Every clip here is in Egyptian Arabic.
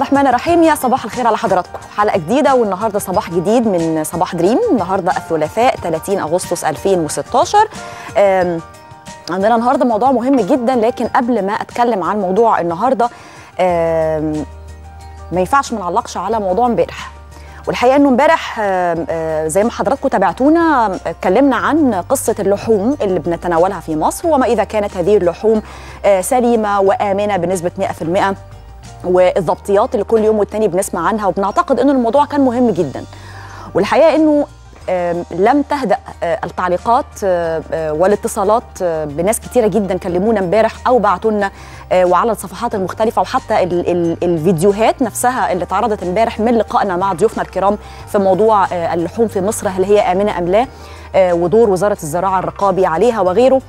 الرحمن الرحيم يا صباح الخير على حضراتكم حلقه جديده والنهارده صباح جديد من صباح دريم النهارده الثلاثاء 30 اغسطس 2016 أم، عندنا النهارده موضوع مهم جدا لكن قبل ما اتكلم عن موضوع النهارده أم، ما ينفعش ما نعلقش على موضوع امبارح والحقيقه انه امبارح آم، آه، زي ما حضراتكم تابعتونا آم، اتكلمنا عن قصه اللحوم اللي بنتناولها في مصر وما اذا كانت هذه اللحوم آه، سليمه وامنه بنسبه 100% والضبطيات اللي كل يوم والتاني بنسمع عنها وبنعتقد انه الموضوع كان مهم جدا والحقيقه انه آم، لم تهدأ آه، التعليقات آه، آه، والاتصالات آه، بناس كتيرة جدا كلمونا امبارح أو بعتوا لنا آه، وعلى الصفحات المختلفة وحتى ال ال الفيديوهات نفسها اللي اتعرضت امبارح من لقائنا مع ضيوفنا الكرام في موضوع آه، اللحوم في مصر هل هي آمنة أم لا آه، ودور وزارة الزراعة الرقابي عليها وغيره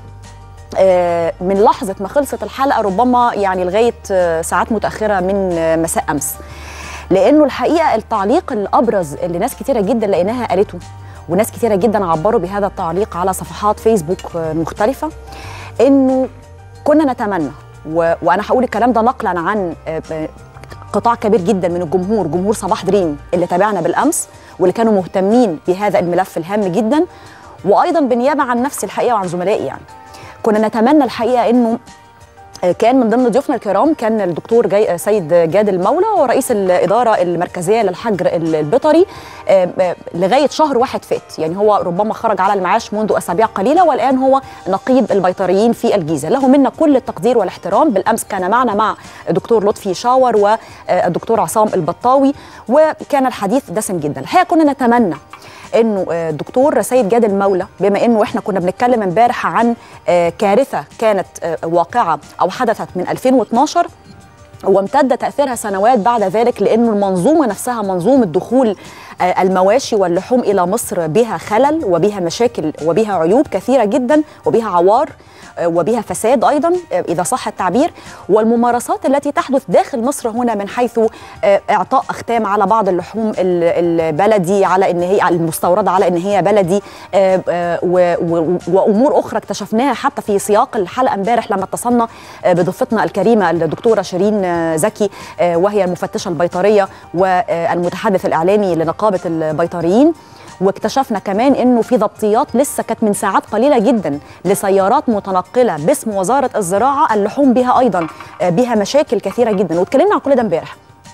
آه، من لحظة ما خلصت الحلقة ربما يعني لغاية آه، ساعات متأخرة من آه، مساء أمس لأنه الحقيقة التعليق الأبرز اللي ناس كتيرة جدا لقيناها قالته وناس كتيرة جدا عبروا بهذا التعليق على صفحات فيسبوك آه، مختلفة إنه كنا نتمنى و... وأنا هقول الكلام ده نقلا عن آه، آه، قطاع كبير جدا من الجمهور جمهور صباح دريم اللي تابعنا بالأمس واللي كانوا مهتمين بهذا الملف الهام جدا وأيضا بالنيابة عن نفسي الحقيقة وعن زملائي يعني كنا نتمنى الحقيقه انه كان من ضمن ضيوفنا الكرام كان الدكتور جاي سيد جاد المولى ورئيس الاداره المركزيه للحجر البيطري آه، آه، لغايه شهر واحد فات يعني هو ربما خرج على المعاش منذ اسابيع قليله والان هو نقيب البيطريين في الجيزه له منا كل التقدير والاحترام بالامس كان معنا مع الدكتور لطفي شاور والدكتور عصام البطاوي وكان الحديث دسم جدا الحقيقه كنا نتمنى انه آه، الدكتور سيد جاد المولى بما انه احنا كنا بنتكلم امبارح عن آه، كارثه كانت آه، واقعه او حدثت من 2012 وامتد تاثيرها سنوات بعد ذلك لانه المنظومه نفسها منظومه دخول آه، المواشي واللحوم الى مصر بها خلل وبها مشاكل وبها عيوب كثيره جدا وبها عوار آه، وبها فساد ايضا آه، اذا صح التعبير والممارسات التي تحدث داخل مصر هنا من حيث آه، اعطاء اختام على بعض اللحوم ال- البلدي على ان هي المستورده على ان هي بلدي آه، آه، و- و- وامور اخرى اكتشفناها حتى في سياق الحلقه امبارح لما اتصلنا آه، بضيفتنا الكريمه الدكتوره شيرين آه، زكي آه، وهي المفتشه البيطريه والمتحدث الاعلامي لنقابه البيطريين واكتشفنا كمان انه في ضبطيات لسه كانت من ساعات قليله جدا لسيارات متنقله باسم وزاره الزراعه اللحوم بها ايضا آه، بها مشاكل كثيره جدا واتكلمنا عن كل ده امبارح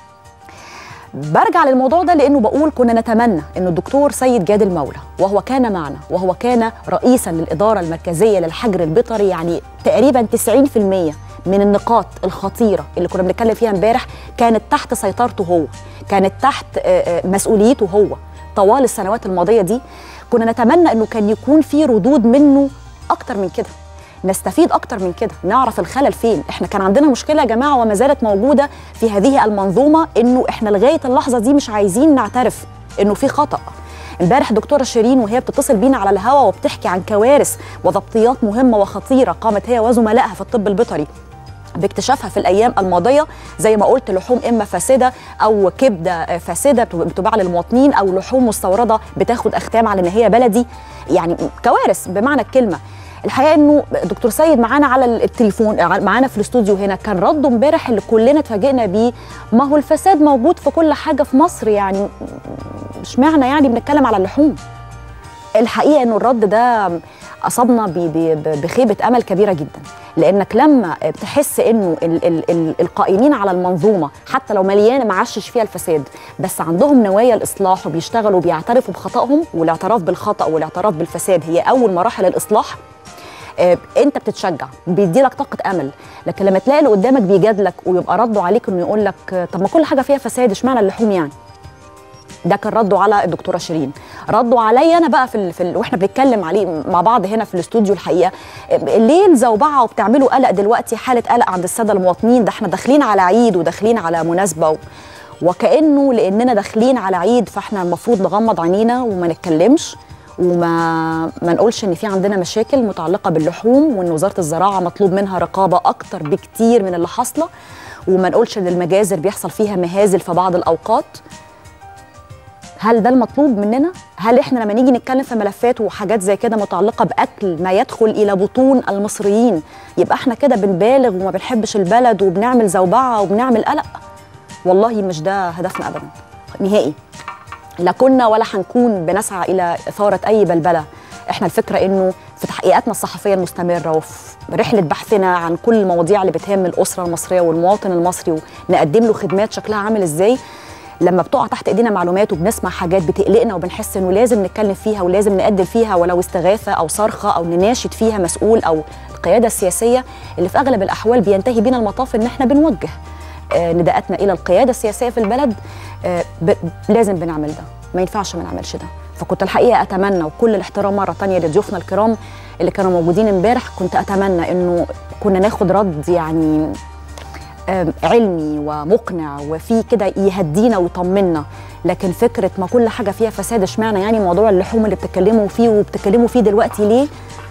برجع للموضوع ده لانه بقول كنا نتمنى ان الدكتور سيد جاد المولى وهو كان معنا وهو كان رئيسا للاداره المركزيه للحجر البيطري يعني تقريبا 90% من النقاط الخطيره اللي كنا بنتكلم فيها امبارح كانت تحت سيطرته هو كانت تحت آه، آه، مسؤوليته هو طوال السنوات الماضيه دي كنا نتمنى انه كان يكون في ردود منه اكتر من كده نستفيد اكتر من كده نعرف الخلل فين احنا كان عندنا مشكله يا جماعه وما زالت موجوده في هذه المنظومه انه احنا لغايه اللحظه دي مش عايزين نعترف انه في خطا امبارح دكتوره شيرين وهي بتتصل بينا على الهوا وبتحكي عن كوارث وضبطيات مهمه وخطيره قامت هي وزملائها في الطب البيطري باكتشافها في الايام الماضيه زي ما قلت لحوم اما فاسده او كبده فاسده بتباع للمواطنين او لحوم مستورده بتاخد اختام على ان هي بلدي يعني كوارث بمعنى الكلمه الحقيقه انه دكتور سيد معانا على التليفون معانا في الاستوديو هنا كان رده امبارح اللي كلنا اتفاجئنا بيه ما هو الفساد موجود في كل حاجه في مصر يعني مش معنى يعني بنتكلم على اللحوم الحقيقه انه الرد ده اصابنا ب- ب- بخيبه امل كبيره جدا لانك لما بتحس انه ال ال ال القائمين على المنظومه حتى لو مليانه معشش فيها الفساد بس عندهم نوايا الاصلاح وبيشتغلوا وبيعترفوا بخطأهم والاعتراف بالخطأ والاعتراف بالفساد هي اول مراحل الاصلاح آه، انت بتتشجع بيدي لك طاقه امل لكن لما تلاقي اللي قدامك بيجادلك ويبقى رده عليك انه يقول لك آه، طب ما كل حاجه فيها فساد اشمعنى اللحوم يعني ده كان رده على الدكتوره شيرين رده عليا انا بقى في, ال... في ال... واحنا بنتكلم عليه مع بعض هنا في الاستوديو الحقيقه ليه الزوبعه وبتعملوا قلق دلوقتي حاله قلق عند الساده المواطنين ده احنا داخلين على عيد وداخلين على مناسبه و... وكانه لاننا داخلين على عيد فاحنا المفروض نغمض عينينا وما نتكلمش وما ما نقولش ان في عندنا مشاكل متعلقه باللحوم وان وزاره الزراعه مطلوب منها رقابه اكتر بكتير من اللي حاصله وما نقولش ان المجازر بيحصل فيها مهازل في بعض الاوقات هل ده المطلوب مننا؟ هل احنا لما نيجي نتكلم في ملفات وحاجات زي كده متعلقه باكل ما يدخل الى بطون المصريين يبقى احنا كده بنبالغ وما بنحبش البلد وبنعمل زوبعه وبنعمل قلق؟ والله مش ده هدفنا ابدا نهائي لا كنا ولا هنكون بنسعى الى اثاره اي بلبله احنا الفكره انه في تحقيقاتنا الصحفيه المستمره وفي رحله بحثنا عن كل المواضيع اللي بتهم الاسره المصريه والمواطن المصري ونقدم له خدمات شكلها عامل ازاي لما بتقع تحت ايدينا معلومات وبنسمع حاجات بتقلقنا وبنحس انه لازم نتكلم فيها ولازم نقدم فيها ولو استغاثه او صرخه او نناشد فيها مسؤول او القياده السياسيه اللي في اغلب الاحوال بينتهي بينا المطاف ان احنا بنوجه آه، نداءاتنا الى القياده السياسيه في البلد آه، ب- لازم بنعمل ده ما ينفعش ما نعملش ده فكنت الحقيقه اتمنى وكل الاحترام مره تانية لضيوفنا الكرام اللي كانوا موجودين امبارح كنت اتمنى انه كنا ناخد رد يعني آم، علمي ومقنع وفي كده يهدينا ويطمنا لكن فكره ما كل حاجه فيها فساد اشمعنى يعني موضوع اللحوم اللي بتتكلموا فيه وبتتكلموا فيه دلوقتي ليه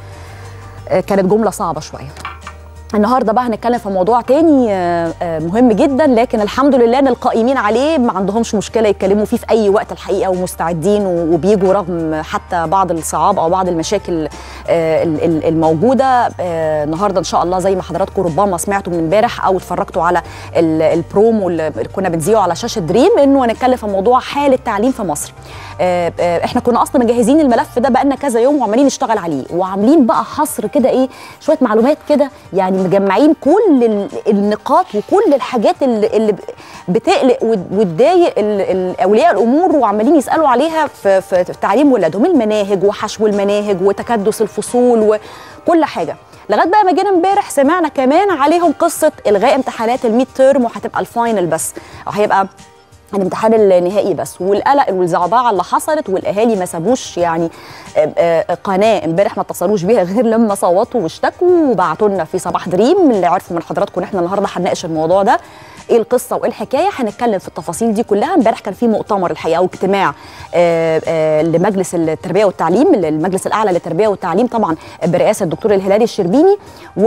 آه، كانت جمله صعبه شويه النهارده بقى هنتكلم في موضوع تاني آه، آه، مهم جدا لكن الحمد لله ان القائمين عليه ما عندهمش مشكله يتكلموا فيه في اي وقت الحقيقه ومستعدين و- وبيجوا رغم حتى بعض الصعاب او بعض المشاكل آه، ال- ال- الموجوده آه، النهارده ان شاء الله زي ما حضراتكم ربما سمعتوا من امبارح او اتفرجتوا على ال- البرومو اللي كنا بنذيعه على شاشه دريم انه هنتكلم في موضوع حال التعليم في مصر آه، آه، احنا كنا اصلا مجهزين الملف ده بقالنا كذا يوم وعمالين نشتغل عليه وعاملين بقى حصر كده ايه شويه معلومات كده يعني مجمعين كل ال- النقاط وكل الحاجات اللي, اللي ب- بتقلق وت- وتضايق ال- ال- اولياء الامور وعمالين يسالوا عليها في, في, في تعليم ولادهم المناهج وحشو المناهج وتكدس الفصول وكل حاجه لغايه بقى ما جينا امبارح سمعنا كمان عليهم قصه الغاء امتحانات الميد تيرم وهتبقى الفاينل بس أو هيبقى الامتحان النهائي بس والقلق والزعبعه اللي حصلت والاهالي ما سابوش يعني آه، آه، قناه امبارح ما اتصلوش بيها غير لما صوتوا واشتكوا وبعتوا لنا في صباح دريم اللي عرفوا من حضراتكم ان احنا النهارده هنناقش الموضوع ده ايه القصه وايه الحكايه هنتكلم في التفاصيل دي كلها امبارح كان في مؤتمر الحقيقه او اجتماع آه، آه، لمجلس التربيه والتعليم المجلس الاعلى للتربيه والتعليم طبعا برئاسه الدكتور الهلالي الشربيني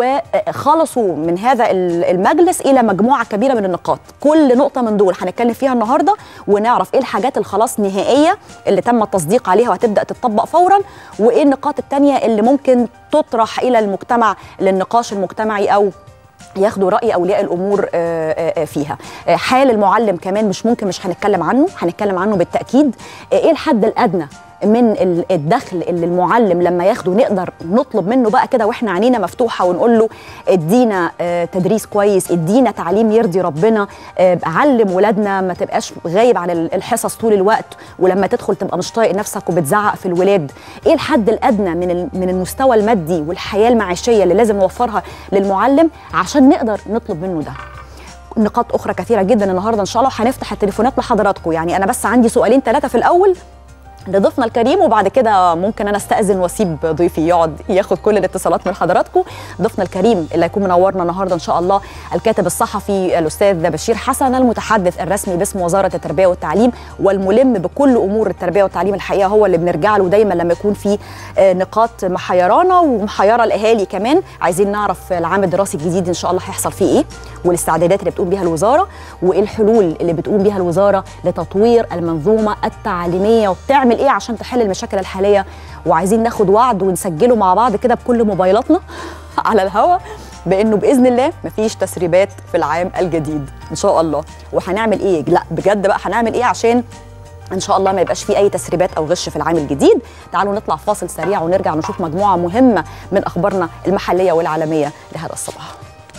وخلصوا من هذا المجلس الى مجموعه كبيره من النقاط كل نقطه من دول هنتكلم فيها النهارده ونعرف ايه الحاجات اللي خلاص نهائيه اللي تم التصديق عليها وهتبدا تطبق فورا وايه النقاط التانية اللي ممكن تطرح الى المجتمع للنقاش المجتمعي او ياخدوا راي اولياء الامور آه، آه، آه، فيها آه، حال المعلم كمان مش ممكن مش هنتكلم عنه هنتكلم عنه بالتاكيد آه، ايه الحد الادنى من ال- الدخل اللي المعلم لما ياخده نقدر نطلب منه بقى كده واحنا عينينا مفتوحه ونقول له ادينا آه، تدريس كويس ادينا تعليم يرضي ربنا آه، علم ولادنا ما تبقاش غايب عن ال- الحصص طول الوقت ولما تدخل تبقى مش طايق نفسك وبتزعق في الولاد ايه الحد الادنى من ال- من المستوى المادي والحياه المعيشيه اللي لازم نوفرها للمعلم عشان نقدر نطلب منه ده نقاط اخرى كثيره جدا النهارده ان شاء الله هنفتح التليفونات لحضراتكم يعني انا بس عندي سؤالين ثلاثه في الاول لضيفنا الكريم وبعد كده ممكن انا استاذن واسيب ضيفي يقعد ياخد كل الاتصالات من حضراتكم ضيفنا الكريم اللي هيكون منورنا النهارده ان شاء الله الكاتب الصحفي الاستاذ بشير حسن المتحدث الرسمي باسم وزاره التربيه والتعليم والملم بكل امور التربيه والتعليم الحقيقه هو اللي بنرجع له دايما لما يكون في آه، نقاط محيرانا ومحيره الاهالي كمان عايزين نعرف العام الدراسي الجديد ان شاء الله هيحصل فيه ايه والاستعدادات اللي بتقوم بيها الوزاره وايه الحلول اللي بتقوم بيها الوزاره لتطوير المنظومه التعليميه وبتعمل ايه عشان تحل المشاكل الحاليه وعايزين ناخد وعد ونسجله مع بعض كده بكل موبايلاتنا على الهوا بانه باذن الله مفيش تسريبات في العام الجديد ان شاء الله وهنعمل ايه لا بجد بقى هنعمل ايه عشان ان شاء الله ما يبقاش في اي تسريبات او غش في العام الجديد تعالوا نطلع فاصل سريع ونرجع نشوف مجموعه مهمه من اخبارنا المحليه والعالميه لهذا الصباح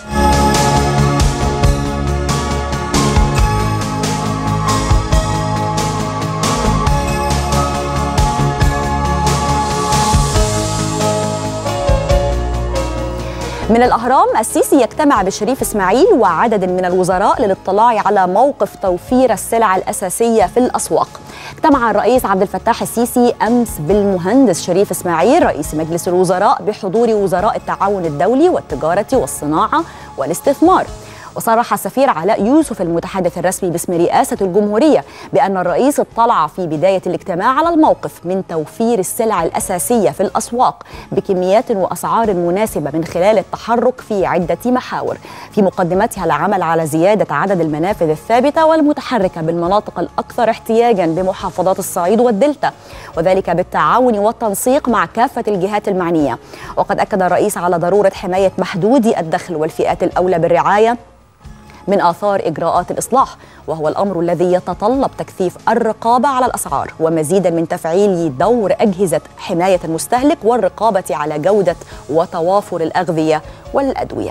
من الأهرام السيسي يجتمع بشريف إسماعيل وعدد من الوزراء للاطلاع على موقف توفير السلع الأساسية في الأسواق اجتمع الرئيس عبد الفتاح السيسي أمس بالمهندس شريف إسماعيل رئيس مجلس الوزراء بحضور وزراء التعاون الدولي والتجارة والصناعة والاستثمار وصرح السفير علاء يوسف المتحدث الرسمي باسم رئاسة الجمهورية بأن الرئيس اطلع في بداية الاجتماع على الموقف من توفير السلع الأساسية في الأسواق بكميات وأسعار مناسبة من خلال التحرك في عدة محاور في مقدمتها العمل على زيادة عدد المنافذ الثابتة والمتحركة بالمناطق الأكثر احتياجا بمحافظات الصعيد والدلتا وذلك بالتعاون والتنسيق مع كافة الجهات المعنية وقد أكد الرئيس على ضرورة حماية محدودي الدخل والفئات الأولى بالرعاية من آثار إجراءات الإصلاح وهو الأمر الذي يتطلب تكثيف الرقابة على الأسعار ومزيدا من تفعيل دور أجهزة حماية المستهلك والرقابة على جودة وتوافر الأغذية والأدوية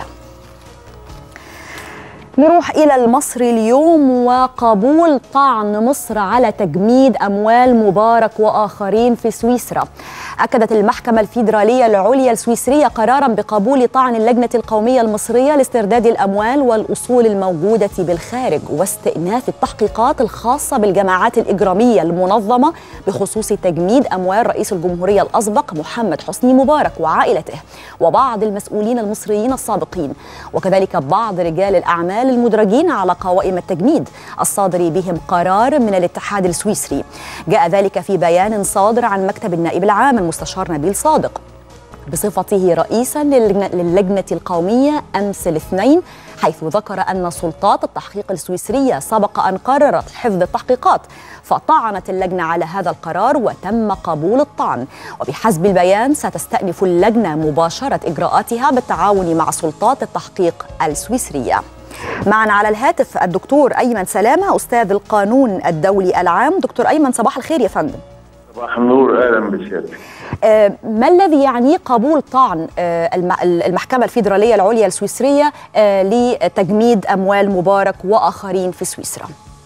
نروح إلى المصري اليوم وقبول طعن مصر على تجميد أموال مبارك وآخرين في سويسرا أكدت المحكمة الفيدرالية العليا السويسرية قرارا بقبول طعن اللجنة القومية المصرية لاسترداد الأموال والأصول الموجودة بالخارج واستئناف التحقيقات الخاصة بالجماعات الإجرامية المنظمة بخصوص تجميد أموال رئيس الجمهورية الأسبق محمد حسني مبارك وعائلته وبعض المسؤولين المصريين السابقين وكذلك بعض رجال الأعمال المدرجين على قوائم التجميد الصادر بهم قرار من الاتحاد السويسري جاء ذلك في بيان صادر عن مكتب النائب العام المستشار نبيل صادق بصفته رئيسا للجنة القومية أمس الاثنين حيث ذكر أن سلطات التحقيق السويسرية سبق أن قررت حفظ التحقيقات فطعنت اللجنة على هذا القرار وتم قبول الطعن وبحسب البيان ستستأنف اللجنة مباشرة إجراءاتها بالتعاون مع سلطات التحقيق السويسرية معنا على الهاتف الدكتور أيمن سلامة أستاذ القانون الدولي العام دكتور أيمن صباح الخير يا فندم صباح النور اهلا بسيادتك آه ما الذي يعنيه قبول طعن آه المحكمه الفيدراليه العليا السويسريه آه لتجميد اموال مبارك واخرين في سويسرا؟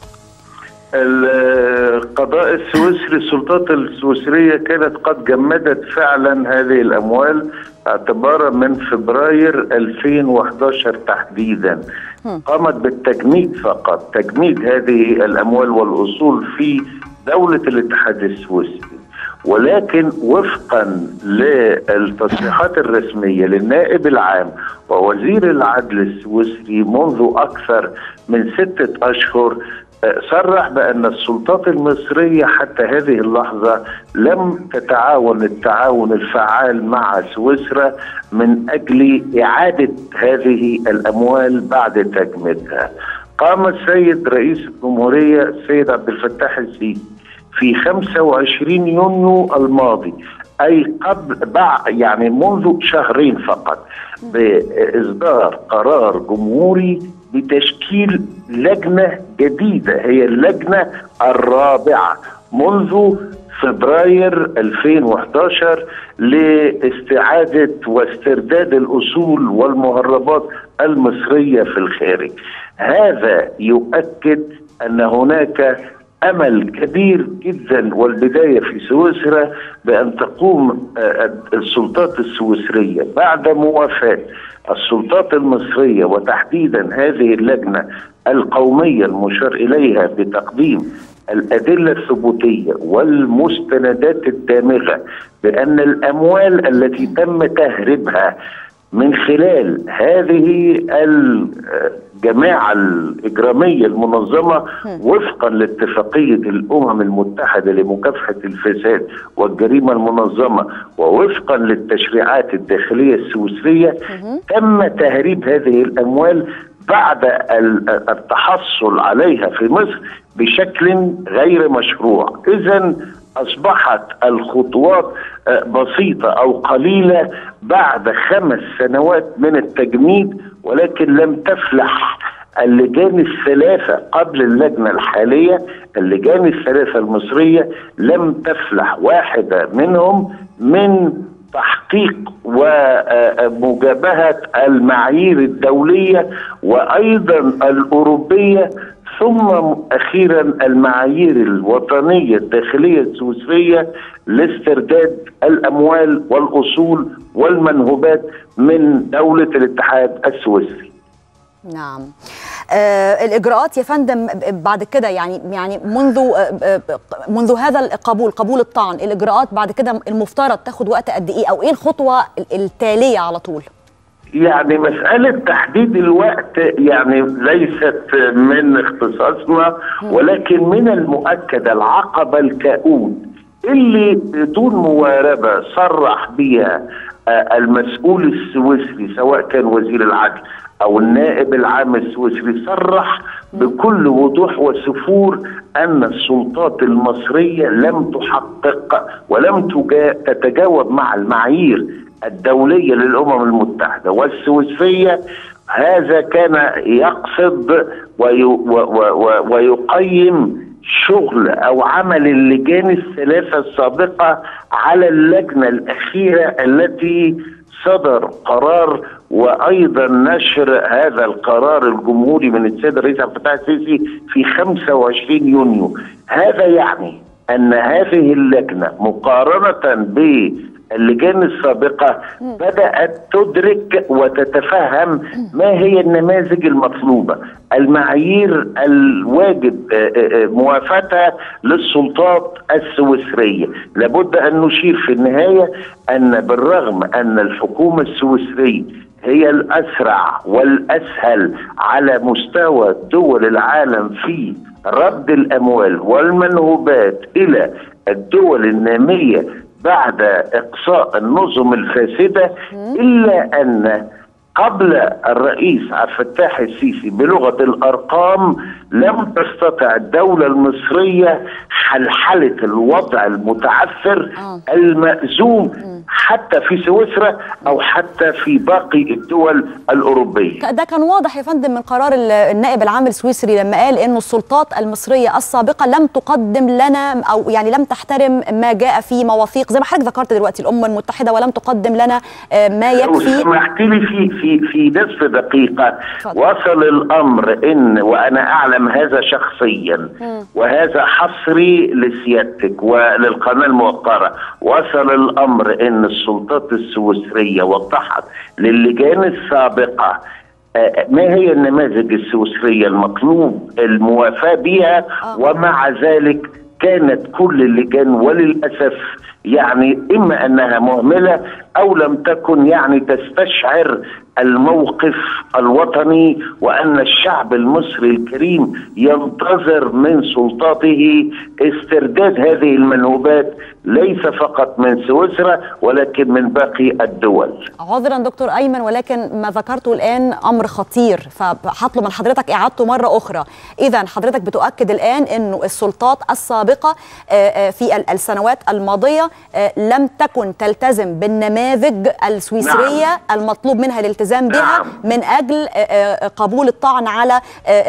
القضاء السويسري السلطات السويسريه كانت قد جمدت فعلا هذه الاموال اعتبارا من فبراير 2011 تحديدا قامت بالتجميد فقط تجميد هذه الاموال والاصول في دولة الاتحاد السويسري ولكن وفقا للتصريحات الرسمية للنائب العام ووزير العدل السويسري منذ أكثر من ستة أشهر صرح بأن السلطات المصرية حتى هذه اللحظة لم تتعاون التعاون الفعال مع سويسرا من أجل إعادة هذه الأموال بعد تجميدها قام السيد رئيس الجمهورية السيد عبد الفتاح السيسي في 25 يونيو الماضي أي قبل يعني منذ شهرين فقط بإصدار قرار جمهوري بتشكيل لجنة جديدة هي اللجنة الرابعة منذ فبراير 2011 لاستعادة واسترداد الأصول والمهربات المصرية في الخارج هذا يؤكد أن هناك امل كبير جدا والبدايه في سويسرا بان تقوم السلطات السويسريه بعد موافاه السلطات المصريه وتحديدا هذه اللجنه القوميه المشار اليها بتقديم الادله الثبوتيه والمستندات الدامغه بان الاموال التي تم تهريبها من خلال هذه الجماعة الإجرامية المنظمة وفقا لاتفاقية الأمم المتحدة لمكافحة الفساد والجريمة المنظمة ووفقا للتشريعات الداخلية السويسرية تم تهريب هذه الأموال بعد التحصل عليها في مصر بشكل غير مشروع إذا اصبحت الخطوات بسيطه او قليله بعد خمس سنوات من التجميد ولكن لم تفلح اللجان الثلاثه قبل اللجنه الحاليه اللجان الثلاثه المصريه لم تفلح واحده منهم من تحقيق ومجابهه المعايير الدوليه وايضا الاوروبيه ثم اخيرا المعايير الوطنيه الداخليه السويسريه لاسترداد الاموال والاصول والمنهوبات من دوله الاتحاد السويسري. نعم. آه الاجراءات يا فندم بعد كده يعني يعني منذ آه منذ هذا القبول قبول الطعن الاجراءات بعد كده المفترض تاخد وقت قد ايه او ايه الخطوه التاليه على طول؟ يعني مسألة تحديد الوقت يعني ليست من اختصاصنا ولكن من المؤكد العقبة الكؤود اللي بدون مواربة صرح بها المسؤول السويسري سواء كان وزير العدل او النائب العام السويسري صرح بكل وضوح وسفور ان السلطات المصريه لم تحقق ولم تتجاوب مع المعايير الدوليه للامم المتحده والسويسريه هذا كان يقصد وي و و ويقيم شغل او عمل اللجان الثلاثه السابقه على اللجنه الاخيره التي صدر قرار وايضا نشر هذا القرار الجمهوري من السيد الرئيس عبد الفتاح السيسي في 25 يونيو هذا يعني ان هذه اللجنه مقارنه ب اللجان السابقة بدأت تدرك وتتفهم ما هي النماذج المطلوبة المعايير الواجب موافاتها للسلطات السويسرية لابد أن نشير في النهاية أن بالرغم أن الحكومة السويسرية هي الأسرع والأسهل على مستوى دول العالم في رد الأموال والمنهوبات إلى الدول النامية بعد اقصاء النظم الفاسده الا ان قبل الرئيس عبد الفتاح السيسي بلغه الارقام لم تستطع الدوله المصريه حلحله الوضع المتعثر المأزوم حتى في سويسرا او حتى في باقي الدول الاوروبيه. ده كان واضح يا فندم من قرار النائب العام السويسري لما قال انه السلطات المصريه السابقه لم تقدم لنا او يعني لم تحترم ما جاء في مواثيق زي ما حضرتك ذكرت دلوقتي الامم المتحده ولم تقدم لنا ما يكفي. لو سمحت لي في في في نصف دقيقه فضل. وصل الامر ان وانا اعلم هذا شخصيا م. وهذا حصري لسيادتك وللقناه الموقره وصل الامر ان السلطات السويسريه وضحت للجان السابقه ما هي النماذج السويسريه المطلوب الموافاه بها ومع ذلك كانت كل اللجان وللاسف يعني اما انها مهمله او لم تكن يعني تستشعر الموقف الوطني وان الشعب المصري الكريم ينتظر من سلطاته استرداد هذه المنهوبات ليس فقط من سويسرا ولكن من باقي الدول. عذرا دكتور ايمن ولكن ما ذكرته الان امر خطير فهطلب من حضرتك اعادته مره اخرى. اذا حضرتك بتؤكد الان انه السلطات السابقه في السنوات الماضيه لم تكن تلتزم بالنماذج السويسريه نعم. المطلوب منها الالتزام بها نعم. من اجل قبول الطعن على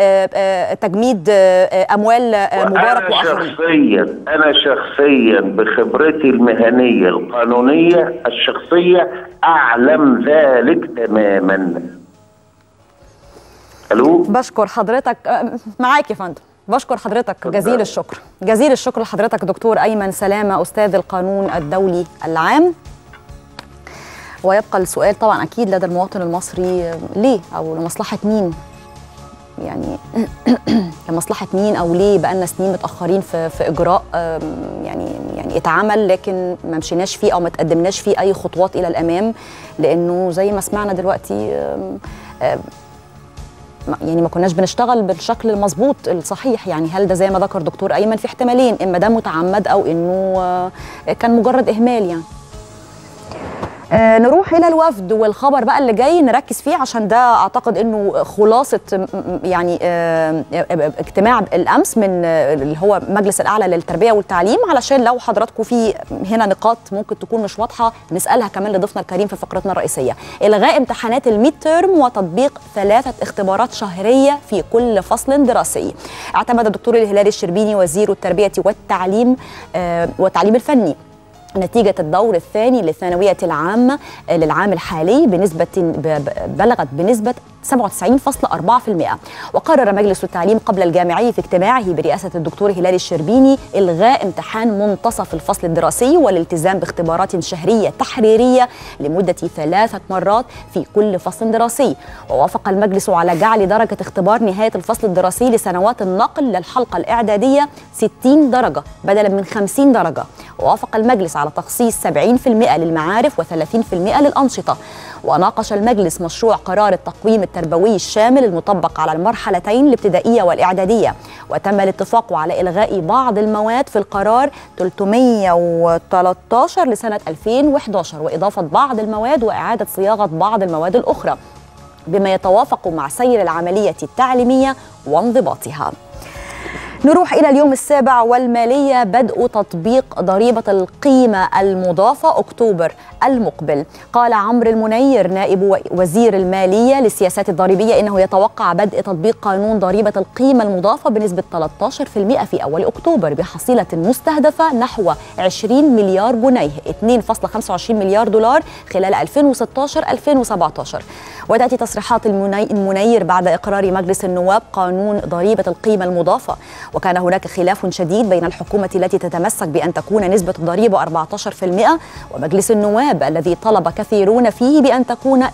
تجميد اموال مبارك واخرين. شخصيا انا شخصيا بخبرتي المهنيه القانونيه الشخصيه اعلم ذلك تماما. الو بشكر حضرتك معاك يا فندم. بشكر حضرتك جزيل الشكر جزيل الشكر لحضرتك دكتور أيمن سلامة أستاذ القانون الدولي العام ويبقى السؤال طبعا أكيد لدى المواطن المصري ليه أو لمصلحة مين يعني لمصلحة مين أو ليه بقالنا سنين متأخرين في, في إجراء يعني يعني اتعمل لكن ما مشيناش فيه أو ما تقدمناش فيه أي خطوات إلى الأمام لأنه زي ما سمعنا دلوقتي يعني ما كناش بنشتغل بالشكل المظبوط الصحيح يعني هل ده زي ما ذكر دكتور ايمن في احتمالين اما ده متعمد او انه كان مجرد اهمال يعني آه نروح الى الوفد والخبر بقى اللي جاي نركز فيه عشان ده اعتقد انه خلاصه يعني آه اجتماع الامس من اللي هو مجلس الاعلى للتربيه والتعليم علشان لو حضراتكم في هنا نقاط ممكن تكون مش واضحه نسالها كمان لضيفنا الكريم في فقرتنا الرئيسيه الغاء امتحانات الميد تيرم وتطبيق ثلاثه اختبارات شهريه في كل فصل دراسي اعتمد الدكتور الهلالي الشربيني وزير التربيه والتعليم آه والتعليم الفني نتيجة الدور الثاني للثانوية العامة للعام الحالي بنسبة بلغت بنسبة 97.4% وقرر مجلس التعليم قبل الجامعي في اجتماعه برئاسة الدكتور هلال الشربيني إلغاء امتحان منتصف الفصل الدراسي والالتزام باختبارات شهرية تحريرية لمدة ثلاثة مرات في كل فصل دراسي ووافق المجلس على جعل درجة اختبار نهاية الفصل الدراسي لسنوات النقل للحلقة الإعدادية 60 درجة بدلا من 50 درجة ووافق المجلس على تخصيص 70% للمعارف و30% للأنشطة وناقش المجلس مشروع قرار التقويم التربوي الشامل المطبق على المرحلتين الابتدائية والإعدادية وتم الاتفاق على إلغاء بعض المواد في القرار 313 لسنة 2011 وإضافة بعض المواد وإعادة صياغة بعض المواد الأخرى بما يتوافق مع سير العملية التعليمية وانضباطها نروح إلى اليوم السابع والمالية بدء تطبيق ضريبة القيمة المضافة أكتوبر المقبل قال عمرو المنير نائب وزير المالية للسياسات الضريبية إنه يتوقع بدء تطبيق قانون ضريبة القيمة المضافة بنسبة 13% في أول أكتوبر بحصيلة مستهدفة نحو 20 مليار جنيه 2.25 مليار دولار خلال 2016-2017 وتأتي تصريحات المنير بعد إقرار مجلس النواب قانون ضريبة القيمة المضافة وكان هناك خلاف شديد بين الحكومة التي تتمسك بأن تكون نسبة الضريبة 14% ومجلس النواب الذي طلب كثيرون فيه بأن تكون 12%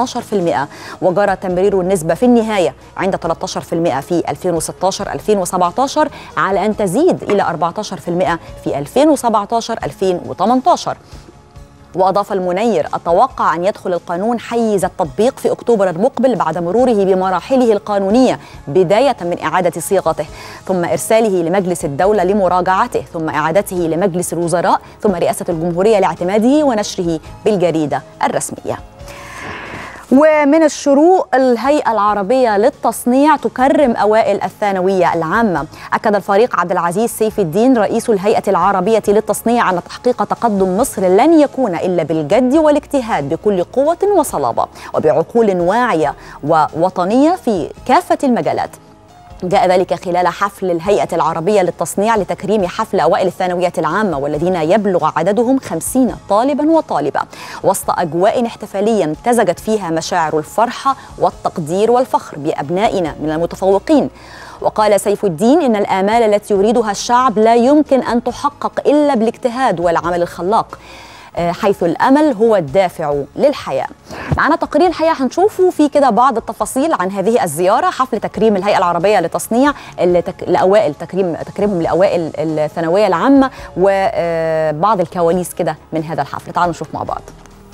وجرى تمرير النسبة في النهاية عند 13% في 2016-2017 على أن تزيد إلى 14% في 2017-2018 وأضاف المنير أتوقع أن يدخل القانون حيز التطبيق في أكتوبر المقبل بعد مروره بمراحله القانونية بداية من إعادة صيغته ثم إرساله لمجلس الدولة لمراجعته ثم إعادته لمجلس الوزراء ثم رئاسة الجمهورية لاعتماده ونشره بالجريدة الرسمية ومن الشروق الهيئة العربية للتصنيع تكرم أوائل الثانوية العامة أكد الفريق عبد العزيز سيف الدين رئيس الهيئة العربية للتصنيع أن تحقيق تقدم مصر لن يكون إلا بالجد والاجتهاد بكل قوة وصلابة وبعقول واعية ووطنية في كافة المجالات جاء ذلك خلال حفل الهيئة العربية للتصنيع لتكريم حفل أوائل الثانوية العامة والذين يبلغ عددهم خمسين طالبا وطالبة وسط أجواء احتفالية امتزجت فيها مشاعر الفرحة والتقدير والفخر بأبنائنا من المتفوقين وقال سيف الدين إن الآمال التي يريدها الشعب لا يمكن أن تحقق إلا بالاجتهاد والعمل الخلاق حيث الامل هو الدافع للحياه. معنا تقرير الحقيقه هنشوفه في كده بعض التفاصيل عن هذه الزياره حفل تكريم الهيئه العربيه للتصنيع لاوائل تكريم تكريمهم لاوائل الثانويه العامه وبعض الكواليس كده من هذا الحفل. تعالوا نشوف مع بعض.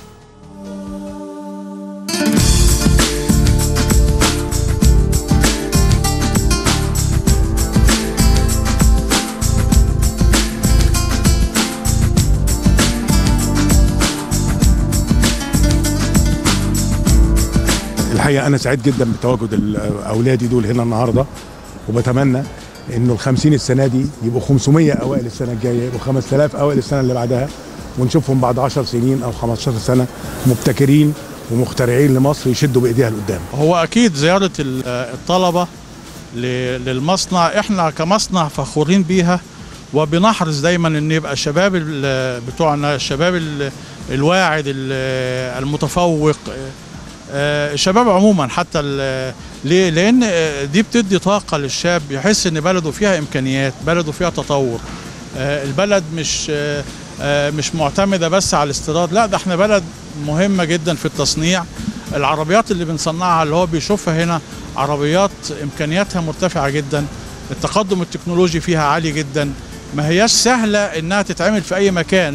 الحقيقه انا سعيد جدا بتواجد اولادي دول هنا النهارده وبتمنى انه ال 50 السنه دي يبقوا 500 اوائل السنه الجايه يبقوا 5000 اوائل السنه اللي بعدها ونشوفهم بعد 10 سنين او 15 سنه مبتكرين ومخترعين لمصر يشدوا بايديها لقدام. هو اكيد زياره الطلبه للمصنع احنا كمصنع فخورين بيها وبنحرص دايما ان يبقى الشباب بتوعنا الشباب الواعد المتفوق الشباب عموما حتى ليه؟ لان دي بتدي طاقه للشاب يحس ان بلده فيها امكانيات، بلده فيها تطور. البلد مش مش معتمده بس على الاستيراد، لا ده احنا بلد مهمه جدا في التصنيع. العربيات اللي بنصنعها اللي هو بيشوفها هنا عربيات امكانياتها مرتفعه جدا، التقدم التكنولوجي فيها عالي جدا، ما هياش سهله انها تتعمل في اي مكان.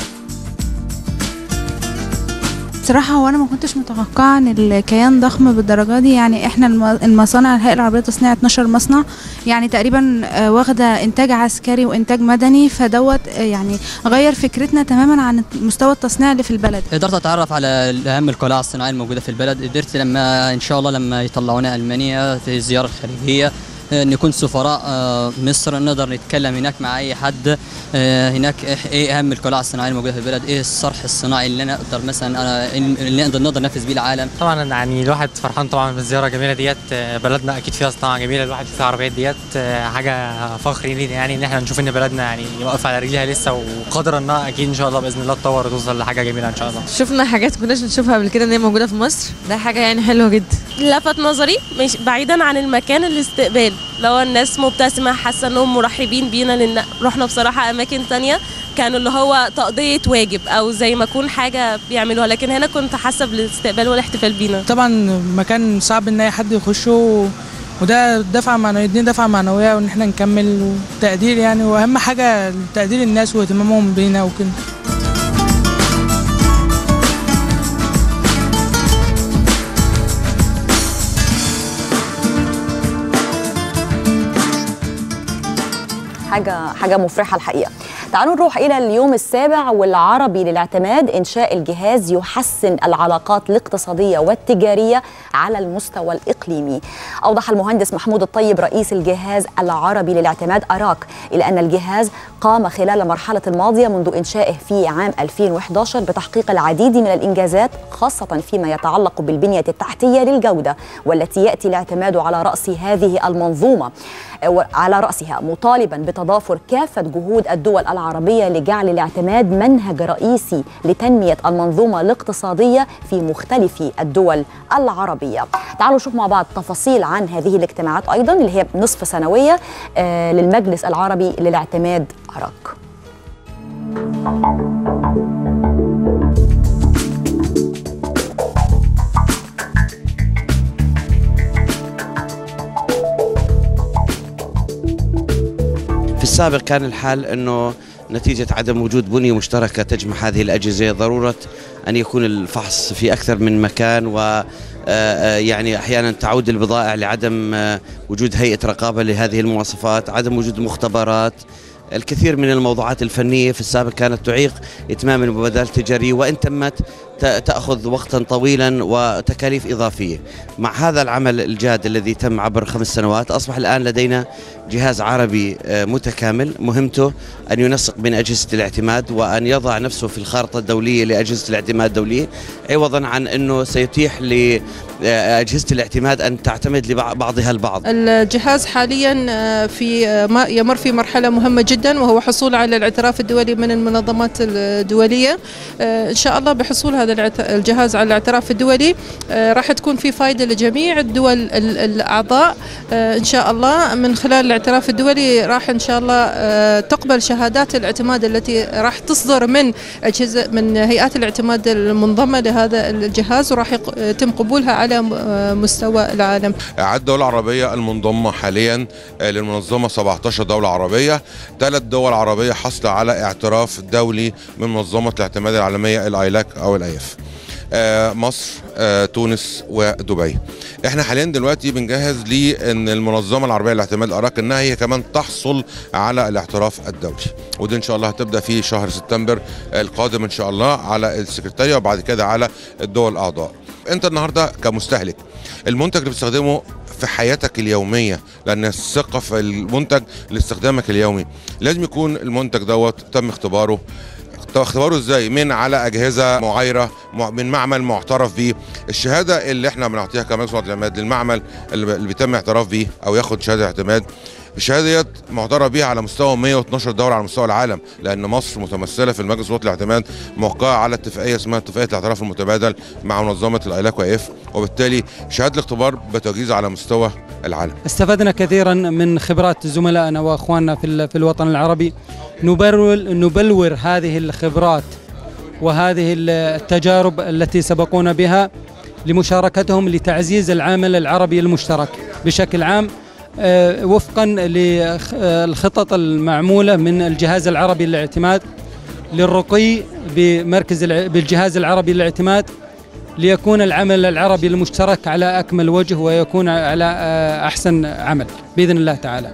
بصراحة هو أنا ما كنتش متوقعة إن الكيان ضخم بالدرجة دي يعني إحنا المصانع الهيئة العربية للتصنيع 12 مصنع يعني تقريبا واخدة إنتاج عسكري وإنتاج مدني فدوت يعني غير فكرتنا تماما عن مستوى التصنيع اللي في البلد قدرت أتعرف على أهم القلاع الصناعية الموجودة في البلد قدرت لما إن شاء الله لما يطلعونا ألمانيا في الزيارة الخارجية نكون سفراء مصر نقدر نتكلم هناك مع اي حد هناك ايه اهم القلاع الصناعيه الموجوده في البلد ايه الصرح الصناعي اللي انا اقدر مثلا اللي نقدر نقدر ننافس بيه العالم طبعا يعني الواحد فرحان طبعا بالزياره الجميله ديت بلدنا اكيد فيها صناعه جميله الواحد في العربيات ديت حاجه فخر لينا يعني ان احنا نشوف ان بلدنا يعني واقفه على رجليها لسه وقادره انها اكيد ان شاء الله باذن الله تطور وتوصل لحاجه جميله ان شاء الله شفنا حاجات كناش بنشوفها قبل كده ان هي موجوده في مصر ده حاجه يعني حلوه جدا لفت نظري مش بعيدا عن المكان الاستقبال لو الناس مبتسمه حاسه انهم مرحبين بينا لان رحنا بصراحه اماكن تانية كانوا اللي هو تقضيه واجب او زي ما يكون حاجه بيعملوها لكن هنا كنت حاسه بالاستقبال والاحتفال بينا طبعا مكان صعب ان اي حد يخشه وده دفعه معنويه دي دفعه معنويه وان احنا نكمل وتقدير يعني واهم حاجه تقدير الناس واهتمامهم بينا وكده حاجه حاجه مفرحه الحقيقه تعالوا نروح إلى اليوم السابع والعربي للاعتماد إنشاء الجهاز يحسن العلاقات الاقتصادية والتجارية على المستوى الإقليمي أوضح المهندس محمود الطيب رئيس الجهاز العربي للاعتماد أراك إلى أن الجهاز قام خلال المرحلة الماضية منذ إنشائه في عام 2011 بتحقيق العديد من الإنجازات خاصة فيما يتعلق بالبنية التحتية للجودة والتي يأتي الاعتماد على رأس هذه المنظومة على رأسها مطالبا بتضافر كافة جهود الدول العربية لجعل الاعتماد منهج رئيسي لتنمية المنظومة الاقتصادية في مختلف الدول العربية تعالوا نشوف مع بعض تفاصيل عن هذه الاجتماعات أيضا اللي هي نصف سنوية آه، للمجلس العربي للاعتماد عراق في السابق كان الحال انه نتيجة عدم وجود بنية مشتركة تجمع هذه الأجهزة ضرورة أن يكون الفحص في أكثر من مكان و آه، آه، يعني أحيانا تعود البضائع لعدم آه، وجود هيئة رقابة لهذه المواصفات عدم وجود مختبرات الكثير من الموضوعات الفنية في السابق كانت تعيق إتمام المبادرات التجارية وإن تمت ت- تأخذ وقتا طويلا وتكاليف إضافية مع هذا العمل الجاد الذي تم عبر خمس سنوات أصبح الآن لدينا جهاز عربي آه، متكامل مهمته أن ينسق بين أجهزة الاعتماد وأن يضع نفسه في الخارطة الدولية لأجهزة الاعتماد الدولية عوضا عن أنه سيتيح لأجهزة الاعتماد أن تعتمد لبعضها البعض الجهاز حاليا آه، في آه، ما- يمر في مرحلة مهمة جدا وهو حصول على الاعتراف الدولي من المنظمات الدولية آه، إن شاء الله بحصول هذا الاعت- الجهاز على الاعتراف الدولي آه، راح تكون في فائدة لجميع الدول ال- الأعضاء آه، إن شاء الله من خلال الاعتراف الدولي راح إن شاء الله آه، تقبل شهادات الاعتماد التي راح تصدر من أجهزة من هيئات الاعتماد المنضمة لهذا الجهاز وراح يق- يتم قبولها على م- آه، مستوى العالم على الدول العربية المنضمة حاليا آه، للمنظمة 17 دولة عربية ثلاث دول عربية حصل على اعتراف دولي من منظمة الاعتماد العالمية الايلاك او الايف آه، مصر آه، تونس ودبي احنا حاليا دلوقتي بنجهز لان المنظمه العربيه للاعتماد الاراك انها هي كمان تحصل على الاعتراف الدولي ودي ان شاء الله هتبدا في شهر سبتمبر القادم ان شاء الله على السكرتاريه وبعد كده على الدول الاعضاء انت النهارده كمستهلك المنتج اللي بتستخدمه في حياتك اليوميه لان الثقه في المنتج لاستخدامك اليومي لازم يكون المنتج دوت تم اختباره طب اختباره ازاي من على اجهزه معايره مع- من معمل معترف بيه الشهاده اللي احنا بنعطيها كمجلس الاعتماد للمعمل اللي اللي بيتم اعتراف بيه او ياخد شهاده اعتماد الشهاده ديت معترف بيها على مستوى 112 دوله على مستوى العالم لان مصر متمثله في المجلس الوطني للاعتماد موقعه على اتفاقيه اسمها اتفاقيه الاعتراف المتبادل مع منظمه الايلاك واف وبالتالي شهاده الاختبار بتجهيز على مستوى العالم استفدنا كثيرا من خبرات زملائنا واخواننا في ال- في الوطن العربي نبرر نبلور هذه الخبرات وهذه ال- التجارب التي سبقونا بها لمشاركتهم لتعزيز العامل العربي المشترك بشكل عام آه، وفقا للخطط المعموله من الجهاز العربي للاعتماد للرقي بمركز الع- بالجهاز العربي للاعتماد ليكون العمل العربي المشترك على اكمل وجه ويكون على آه، احسن عمل باذن الله تعالى.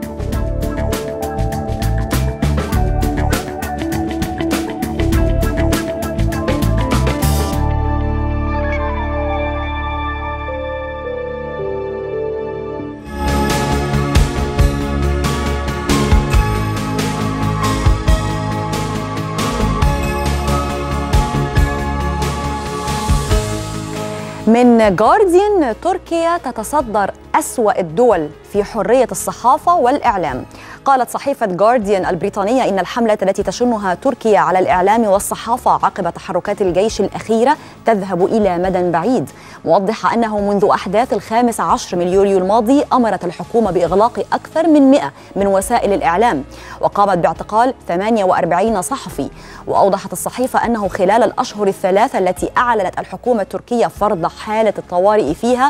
من جارديان تركيا تتصدر أسوأ الدول في حرية الصحافة والإعلام قالت صحيفة جارديان البريطانية إن الحملة التي تشنها تركيا على الإعلام والصحافة عقب تحركات الجيش الأخيرة تذهب إلى مدى بعيد موضحة أنه منذ أحداث الخامس عشر من يوليو الماضي أمرت الحكومة بإغلاق أكثر من 100 من وسائل الإعلام وقامت باعتقال 48 صحفي وأوضحت الصحيفة أنه خلال الأشهر الثلاثة التي أعلنت الحكومة التركية فرض حالة الطوارئ فيها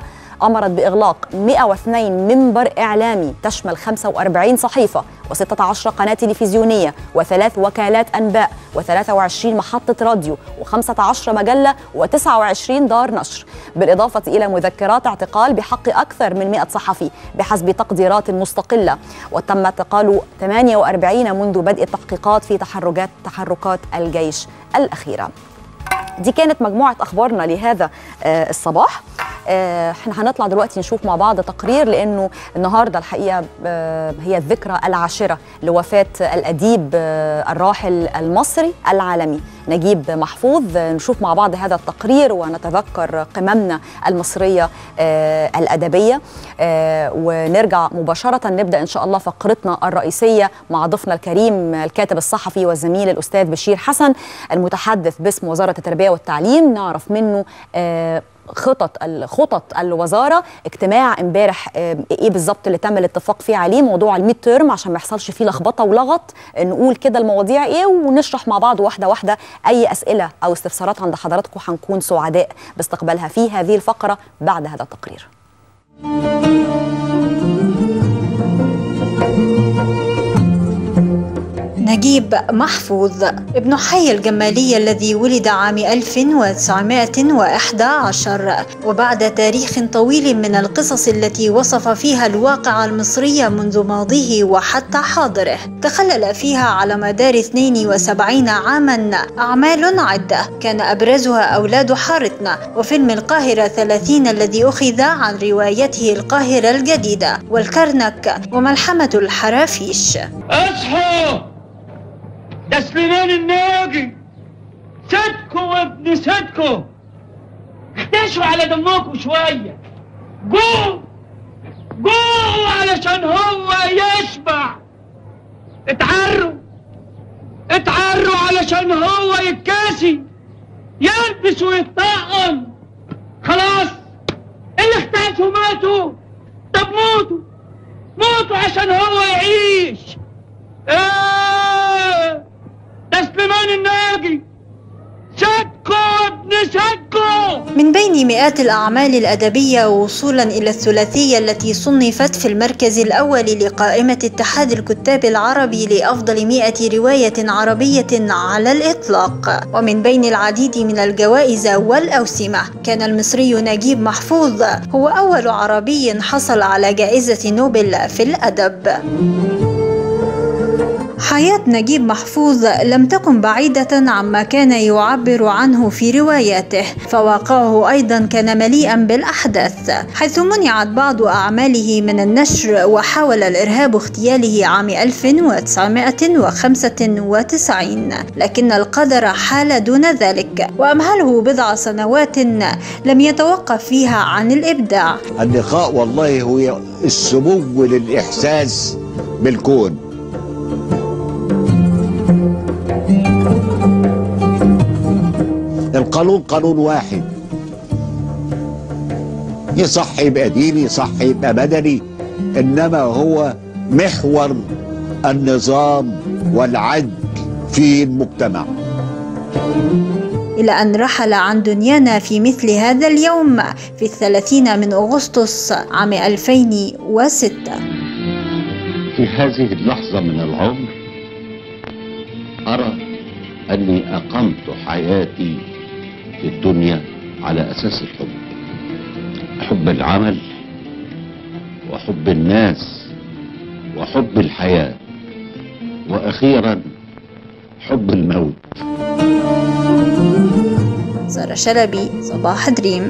أمرت بإغلاق 102 منبر إعلامي تشمل 45 صحيفة و16 قناة تلفزيونية وثلاث وكالات أنباء و23 محطة راديو و15 مجلة و29 دار نشر بالإضافة إلى مذكرات اعتقال بحق أكثر من 100 صحفي بحسب تقديرات مستقلة وتم اعتقال 48 منذ بدء التحقيقات في تحركات تحركات الجيش الأخيرة دي كانت مجموعة أخبارنا لهذا آه، الصباح آه، احنا هنطلع دلوقتي نشوف مع بعض تقرير لانه النهارده الحقيقه آه، هي الذكرى العاشره لوفاه الاديب آه، الراحل المصري العالمي نجيب محفوظ آه، نشوف مع بعض هذا التقرير ونتذكر قممنا المصريه آه، الادبيه آه، ونرجع مباشره نبدا ان شاء الله فقرتنا الرئيسيه مع ضيفنا الكريم الكاتب الصحفي والزميل الاستاذ بشير حسن المتحدث باسم وزاره التربيه والتعليم نعرف منه آه، خطط خطط الوزاره اجتماع امبارح آه، ايه بالظبط اللي تم الاتفاق فيه عليه موضوع الميد تيرم عشان ما يحصلش فيه لخبطه ولغط نقول كده المواضيع ايه ونشرح مع بعض واحده واحده اي اسئله او استفسارات عند حضراتكم هنكون سعداء باستقبالها في هذه الفقره بعد هذا التقرير نجيب محفوظ ابن حي الجمالية الذي ولد عام 1911 وبعد تاريخ طويل من القصص التي وصف فيها الواقع المصري منذ ماضيه وحتى حاضره تخلل فيها على مدار 72 عاما أعمال عدة كان أبرزها أولاد حارتنا وفيلم القاهرة 30 الذي أخذ عن روايته القاهرة الجديدة والكرنك وملحمة الحرافيش اصحوا ده سليمان الناجي صدكوا وابن صدكوا اختشوا على دمكم شوية جو جو علشان هو يشبع اتعروا اتعروا علشان هو يتكاسي يلبس ويتطقم خلاص اللي اختفوا ماتوا طب موتوا موتوا عشان هو يعيش ايه ده سليمان الناجي سكوا ابن سكوا من بين مئات الأعمال الأدبية وصولا إلى الثلاثية التي صنفت في المركز الأول لقائمة اتحاد الكتاب العربي لأفضل مئة رواية عربية على الإطلاق ومن بين العديد من الجوائز والأوسمة كان المصري نجيب محفوظ هو أول عربي حصل على جائزة نوبل في الأدب حياة نجيب محفوظ لم تكن بعيدة عما كان يعبر عنه في رواياته فواقعه أيضا كان مليئا بالأحداث حيث منعت بعض أعماله من النشر وحاول الإرهاب اغتياله عام 1995 لكن القدر حال دون ذلك وأمهله بضع سنوات لم يتوقف فيها عن الإبداع اللقاء والله هو السمو للإحساس بالكون القانون قانون واحد يصح يبقى ديني يصح يبقى مدني انما هو محور النظام والعدل في المجتمع إلى أن رحل عن دنيانا في مثل هذا اليوم في الثلاثين من أغسطس عام 2006 في هذه اللحظة من العمر أرى أني أقمت حياتي في الدنيا على أساس الحب حب العمل وحب الناس وحب الحياة وأخيرا حب الموت سارة شلبي صباح دريم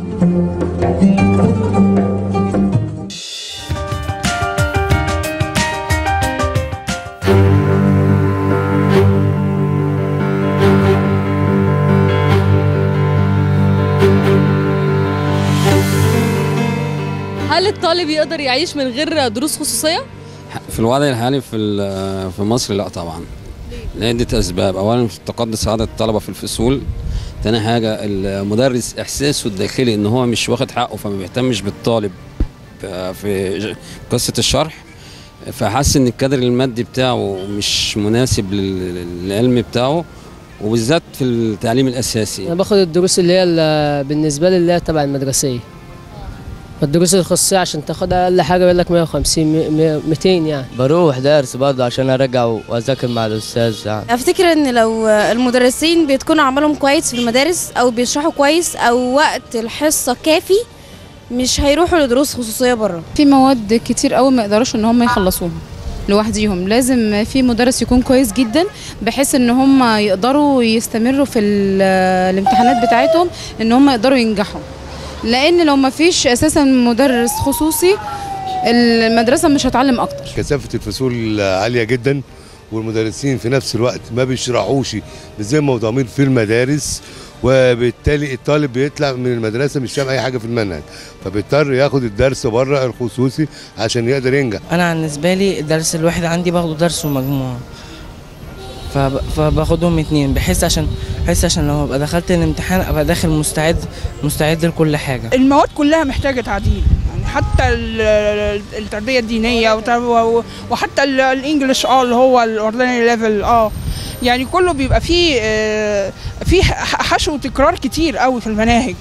هل الطالب يقدر يعيش من غير دروس خصوصية؟ في الوضع الحالي في ال- في مصر لا طبعا لعدة أسباب أولا في تقدس عدد الطلبة في الفصول تاني حاجة المدرس إحساسه الداخلي إن هو مش واخد حقه فما بيهتمش بالطالب في ج- قصة الشرح فحس إن الكادر المادي بتاعه مش مناسب لل- للعلم بتاعه وبالذات في التعليم الأساسي انا باخد الدروس اللي هي ال- بالنسبه لي اللي هي تبع المدرسيه والدروس الخصوصية عشان تاخدها أقل حاجة بيقول لك 150 مية- 200 يعني بروح درس برضه عشان ارجع واذاكر مع الاستاذ يعني افتكر ان لو المدرسين بتكون عملهم كويس في المدارس او بيشرحوا كويس او وقت الحصه كافي مش هيروحوا لدروس خصوصيه بره في مواد كتير قوي ما يقدروش ان هم يخلصوها لوحديهم لازم في مدرس يكون كويس جدا بحيث ان هم يقدروا يستمروا في ال- الامتحانات بتاعتهم ان هم يقدروا ينجحوا لان لو ما فيش اساسا مدرس خصوصي المدرسه مش هتعلم اكتر كثافة الفصول عالية جدا والمدرسين في نفس الوقت ما بيشرحوش زي ما ضامين في المدارس وبالتالي الطالب بيطلع من المدرسة مش فاهم أي حاجة في المنهج فبيضطر ياخد الدرس بره الخصوصي عشان يقدر ينجح انا بالنسبه لي الدرس الواحد عندي باخده درس ومجموعه فب... فباخدهم اتنين بحيث عشان بحيث عشان لو ابقى دخلت الامتحان ابقى داخل مستعد مستعد لكل حاجه المواد كلها محتاجة تعديل يعني حتى ال- ال- التربية الدينية وت- و- وحتى ال- الانجليش اه اللي هو الاوردينري ليفل اه يعني كله بيبقى فيه آه، فيه ح- حشو وتكرار كتير قوي في المناهج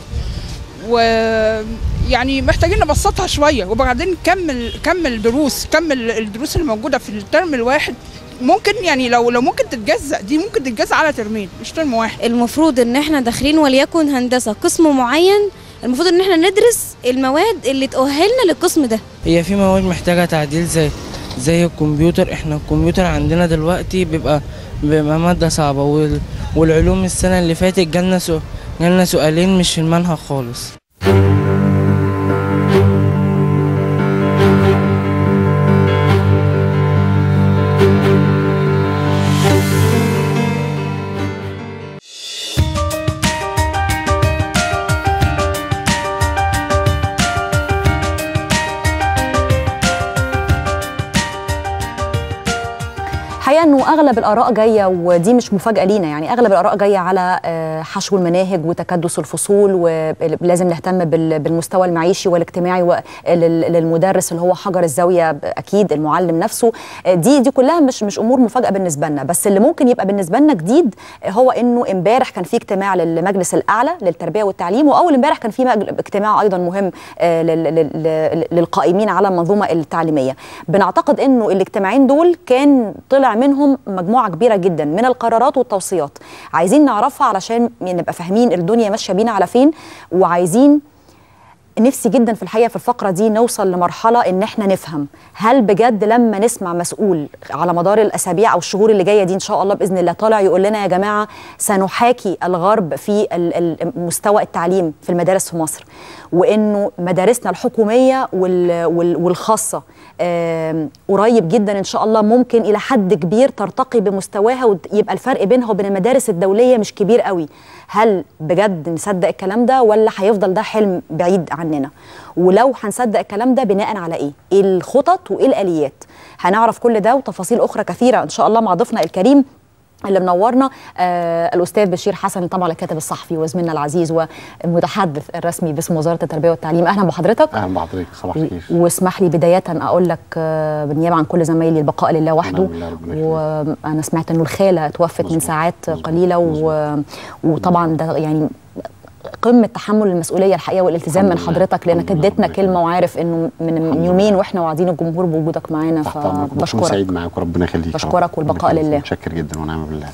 ويعني محتاجين نبسطها شوية وبعدين كمل كمل دروس كمل الدروس اللي موجودة في الترم الواحد ممكن يعني لو لو ممكن تتجزأ دي ممكن تتجزأ على ترمين مش ترم واحد المفروض ان احنا داخلين وليكن هندسه قسم معين المفروض ان احنا ندرس المواد اللي تؤهلنا للقسم ده هي في مواد محتاجه تعديل زي زي الكمبيوتر احنا الكمبيوتر عندنا دلوقتي بيبقى بيبقى ماده صعبه وال... والعلوم السنه اللي فاتت جالنا سو... جالنا سؤالين مش في المنهج خالص الحقيقه انه اغلب الاراء جايه ودي مش مفاجاه لينا يعني اغلب الاراء جايه على آه، حشو المناهج وتكدس الفصول ولازم نهتم بال- بالمستوى المعيشي والاجتماعي و- لل- للمدرس اللي هو حجر الزاويه اكيد المعلم نفسه آه، دي دي كلها مش مش امور مفاجاه بالنسبه لنا بس اللي ممكن يبقى بالنسبه لنا جديد هو انه امبارح كان في اجتماع للمجلس الاعلى للتربيه والتعليم واول امبارح كان في مجل- اجتماع ايضا مهم آه، لل- لل- لل- للقائمين على المنظومه التعليميه بنعتقد انه الاجتماعين دول كان طلع منهم مجموعه كبيره جدا من القرارات والتوصيات عايزين نعرفها علشان نبقى فاهمين الدنيا ماشيه بينا على فين وعايزين نفسي جدا في الحقيقه في الفقره دي نوصل لمرحله ان احنا نفهم هل بجد لما نسمع مسؤول على مدار الاسابيع او الشهور اللي جايه دي ان شاء الله باذن الله طالع يقول لنا يا جماعه سنحاكي الغرب في ال- ال- مستوى التعليم في المدارس في مصر وانه مدارسنا الحكوميه وال- وال- والخاصه آم، قريب جدا ان شاء الله ممكن الى حد كبير ترتقي بمستواها ويبقى الفرق بينها وبين المدارس الدوليه مش كبير قوي هل بجد نصدق الكلام ده ولا هيفضل ده حلم بعيد عننا ولو هنصدق الكلام ده بناء على ايه ايه الخطط وايه الاليات هنعرف كل ده وتفاصيل اخرى كثيره ان شاء الله مع ضيفنا الكريم اللي منورنا آه الاستاذ بشير حسن طبعا الكاتب الصحفي وزميلنا العزيز والمتحدث الرسمي باسم وزاره التربيه والتعليم اهلا بحضرتك اهلا بحضرتك صباح الخير واسمح لي بدايه اقول لك آه، بالنيابه عن كل زمايلي البقاء لله وحده نعم، لا، ربنا يخليك. وانا سمعت انه الخاله توفت من ساعات قليله و... وطبعا ده يعني قمه تحمل المسؤوليه الحقيقه والالتزام من حضرتك لانك اديتنا كلمه وعارف انه من من يومين واحنا واعدين الجمهور بوجودك معانا تحت امرك بكون فبشكرك سعيد معاك وربنا يخليك يا رب. بشكرك والبقاء ربنا يخليك. لله. متشكر جدا ونعم بالله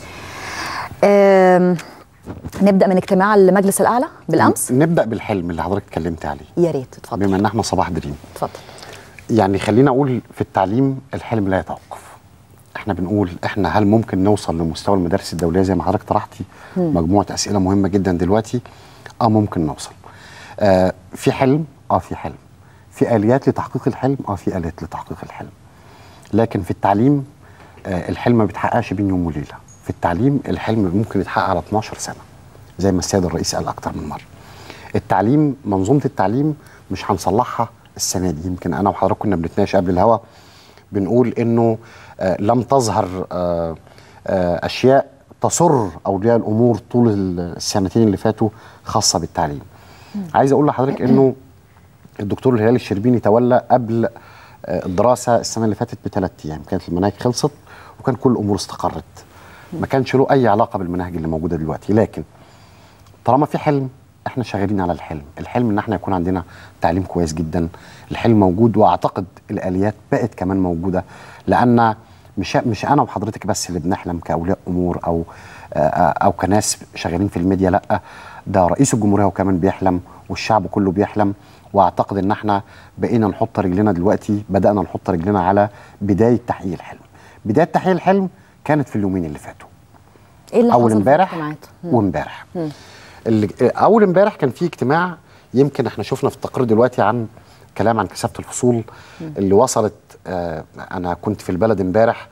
آم، نبدا من اجتماع المجلس الاعلى بالامس نبدا بالحلم اللي حضرتك اتكلمت عليه يا ريت اتفضل بما ان احنا صباح دريم اتفضل يعني خلينا اقول في التعليم الحلم لا يتوقف احنا بنقول احنا هل ممكن نوصل لمستوى المدارس الدوليه زي ما حضرتك طرحتي مم. مجموعه اسئله مهمه جدا دلوقتي اه ممكن نوصل آه في حلم اه في حلم في اليات لتحقيق الحلم اه في اليات لتحقيق الحلم لكن في التعليم آه الحلم ما بيتحققش بين يوم وليله في التعليم الحلم ممكن يتحقق على 12 سنه زي ما السيد الرئيس قال اكتر من مره التعليم منظومه التعليم مش هنصلحها السنه دي يمكن انا وحضرتك كنا بنتناقش قبل الهوا بنقول انه آه لم تظهر آه آه اشياء تسر اولياء الامور طول السنتين اللي فاتوا خاصه بالتعليم عايز اقول لحضرتك انه الدكتور الهلال الشربيني تولى قبل آه، الدراسه السنه اللي فاتت بثلاث ايام كانت المناهج خلصت وكان كل الامور استقرت ما كانش له اي علاقه بالمناهج اللي موجوده دلوقتي لكن طالما في حلم احنا شغالين على الحلم الحلم ان احنا يكون عندنا تعليم كويس جدا الحلم موجود واعتقد الاليات بقت كمان موجوده لان مش مش انا وحضرتك بس اللي بنحلم كاولياء امور او آه، آه، او كناس شغالين في الميديا لا ده رئيس الجمهوريه هو كمان بيحلم والشعب كله بيحلم واعتقد ان احنا بقينا نحط رجلنا دلوقتي بدانا نحط رجلنا على بدايه تحقيق الحلم بدايه تحقيق الحلم كانت في اليومين اللي فاتوا ايه اللي اول حصل في امبارح الاجتماعات؟ مم. وامبارح مم. اللي اول امبارح كان في اجتماع يمكن احنا شفنا في التقرير دلوقتي عن كلام عن كثافه الفصول اللي وصلت آه انا كنت في البلد امبارح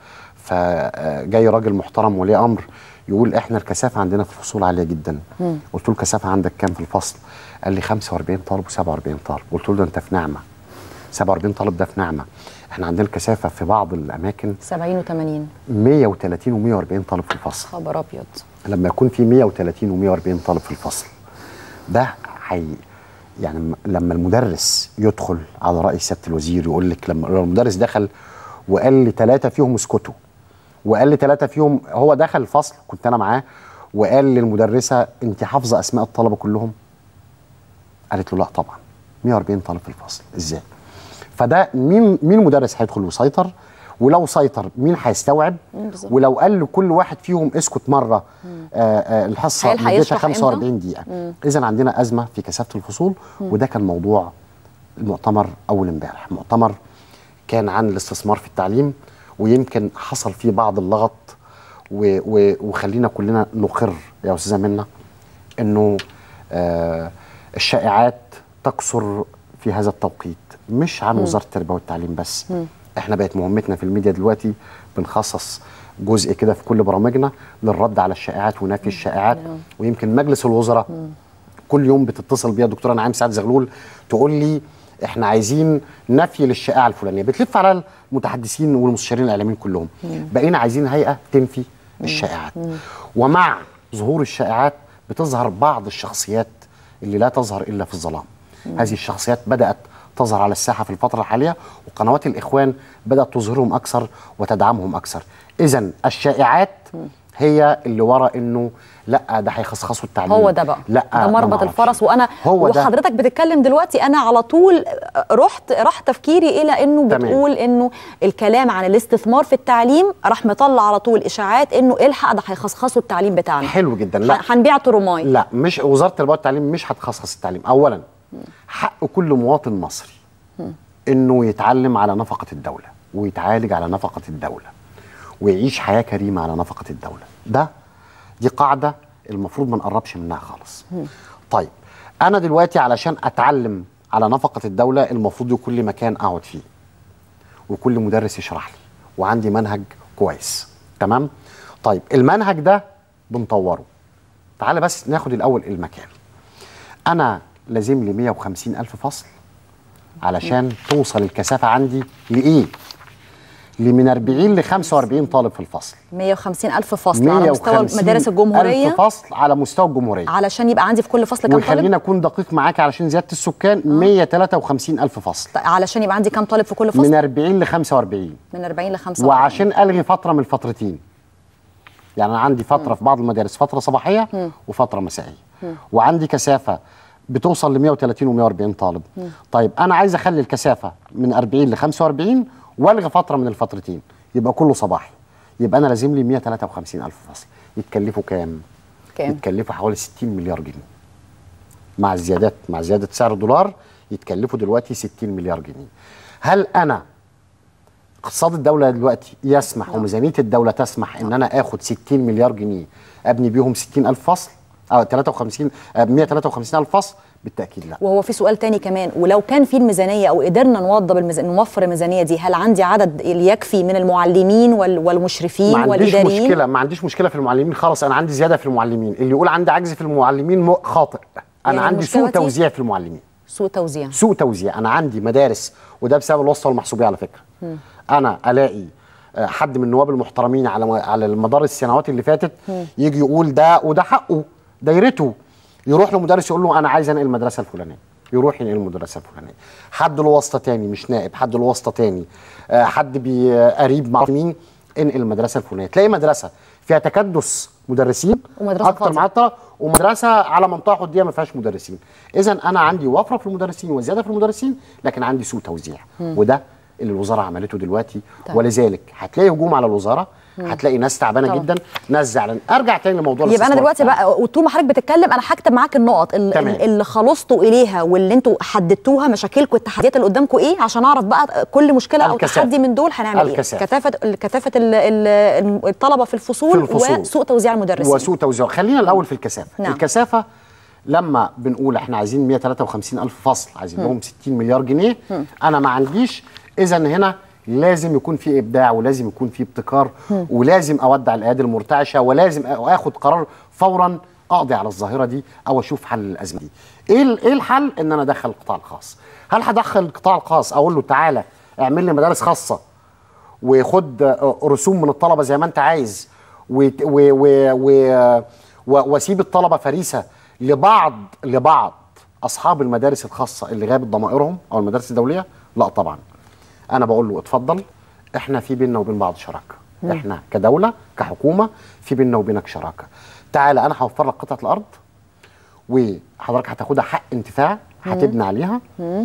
فجاي راجل محترم ولي امر يقول احنا الكثافه عندنا في الفصول عاليه جدا مم. قلت له الكثافه عندك كام في الفصل قال لي 45 طالب و47 طالب قلت له ده انت في نعمه 47 طالب ده في نعمه احنا عندنا الكثافه في بعض الاماكن 70 و80 130 و140 طالب في الفصل خبر ابيض لما يكون في 130 و140 طالب في الفصل ده حي يعني م- لما المدرس يدخل على رأي سيادة الوزير يقول لك لما لو المدرس دخل وقال لي ثلاثة فيهم اسكتوا وقال لي ثلاثة فيهم هو دخل الفصل كنت أنا معاه وقال للمدرسة أنت حافظة أسماء الطلبة كلهم؟ قالت له لا طبعا 140 طالب في الفصل إزاي؟ فده مين مين مدرس هيدخل ويسيطر ولو سيطر مين هيستوعب مم، بالظبط. ولو قال لكل واحد فيهم اسكت مره آه آه الحصه هل مدتها هيشرح 45 إمتى؟ دقيقه مم. اذا عندنا ازمه في كثافه الفصول مم. وده كان موضوع المؤتمر اول امبارح مؤتمر كان عن الاستثمار في التعليم ويمكن حصل فيه بعض اللغط و و وخلينا كلنا نقر يا استاذه منى انه آه الشائعات تكثر في هذا التوقيت مش عن مم. وزاره التربيه والتعليم بس مم. احنا بقت مهمتنا في الميديا دلوقتي بنخصص جزء كده في كل برامجنا للرد على الشائعات ونفي الشائعات نعم. ويمكن مجلس الوزراء كل يوم بتتصل بيا دكتوره نعيم سعد زغلول تقول لي احنا عايزين نفي للشائعه الفلانيه بتلف على المتحدثين والمستشارين الاعلاميين كلهم مم. بقينا عايزين هيئه تنفي الشائعات ومع ظهور الشائعات بتظهر بعض الشخصيات اللي لا تظهر الا في الظلام مم. هذه الشخصيات بدات تظهر على الساحه في الفتره الحاليه وقنوات الاخوان بدات تظهرهم اكثر وتدعمهم اكثر اذا الشائعات هي اللي ورا انه لا ده هيخصخصوا التعليم هو ده بقى لا ده مربط معرفش. الفرس وانا هو ده. وحضرتك بتتكلم دلوقتي انا على طول رحت راح تفكيري الى انه تمام. بتقول انه الكلام عن الاستثمار في التعليم راح مطلع على طول اشاعات انه الحق ده هيخصخصوا التعليم بتاعنا حلو جدا لا ح- هنبيع ترماي لا مش وزاره التربيه والتعليم مش هتخصص التعليم اولا حق كل مواطن مصري مم. انه يتعلم على نفقه الدوله ويتعالج على نفقه الدوله ويعيش حياه كريمه على نفقه الدوله ده دي قاعده المفروض ما نقربش منها خالص طيب انا دلوقتي علشان اتعلم على نفقه الدوله المفروض يكون لي مكان اقعد فيه وكل مدرس يشرح لي وعندي منهج كويس تمام طيب المنهج ده بنطوره تعال بس ناخد الاول المكان انا لازم لي 150 الف فصل علشان توصل الكثافه عندي لايه لمن 40 ل 45 طالب في الفصل 150 الف فصل على مستوى 150 المدارس الجمهوريه ألف فصل على مستوى الجمهوريه علشان يبقى عندي في كل فصل كام طالب وخلينا اكون دقيق معاك علشان زياده السكان 153 الف فصل علشان يبقى عندي كام طالب في كل فصل من 40 ل 45 من 40 ل 45 وعشان الغي فتره من الفترتين يعني انا عندي فتره في بعض المدارس فتره صباحيه مم. وفتره مسائيه مم. وعندي كثافه بتوصل ل 130 و140 طالب مم. طيب انا عايز اخلي الكثافه من 40 ل 45 والغي فتره من الفترتين يبقى كله صباحي يبقى انا لازم لي 153 الف فصل يتكلفوا كام كام يتكلفوا حوالي 60 مليار جنيه مع الزيادات مع زياده سعر الدولار يتكلفوا دلوقتي 60 مليار جنيه هل انا اقتصاد الدولة دلوقتي يسمح وميزانية الدولة تسمح ان انا اخد 60 مليار جنيه ابني بيهم 60 الف فصل او 53 آه، 153 الف فصل بالتأكيد لا وهو في سؤال تاني كمان ولو كان في الميزانيه او قدرنا نوضب الميز... نوفر الميزانيه دي هل عندي عدد يكفي من المعلمين وال... والمشرفين ما عنديش والاداريين مشكلة ما عنديش مشكلة في المعلمين خالص انا عندي زيادة في المعلمين اللي يقول عندي عجز في المعلمين م- خاطئ انا يعني عندي المشكلة سوء دي- توزيع في المعلمين سوء توزيع سوء توزيع انا عندي مدارس وده بسبب الواسطة والمحسوبية على فكرة مم. انا الاقي آه، حد من النواب المحترمين على على مدار السنوات اللي فاتت مم. يجي يقول ده وده حقه دايرته يروح لمدرس يقول له انا عايز انقل المدرسه الفلانيه يروح ينقل المدرسه الفلانيه حد له واسطه تاني مش نائب حد له واسطه تاني آه، حد بي- قريب مع مين انقل المدرسه الفلانيه تلاقي مدرسه فيها تكدس مدرسين ومدرسة اكتر فاضية. من عطله ومدرسه على منطقه حدوديه ما فيهاش مدرسين اذا انا عندي وفره في المدرسين وزياده في المدرسين لكن عندي سوء توزيع مم. وده اللي الوزاره عملته دلوقتي طيب. ولذلك هتلاقي هجوم على الوزاره مم. هتلاقي ناس تعبانه طبعا. جدا ناس زعلانه ارجع تاني لموضوع يبقى انا الاستثمار دلوقتي بتاعنا. بقى وطول ما حضرتك بتتكلم انا هكتب معاك النقط ال- تمام. ال- اللي خلصتوا اليها واللي انتوا حددتوها مشاكلكم التحديات اللي قدامكم ايه عشان اعرف بقى كل مشكله او الكثافة. تحدي من دول هنعمل الكثافة. ايه كثافه كثافه ال- ال- الطلبه في الفصول, في الفصول. وسوء توزيع المدرسين وسوء توزيع خلينا الاول في الكثافه نعم. الكثافه لما بنقول احنا عايزين 153 الف فصل عايزين مم. لهم 60 مليار جنيه مم. انا ما عنديش اذا هنا لازم يكون في ابداع ولازم يكون في ابتكار مم. ولازم اودع الايادي المرتعشه ولازم اخد قرار فورا اقضي على الظاهره دي او اشوف حل الازمه دي ايه ال- ايه الحل ان انا ادخل القطاع الخاص هل هدخل القطاع الخاص اقول له تعالى اعمل لي مدارس خاصه وخد آه، رسوم من الطلبه زي ما انت عايز وت- و- و- و- و- واسيب الطلبه فريسه لبعض لبعض اصحاب المدارس الخاصه اللي غابت ضمائرهم او المدارس الدوليه لا طبعا انا بقول له اتفضل احنا في بيننا وبين بعض شراكه مم. احنا كدوله كحكومه في بيننا وبينك شراكه تعالى انا هوفر لك قطعه الارض وحضرتك هتاخدها حق انتفاع هتبني عليها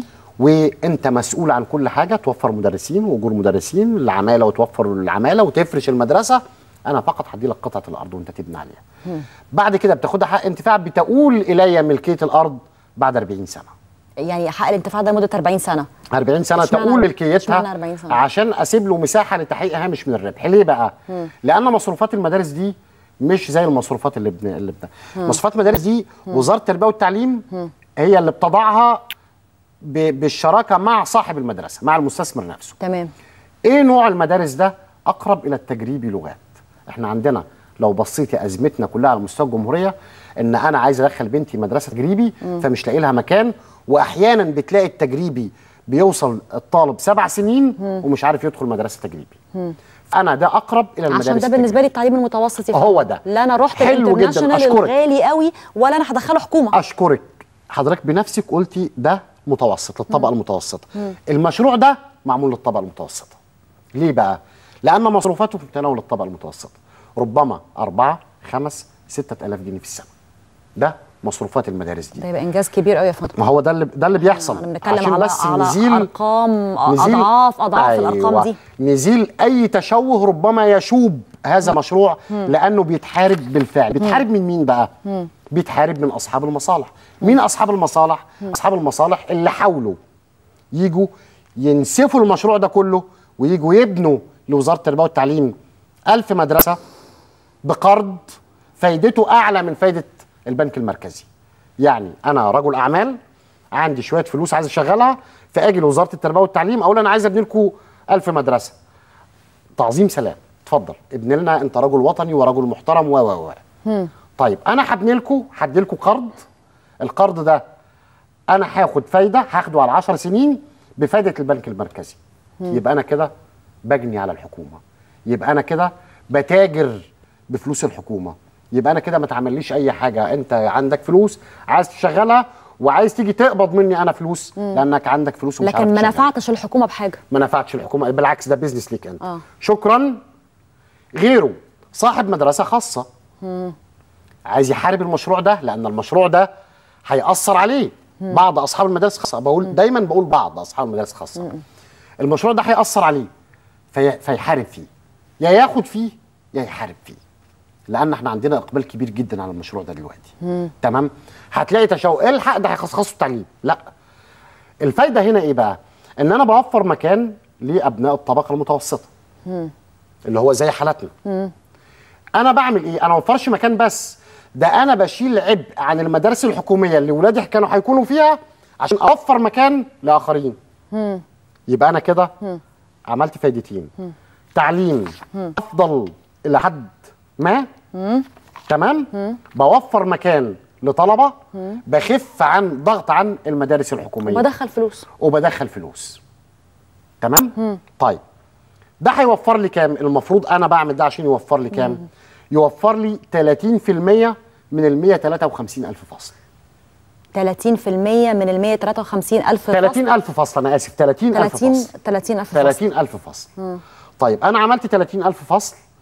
وانت مسؤول عن كل حاجه توفر مدرسين واجور مدرسين العماله وتوفر العماله وتفرش المدرسه انا فقط هدي لك قطعه الارض وانت تبني عليها بعد كده بتاخدها حق انتفاع بتقول الي ملكيه الارض بعد 40 سنه يعني حق الانتفاع ده لمده 40 سنه 40 سنه اشمعنى- تقول اشمعنى ملكيتها 40 سنة؟ عشان اسيب له مساحه لتحقيق هامش من الربح ليه بقى مم. لان مصروفات المدارس دي مش زي المصروفات اللي بن... اللي بن... مم. مصروفات المدارس دي مم. وزاره التربيه والتعليم مم. هي اللي بتضعها ب... بالشراكه مع صاحب المدرسه مع المستثمر نفسه تمام ايه نوع المدارس ده اقرب الى التجريبي لغات احنا عندنا لو بصيتي ازمتنا كلها على مستوى الجمهوريه ان انا عايز ادخل بنتي مدرسه تجريبي مم. فمش لاقي لها مكان واحيانا بتلاقي التجريبي بيوصل الطالب سبع سنين ومش عارف يدخل مدرسه تجريبي مم. انا ده اقرب الى المدارس عشان ده بالنسبه لي التعليم المتوسط يا هو فندم. ده. لا انا رحت حلو جداً، الانترناشونال أشكرك. الغالي قوي ولا انا هدخله حكومه اشكرك حضرتك بنفسك قلتي ده متوسط للطبقه المتوسطه مم. المشروع ده معمول للطبقه المتوسطه ليه بقى لان مصروفاته في متناول الطبقه المتوسطه ربما أربعة خمس ستة ألاف جنيه في السنة ده مصروفات المدارس دي ده يبقى انجاز كبير قوي يا فندم ما هو ده اللي ده اللي بيحصل انا بنتكلم عشان على بس على نزيل ارقام نزيل- اضعاف اضعاف الارقام دي نزيل اي تشوه ربما يشوب هذا المشروع مم. لانه بيتحارب بالفعل بيتحارب من مين بقى مم. بيتحارب من اصحاب المصالح مين اصحاب المصالح اصحاب المصالح اللي حاولوا يجوا ينسفوا المشروع ده كله ويجوا يبنوا لوزاره التربيه والتعليم ألف مدرسه بقرض فايدته اعلى من فايده البنك المركزي يعني انا رجل اعمال عندي شويه فلوس عايز اشغلها فاجي لوزاره التربيه والتعليم اقول انا عايز ابني لكم 1000 مدرسه تعظيم سلام اتفضل ابن لنا انت رجل وطني ورجل محترم و و و مم. طيب انا هبني لكم هدي لكم قرض القرض ده انا هاخد فايده هاخده على 10 سنين بفايده البنك المركزي مم. يبقى انا كده بجني على الحكومه يبقى انا كده بتاجر بفلوس الحكومه يبقى انا كده ما تعمليش اي حاجه انت عندك فلوس عايز تشغلها وعايز تيجي تقبض مني انا فلوس مم. لانك عندك فلوس ومش لكن عارف ما تشغلها. نفعتش الحكومه بحاجه ما نفعتش الحكومه بالعكس ده بيزنس ليك انت اه شكرا غيره صاحب مدرسه خاصه مم. عايز يحارب المشروع ده لان المشروع ده هيأثر عليه مم. بعض اصحاب المدارس الخاصه بقول دايما بقول بعض اصحاب المدارس الخاصه المشروع ده هيأثر عليه في فيحارب فيه يا ياخد فيه يا يحارب فيه لان احنا عندنا اقبال كبير جدا على المشروع ده دلوقتي مم. تمام هتلاقي تشوق الحق ده هيخصصوا التعليم لا الفايده هنا ايه بقى ان انا بوفر مكان لابناء الطبقه المتوسطه مم. اللي هو زي حالتنا مم. انا بعمل ايه انا ما بوفرش مكان بس ده انا بشيل عبء عن المدارس الحكوميه اللي ولادي كانوا هيكونوا فيها عشان اوفر مكان لاخرين مم. يبقى انا كده مم. عملت فايدتين مم. تعليم مم. افضل الى حد ما مم. تمام مم. بوفر مكان لطلبه مم. بخف عن ضغط عن المدارس الحكوميه وبدخل فلوس وبدخل فلوس تمام مم. طيب ده هيوفر لي كام المفروض انا بعمل ده عشان يوفر لي كام يوفر لي 30% من ال 153 الف فصل 30% من ال 153 الف 30 الف فصل انا اسف 30 الف 30 فصل 30 الف 30 الف فصل مم. طيب انا عملت 30 الف فصل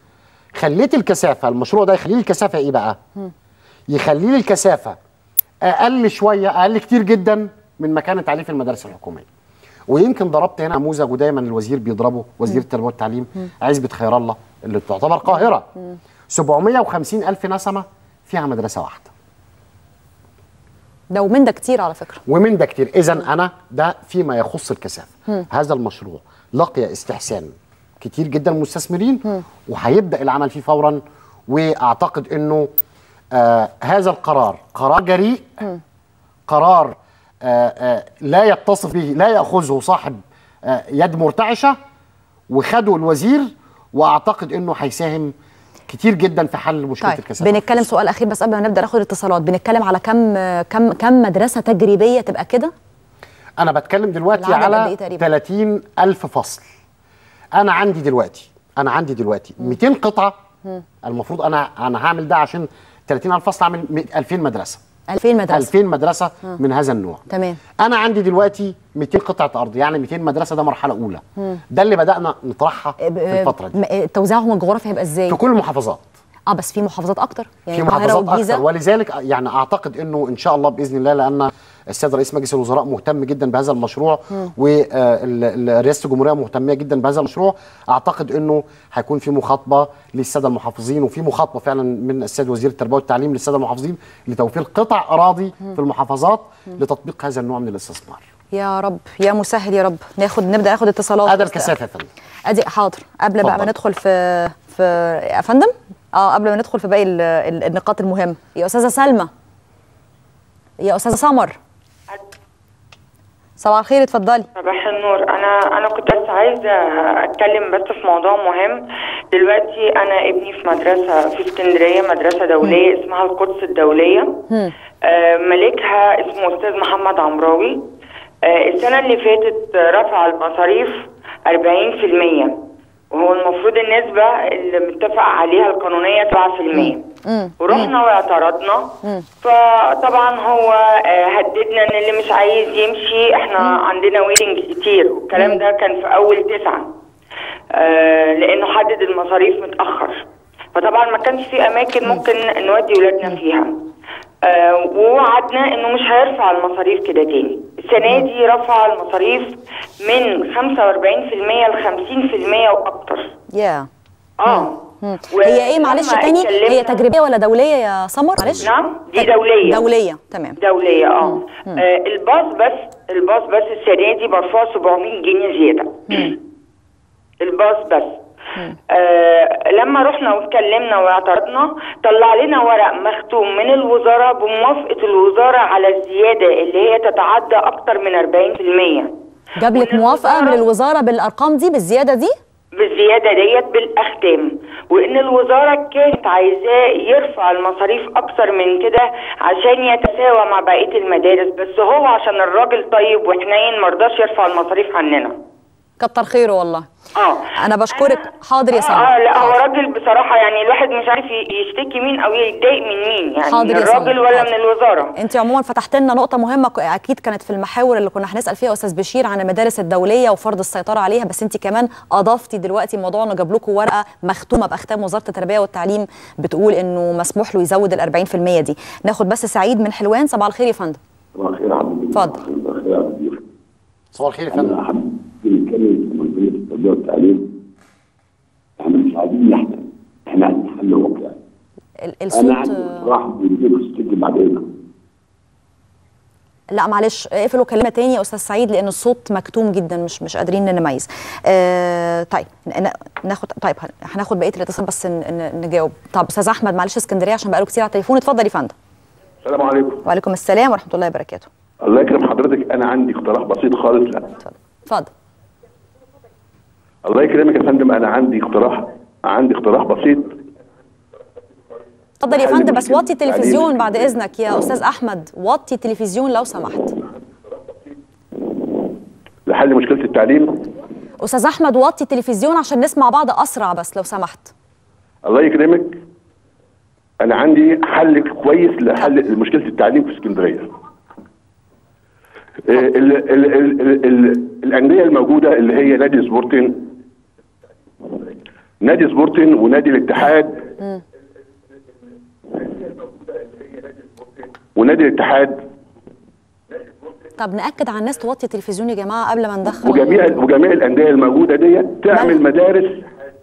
خليت الكثافه المشروع ده يخلي لي الكثافه ايه بقى يخلي لي الكثافه اقل شويه اقل كتير جدا من ما كانت عليه في المدارس الحكوميه ويمكن ضربت هنا نموذج ودايما الوزير بيضربه وزير التربيه والتعليم عزبه خير الله اللي تعتبر قاهره 750 الف نسمه فيها مدرسه واحده ده ومن ده كتير على فكره ومن ده كتير اذا انا ده فيما يخص الكثافه مم. هذا المشروع لقي استحسان كتير جدا من المستثمرين وهيبدا العمل فيه فورا واعتقد انه آه هذا القرار قرار جريء قرار آه آه لا يتصف به لا ياخذه صاحب آه يد مرتعشه وخده الوزير واعتقد انه هيساهم كتير جدا في حل مشكله طيب الكثافه بنتكلم سؤال اخير بس قبل ما نبدا ناخد اتصالات بنتكلم على كم كم كم مدرسه تجريبيه تبقى كده انا بتكلم دلوقتي العدد قد على إيه تقريباً؟ 30 ألف فصل أنا عندي دلوقتي أنا عندي دلوقتي 200 قطعة المفروض أنا أنا هعمل ده عشان 30 ألف فصل أعمل 2000 مدرسة 2000 مدرسه 2000 مدرسة مم. من هذا النوع تمام أنا عندي دلوقتي 200 قطعة أرض يعني 200 مدرسة ده مرحلة أولى مم. ده اللي بدأنا نطرحها في الفترة دي م- توزيعهم الجغرافي هيبقى ازاي في كل المحافظات اه بس في محافظات اكتر يعني في القاهره محافظات والجيزه اكثر ولذلك يعني اعتقد انه ان شاء الله باذن الله لان السيد رئيس مجلس الوزراء مهتم جدا بهذا المشروع مم. ورئاسه الجمهوريه مهتميه جدا بهذا المشروع اعتقد انه هيكون في مخاطبه للساده المحافظين وفي مخاطبه فعلا من السيد وزير التربيه والتعليم للساده المحافظين لتوفير قطع اراضي مم. في المحافظات مم. لتطبيق هذا النوع من الاستثمار يا رب يا مسهل يا رب ناخد نبدا ناخد اتصالات هذا بس- الكثافه يا فندم ادي حاضر قبل بقى ما اتفضل. ندخل في في يا فندم اه قبل ما ندخل في باقي ال- ال- النقاط المهمه يا استاذه سلمى يا استاذه سمر صباح الخير اتفضلي صباح النور انا انا كنت بس عايزه اتكلم بس في موضوع مهم دلوقتي انا ابني في مدرسه في اسكندريه مدرسه دوليه اسمها القدس الدوليه آه، مالكها اسمه استاذ محمد عمراوي آه، السنه اللي فاتت رفع المصاريف 40% وهو المفروض النسبه اللي متفق عليها القانونيه 7% ورحنا واعترضنا فطبعا هو آه، هددنا ان اللي مش عايز يمشي احنا عندنا ويتنج كتير والكلام ده كان في اول تسعة آه، لانه حدد المصاريف متاخر فطبعا ما كانش في اماكن ممكن نودي ولادنا فيها آه، ووعدنا انه مش هيرفع المصاريف كده تاني السنه دي رفع المصاريف من 45% ل 50% واكتر يا اه مم. هي ايه معلش ولما تاني هي اتكلمنا- تجريبيه ولا دوليه يا سمر معلش نعم دي دوليه دوليه تمام دوليه اه آه، الباص بس الباص بس السنه دي مرفوع 700 جنيه زياده الباص بس آه لما رحنا واتكلمنا واعترضنا طلع لنا ورق مختوم من الوزاره بموافقه الوزاره على الزياده اللي هي تتعدى اكتر من 40% جاب لك موافقه من الوزاره بالارقام دي بالزياده دي بالزياده ديت بالاختام وان الوزاره كانت عايزاه يرفع المصاريف اكتر من كده عشان يتساوى مع بقيه المدارس بس هو عشان الراجل طيب وحنين مرضاش يرفع المصاريف عننا كتر خيره والله اه انا بشكرك حاضر يا سمر اه لا هو راجل بصراحه يعني الواحد مش عارف ي- يشتكي مين او يتضايق من مين يعني حاضر من يا الراجل سمر، ولا حاضر. من الوزاره انت عموما فتحت لنا نقطه مهمه ك- اكيد كانت في المحاور اللي كنا هنسال فيها استاذ بشير عن المدارس الدوليه وفرض السيطره عليها بس انت كمان اضفتي دلوقتي موضوع انه جاب لكم ورقه مختومه باختام وزاره التربيه والتعليم بتقول انه مسموح له يزود ال 40% دي ناخد بس سعيد من حلوان صباح الخير يا فندم صباح الخير يا عبد اتفضل صباح الخير يا عبد صباح الخير يا فندم انا حابب نتكلم في منظومه التربيه والتعليم احنا مش عايزين نحلم احنا عايزين حل واقعي ال- انا الصوت عندي اقتراح بيديك السجن بعد اذنك لا معلش اقفلوا كلمه تاني يا استاذ سعيد لان الصوت مكتوم جدا مش مش قادرين نميز آه طيب ن- ن- ناخد طيب هن- هناخد بقيه الاتصال بس ن- ن- نجاوب طب استاذ احمد معلش اسكندريه عشان بقاله كتير على التليفون اتفضل يا فندم السلام عليكم وعليكم السلام ورحمه الله وبركاته الله يكرم حضرتك انا عندي اقتراح بسيط خالص لا اتفضل الله يكرمك يا فندم انا عندي اقتراح عندي اقتراح بسيط اتفضل يا حل فندم بس مشكلة وطي التلفزيون التعليم. بعد اذنك يا استاذ احمد وطي التلفزيون لو سمحت لحل مشكله التعليم استاذ احمد وطي التلفزيون عشان نسمع بعض اسرع بس لو سمحت الله يكرمك انا عندي حل كويس لحل مشكله التعليم في اسكندريه آه، ال ال ال ال ال الانديه الموجوده اللي هي نادي سبورتين نادي سبورتنج ونادي الاتحاد مم. ونادي الاتحاد طب ناكد على الناس توطي التلفزيون يا جماعه قبل ما ندخل وجميع وجميع الانديه الموجوده ديت تعمل مدارس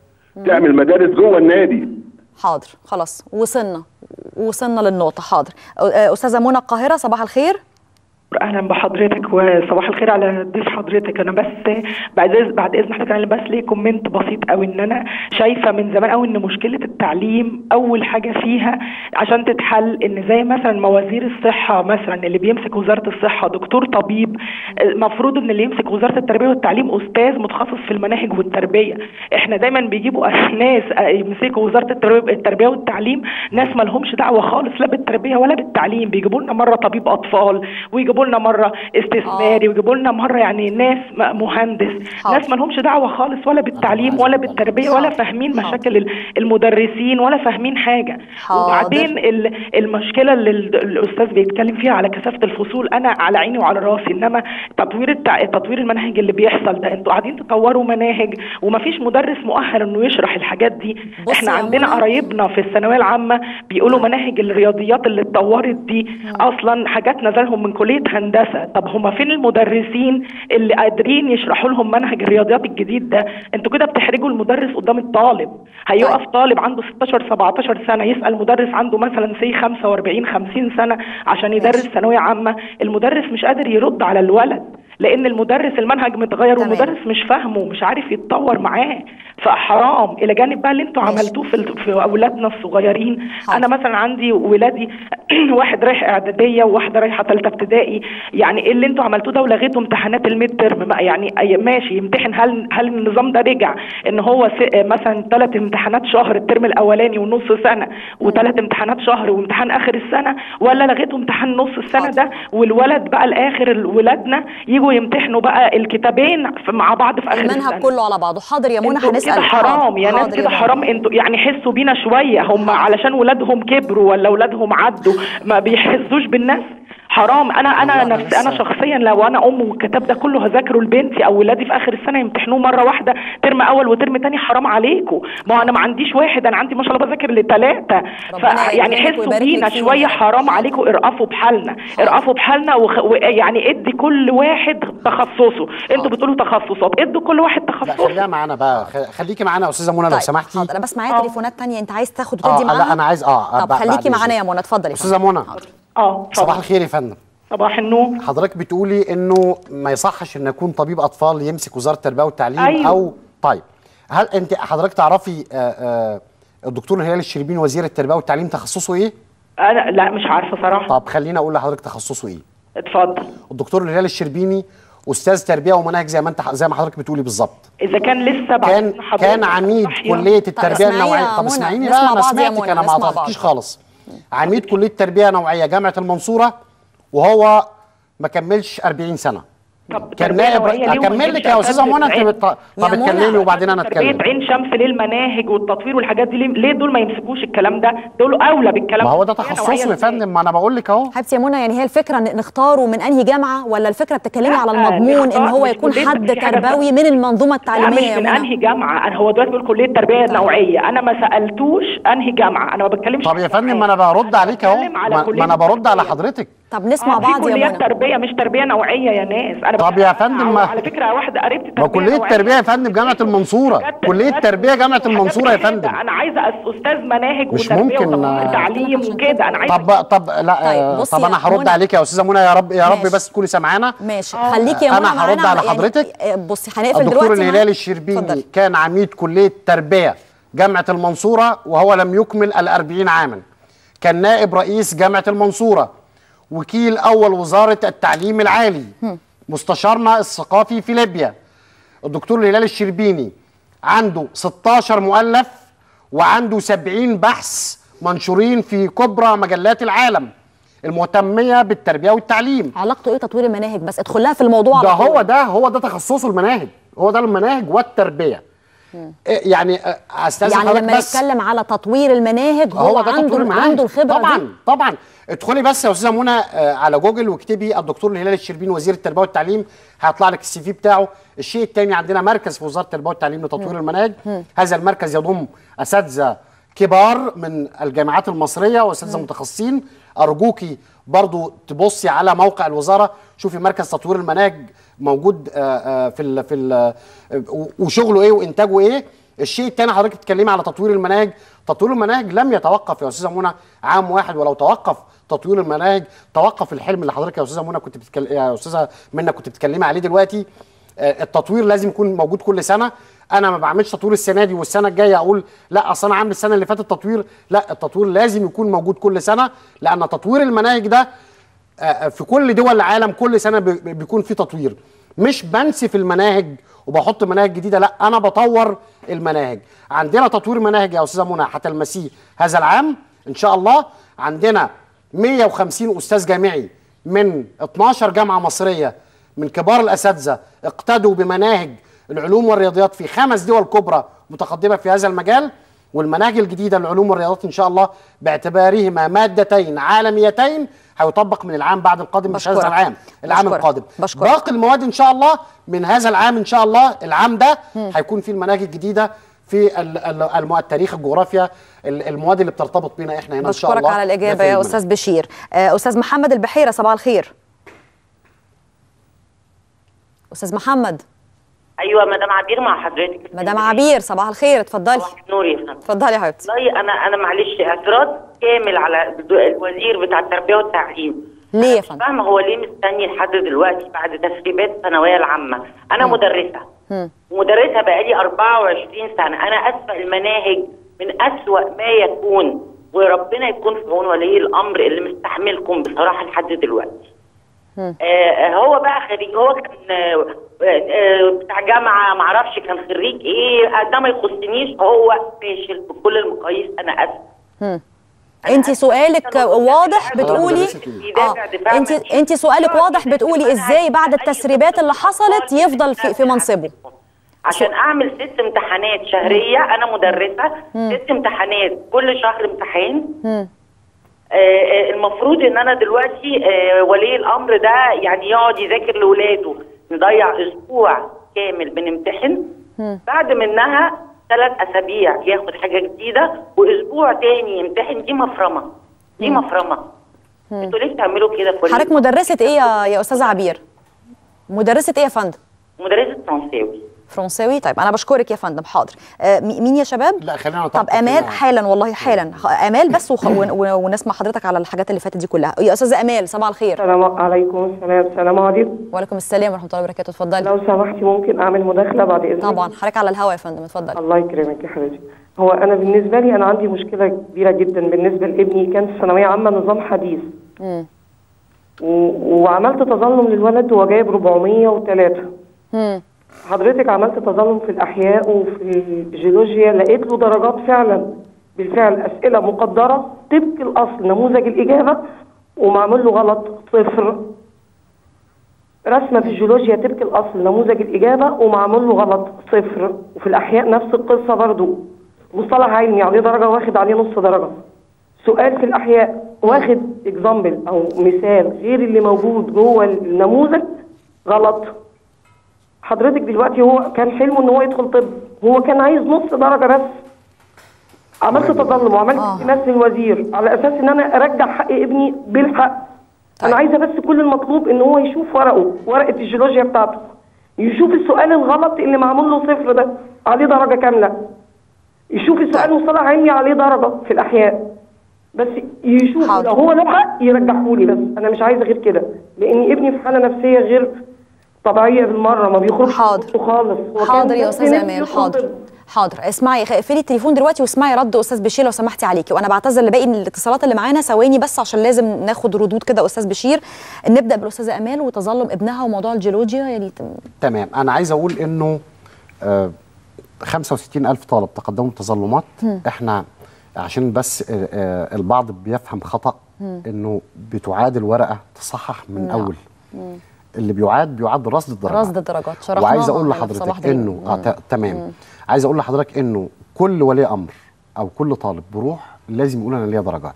تعمل مدارس جوه النادي حاضر خلاص وصلنا وصلنا للنقطه حاضر أ- استاذه منى القاهره صباح الخير اهلا بحضرتك وصباح الخير على ضيف حضرتك انا بس بعد إذ- بعد اذن حضرتك انا بس ليه كومنت بسيط قوي ان انا شايفه من زمان قوي ان مشكله التعليم اول حاجه فيها عشان تتحل ان زي مثلا موازير الصحه مثلا اللي بيمسك وزاره الصحه دكتور طبيب المفروض ان اللي يمسك وزاره التربيه والتعليم استاذ متخصص في المناهج والتربيه احنا دايما بيجيبوا ناس يمسكوا وزاره التربيه التربية والتعليم ناس ما لهمش دعوه خالص لا بالتربيه ولا بالتعليم بيجيبوا لنا مره طبيب اطفال ويجيبوا لنا مره استثماري ويجيبوا لنا مره يعني ناس م- مهندس ناس ما لهمش دعوه خالص ولا بالتعليم ولا بالتربيه ولا فاهمين مشاكل ال- المدرسين ولا فاهمين حاجه وبعدين ال- المشكله اللي ال- الاستاذ بيتكلم فيها على كثافه الفصول انا على عيني وعلى راسي انما تطوير التع... تطوير المناهج اللي بيحصل ده انتوا قاعدين تطوروا مناهج ومفيش مدرس مؤهل انه يشرح الحاجات دي احنا يا عندنا منى. قرايبنا في الثانويه العامه بيقولوا مناهج الرياضيات اللي اتطورت دي اصلا حاجات نزلهم من كليه هندسه طب هما فين المدرسين اللي قادرين يشرحوا لهم منهج الرياضيات الجديد ده انتوا كده بتحرجوا المدرس قدام الطالب هيقف طالب عنده 16 17 سنه يسال مدرس عنده مثلا سي 45 50 سنه عشان يدرس ثانويه عامه المدرس مش قادر يرد على الولد لان المدرس المنهج متغير والمدرس مش فاهمه ومش عارف يتطور معاه فحرام الى جانب بقى اللي انتوا عملتوه في ال- في اولادنا الصغيرين انا مثلا عندي ولادي واحد رايح اعداديه وواحده رايحه ثالثه ابتدائي يعني ايه اللي انتوا عملتوه ده ولغيتوا امتحانات الميد ترم يعني أي- ماشي يمتحن هل هل النظام ده رجع ان هو س- مثلا ثلاث امتحانات شهر الترم الاولاني ونص سنه وثلاث امتحانات شهر وامتحان اخر السنه ولا لغيتوا امتحان نص السنه ده والولد بقى الاخر ولادنا يجوا يمتحنوا بقى الكتابين في- مع بعض في اخر المنهج السنه كله على بعضه حاضر يا منى انتوا هنسال كده حرام يا ناس حاضر كده منى. حرام انتوا يعني حسوا بينا شويه هم علشان ولادهم كبروا ولا ولادهم عدوا ما بيحسوش بالناس حرام انا انا نفسي انا شخصيا لو انا ام والكتاب ده كله هذاكره لبنتي او ولادي في اخر السنه يمتحنوه مره واحده ترم اول وترم تاني حرام عليكم ما انا ما عنديش واحد انا عندي ما شاء الله بذاكر لثلاثه فيعني يكرمك حسوا ويبارك بينا لك فيهم شويه يا رب. حرام عليكم ارقفوا بحالنا ارقفوا بحالنا وخ... ويعني ادي كل واحد تخصصه انتوا بتقولوا تخصصات ادوا كل واحد لا تخصصه خليها معانا بقى خ- خليكي معانا يا استاذه منى لو طيب، سمحتي حاضر انا بس معايا تليفونات تانية انت عايز تاخد اه وتدي معاها لا انا عايز اه طب بعد- خليكي بعد معانا يا إذنك. منى اتفضلي استاذه منى اه صباح الخير يا فندم صباح النور حضرتك بتقولي انه ما يصحش ان يكون طبيب اطفال يمسك وزاره التربيه والتعليم أيوة. او طيب هل انت حضرتك تعرفي آه آه الدكتور هلال الشربيني وزير التربيه والتعليم تخصصه ايه؟ انا لا مش عارفه صراحه طب خليني اقول لحضرتك تخصصه ايه؟ اتفضل الدكتور هلال الشربيني استاذ تربيه ومناهج زي ما انت زي ما حضرتك بتقولي بالظبط اذا كان لسه بعد كان حضرتك كان عميد صحيح. كليه التربيه اسمعي يا النوعيه طب منى، اسمعيني نسمع بقى انا بعض يا سمعتك منى، انا ما نسمع قطعتكيش بعض. خالص عميد كليه تربيه نوعيه جامعه المنصوره وهو ما كملش 40 سنه كان تربية نائب نوعية ليه اكمل وما لك يا ينفعش استاذه منى انت أساتذة بت... طب يا منى، اتكلمي وبعدين انا تربيه اتكلم عين شمس ليه المناهج والتطوير والحاجات دي ليه, ليه دول ما يمسكوش الكلام ده دول اولى بالكلام ما هو ده تربية تخصصه يا نوعية فندم ما انا بقول لك اهو حبيبتي يا منى يعني هي الفكره ان نختاره من انهي جامعه ولا الفكره بتتكلمي على لا، المضمون ان نختار هو مش يكون كلية حد في حاجة تربوي من المنظومه لا التعليميه مش يا من منى انهي جامعه انا هو دلوقتي بيقول كليه تربيه نوعيه انا ما سالتوش انهي جامعه انا ما بتكلمش طب يا فندم ما انا برد عليك اهو بتكلم على ما كلية ما انا برد على حضرتك طب نسمع آه، بعض في يا كليات منى تربيه مش تربيه نوعيه يا ناس انا طب يا فندم ما على فكره واحده قريبتي ما تربيه كليه نوعية. التربيه يا فندم جامعه المنصوره كليه التربيه جامعه المنصوره يا فندم انا عايزه أس- استاذ مناهج مش وتربيه ممكن، آه، وتعليم وكده انا عايزه طب طب لا آه، بصي طب يا انا هرد منى. عليك يا استاذه منى يا رب يا رب ماشي. بس تكوني سامعانا ماشي خليكي يا منى انا هرد معانا على يعني- حضرتك آه، بصي هنقفل الدكتور دلوقتي مع- الهلال الشربيني كان عميد كليه تربيه جامعه المنصوره وهو لم يكمل الأربعين عاما كان نائب رئيس جامعه المنصوره وكيل اول وزاره التعليم العالي مستشارنا الثقافي في ليبيا الدكتور الهلال الشربيني عنده 16 مؤلف وعنده 70 بحث منشورين في كبرى مجلات العالم المهتميه بالتربيه والتعليم علاقته ايه تطوير المناهج بس ادخل لها في الموضوع ده على طول. هو ده هو ده تخصصه المناهج هو ده المناهج والتربيه إيه يعني آه، استاذن يعني حضرتك لما بس نتكلم على تطوير المناهج هو, هو ده عنده تطوير المناهج. عنده الخبره طبعا دي طبعا ادخلي بس يا استاذه منى آه، على جوجل واكتبي الدكتور الهلال الشربيني وزير التربيه والتعليم هيطلع لك السي في بتاعه الشيء الثاني عندنا مركز في وزاره التربيه والتعليم لتطوير مم. المناهج مم. هذا المركز يضم اساتذه كبار من الجامعات المصريه واساتذه متخصصين ارجوكي برضو تبصي على موقع الوزاره شوفي مركز تطوير المناهج موجود آه، آه، في ال في ال آه، وشغله ايه وانتاجه ايه الشيء الثاني حضرتك بتتكلمي على تطوير المناهج تطوير المناهج لم يتوقف يا استاذه منى عام واحد ولو توقف تطوير المناهج توقف الحلم اللي حضرتك يا استاذه منى كنت بتتكلم يا استاذه منى كنت بتتكلمي عليه دلوقتي آه، التطوير لازم يكون موجود كل سنه انا ما بعملش تطوير السنه دي والسنه الجايه اقول لا اصل انا عامل السنه اللي فاتت تطوير لا التطوير لازم يكون موجود كل سنه لان تطوير المناهج ده آه، في كل دول العالم كل سنه بي- بيكون في تطوير مش بنسف المناهج وبحط مناهج جديده لا انا بطور المناهج عندنا تطوير مناهج يا استاذه منى هتلمسيه هذا العام ان شاء الله عندنا 150 استاذ جامعي من 12 جامعه مصريه من كبار الاساتذه اقتدوا بمناهج العلوم والرياضيات في خمس دول كبرى متقدمه في هذا المجال والمناهج الجديده للعلوم والرياضيات ان شاء الله باعتبارهما مادتين عالميتين هيطبق من العام بعد القادم مش هذا بشكرك. العام العام بشكرك. القادم بشكرك. باقي المواد ان شاء الله من هذا العام ان شاء الله العام ده هيكون في المناهج الجديده في ال- ال- الم- التاريخ الجغرافيا ال- المواد اللي بترتبط بينا احنا هنا ان شاء بشكرك الله على الاجابه ده في يا المناهج. استاذ بشير آه، استاذ محمد البحيره صباح الخير استاذ محمد ايوه مدام عبير مع حضرتك مدام عبير صباح الخير اتفضلي نور يا فندم اتفضلي يا حبيبتي والله انا انا معلش اعتراض كامل على الد- الوزير بتاع التربيه والتعليم ليه يا مش فاهمه هو ليه مستني لحد دلوقتي بعد تسريبات الثانويه العامه انا مدرسه مم. مدرسه بقالي 24 سنه انا اسفه المناهج من اسوا ما يكون وربنا يكون في عون ولي الامر اللي مستحملكم بصراحه لحد دلوقتي آه هو بقى خريج هو كان آه آه بتاع جامعه معرفش كان خريج ايه آه، ده ما يخصنيش هو فاشل بكل المقاييس انا اسف انت سؤالك واضح بتقولي اه انت انت سؤالك واضح بتقولي ازاي بعد التسريبات اللي حصلت يفضل في في منصبه عشان اعمل ست امتحانات شهريه انا مدرسه مم. ست امتحانات كل شهر امتحان مم. آه، آه، المفروض ان انا دلوقتي آه، ولي الامر ده يعني يقعد يذاكر لاولاده نضيع اسبوع كامل بنمتحن مم. بعد منها ثلاث اسابيع ياخد حاجه جديده واسبوع تاني يمتحن دي مفرمه دي مفرمه انتوا ليه بتعملوا كده في ولي حضرتك مدرسه ايه يا يا استاذه عبير مدرسه ايه يا فندم مدرسه فرنساوي فرنساوي طيب انا بشكرك يا فندم حاضر آه مي- مين يا شباب لا خلينا طب امال حالا والله حالا خ- امال بس وخ... ون... ون- ونسمع حضرتك على الحاجات اللي فاتت دي كلها يا استاذه امال صباح الخير السلام عليكم السلام السلام عليكم وعليكم السلام ورحمه الله وبركاته اتفضلي لو سمحتي ممكن اعمل مداخله بعد اذنك طبعا حضرتك على الهوا يا فندم اتفضلي الله يكرمك يا حبيبتي هو انا بالنسبه لي انا عندي مشكله كبيره جدا بالنسبه لابني كان في ثانويه عامه نظام حديث مم. و... وعملت تظلم للولد وهو جايب 403 مم. حضرتك عملت تظلم في الاحياء وفي الجيولوجيا لقيت له درجات فعلا بالفعل اسئله مقدره طبق الاصل نموذج الاجابه ومعمول له غلط صفر رسمه في الجيولوجيا طبق الاصل نموذج الاجابه ومعمول له غلط صفر وفي الاحياء نفس القصه برضو مصطلح علمي عليه درجه واخد عليه نص درجه سؤال في الاحياء واخد اكزامبل او مثال غير اللي موجود جوه النموذج غلط حضرتك دلوقتي هو كان حلمه ان هو يدخل طب هو كان عايز نص درجه بس عملت تظلم وعملت التماس للوزير على اساس ان انا ارجع حق ابني بالحق انا عايزه بس كل المطلوب ان هو يشوف ورقه ورقه الجيولوجيا بتاعته يشوف السؤال الغلط اللي معمول له صفر ده عليه درجه كامله يشوف السؤال مصطلح علمي عليه درجه في الاحياء بس يشوف لو هو له حق يرجحه لي بس انا مش عايزه غير كده لان ابني في حاله نفسيه غير طبيعيه بالمره ما بيخرجش حاضر خالص هو كان حاضر يا بس استاذه نفسه امال يدخل حاضر طب. حاضر اسمعي خ- اقفلي التليفون دلوقتي واسمعي رد استاذ بشير لو سمحتي عليكي وانا بعتذر لباقي من الاتصالات اللي معانا ثواني بس عشان لازم ناخد ردود كده استاذ بشير نبدا بالاستاذه امال وتظلم ابنها وموضوع الجيولوجيا يعني تم- تمام انا عايز اقول انه آه 65 الف طالب تقدموا بتظلمات مم. احنا عشان بس آه آه البعض بيفهم خطا مم. انه بتعاد الورقه تصحح من نعم. اول مم. اللي بيعاد بيعاد رصد الدرجات رصد الدرجات شرحناها وعايز اقول هنا في صباح لحضرتك دريم. انه آه مم. ت- تمام مم. عايز اقول لحضرتك انه كل ولي امر او كل طالب بروح لازم يقول انا ليا درجات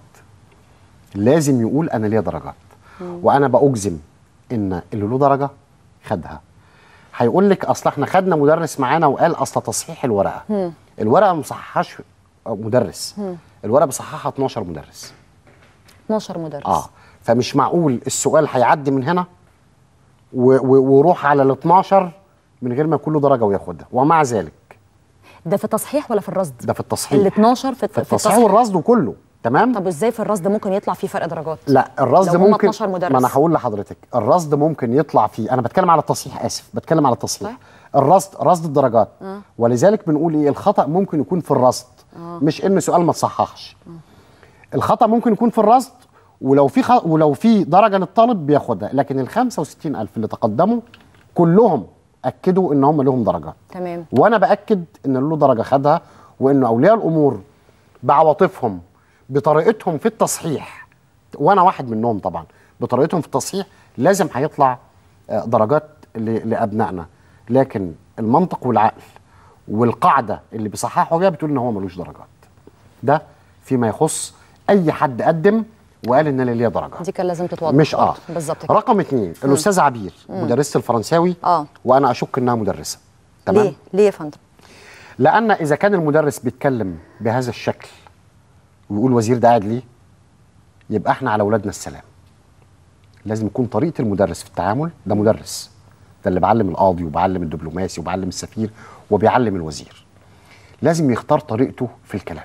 لازم يقول انا ليا درجات وانا باجزم ان اللي له درجه خدها هيقول لك اصل احنا خدنا مدرس معانا وقال اصل تصحيح الورقه مم. الورقه ما مصححهاش مدرس مم. الورقه بيصححها 12 مدرس 12 مدرس اه فمش معقول السؤال هيعدي من هنا و- و- ويروح على ال 12 من غير ما يكون له درجه وياخدها ومع ذلك ده في التصحيح ولا في الرصد ده في التصحيح ال 12 في, في التصحيح والرصد وكله تمام طب ازاي في الرصد ممكن يطلع فيه فرق درجات لا الرصد لو هم ممكن 12 مدرس ما انا هقول لحضرتك الرصد ممكن يطلع فيه انا بتكلم على التصحيح اسف بتكلم على التصحيح الرصد رصد الدرجات آه. ولذلك بنقول ايه الخطا ممكن يكون في الرصد آه. مش ان سؤال ما تصححش الخطا ممكن يكون في الرصد ولو في خ... ولو في درجه للطالب بياخدها لكن ال 65000 اللي تقدموا كلهم اكدوا ان هم لهم درجات تمام وانا باكد ان اللي له درجه خدها وان اولياء الامور بعواطفهم بطريقتهم في التصحيح وانا واحد منهم طبعا بطريقتهم في التصحيح لازم هيطلع آه، درجات ل- لابنائنا لكن المنطق والعقل والقاعده اللي بيصححوا بيها بتقول ان هو ملوش درجات ده فيما يخص اي حد قدم وقال ان انا ليا درجه دي كان لازم تتوضح مش اه برضه. بالظبط كده رقم اتنين الاستاذ عبير مم. مدرسه الفرنساوي اه وانا اشك انها مدرسه تمام ليه ليه يا فندم لان اذا كان المدرس بيتكلم بهذا الشكل ويقول وزير ده قاعد ليه يبقى احنا على اولادنا السلام لازم يكون طريقه المدرس في التعامل ده مدرس ده اللي بعلم القاضي وبعلم الدبلوماسي وبعلم السفير وبيعلم الوزير لازم يختار طريقته في الكلام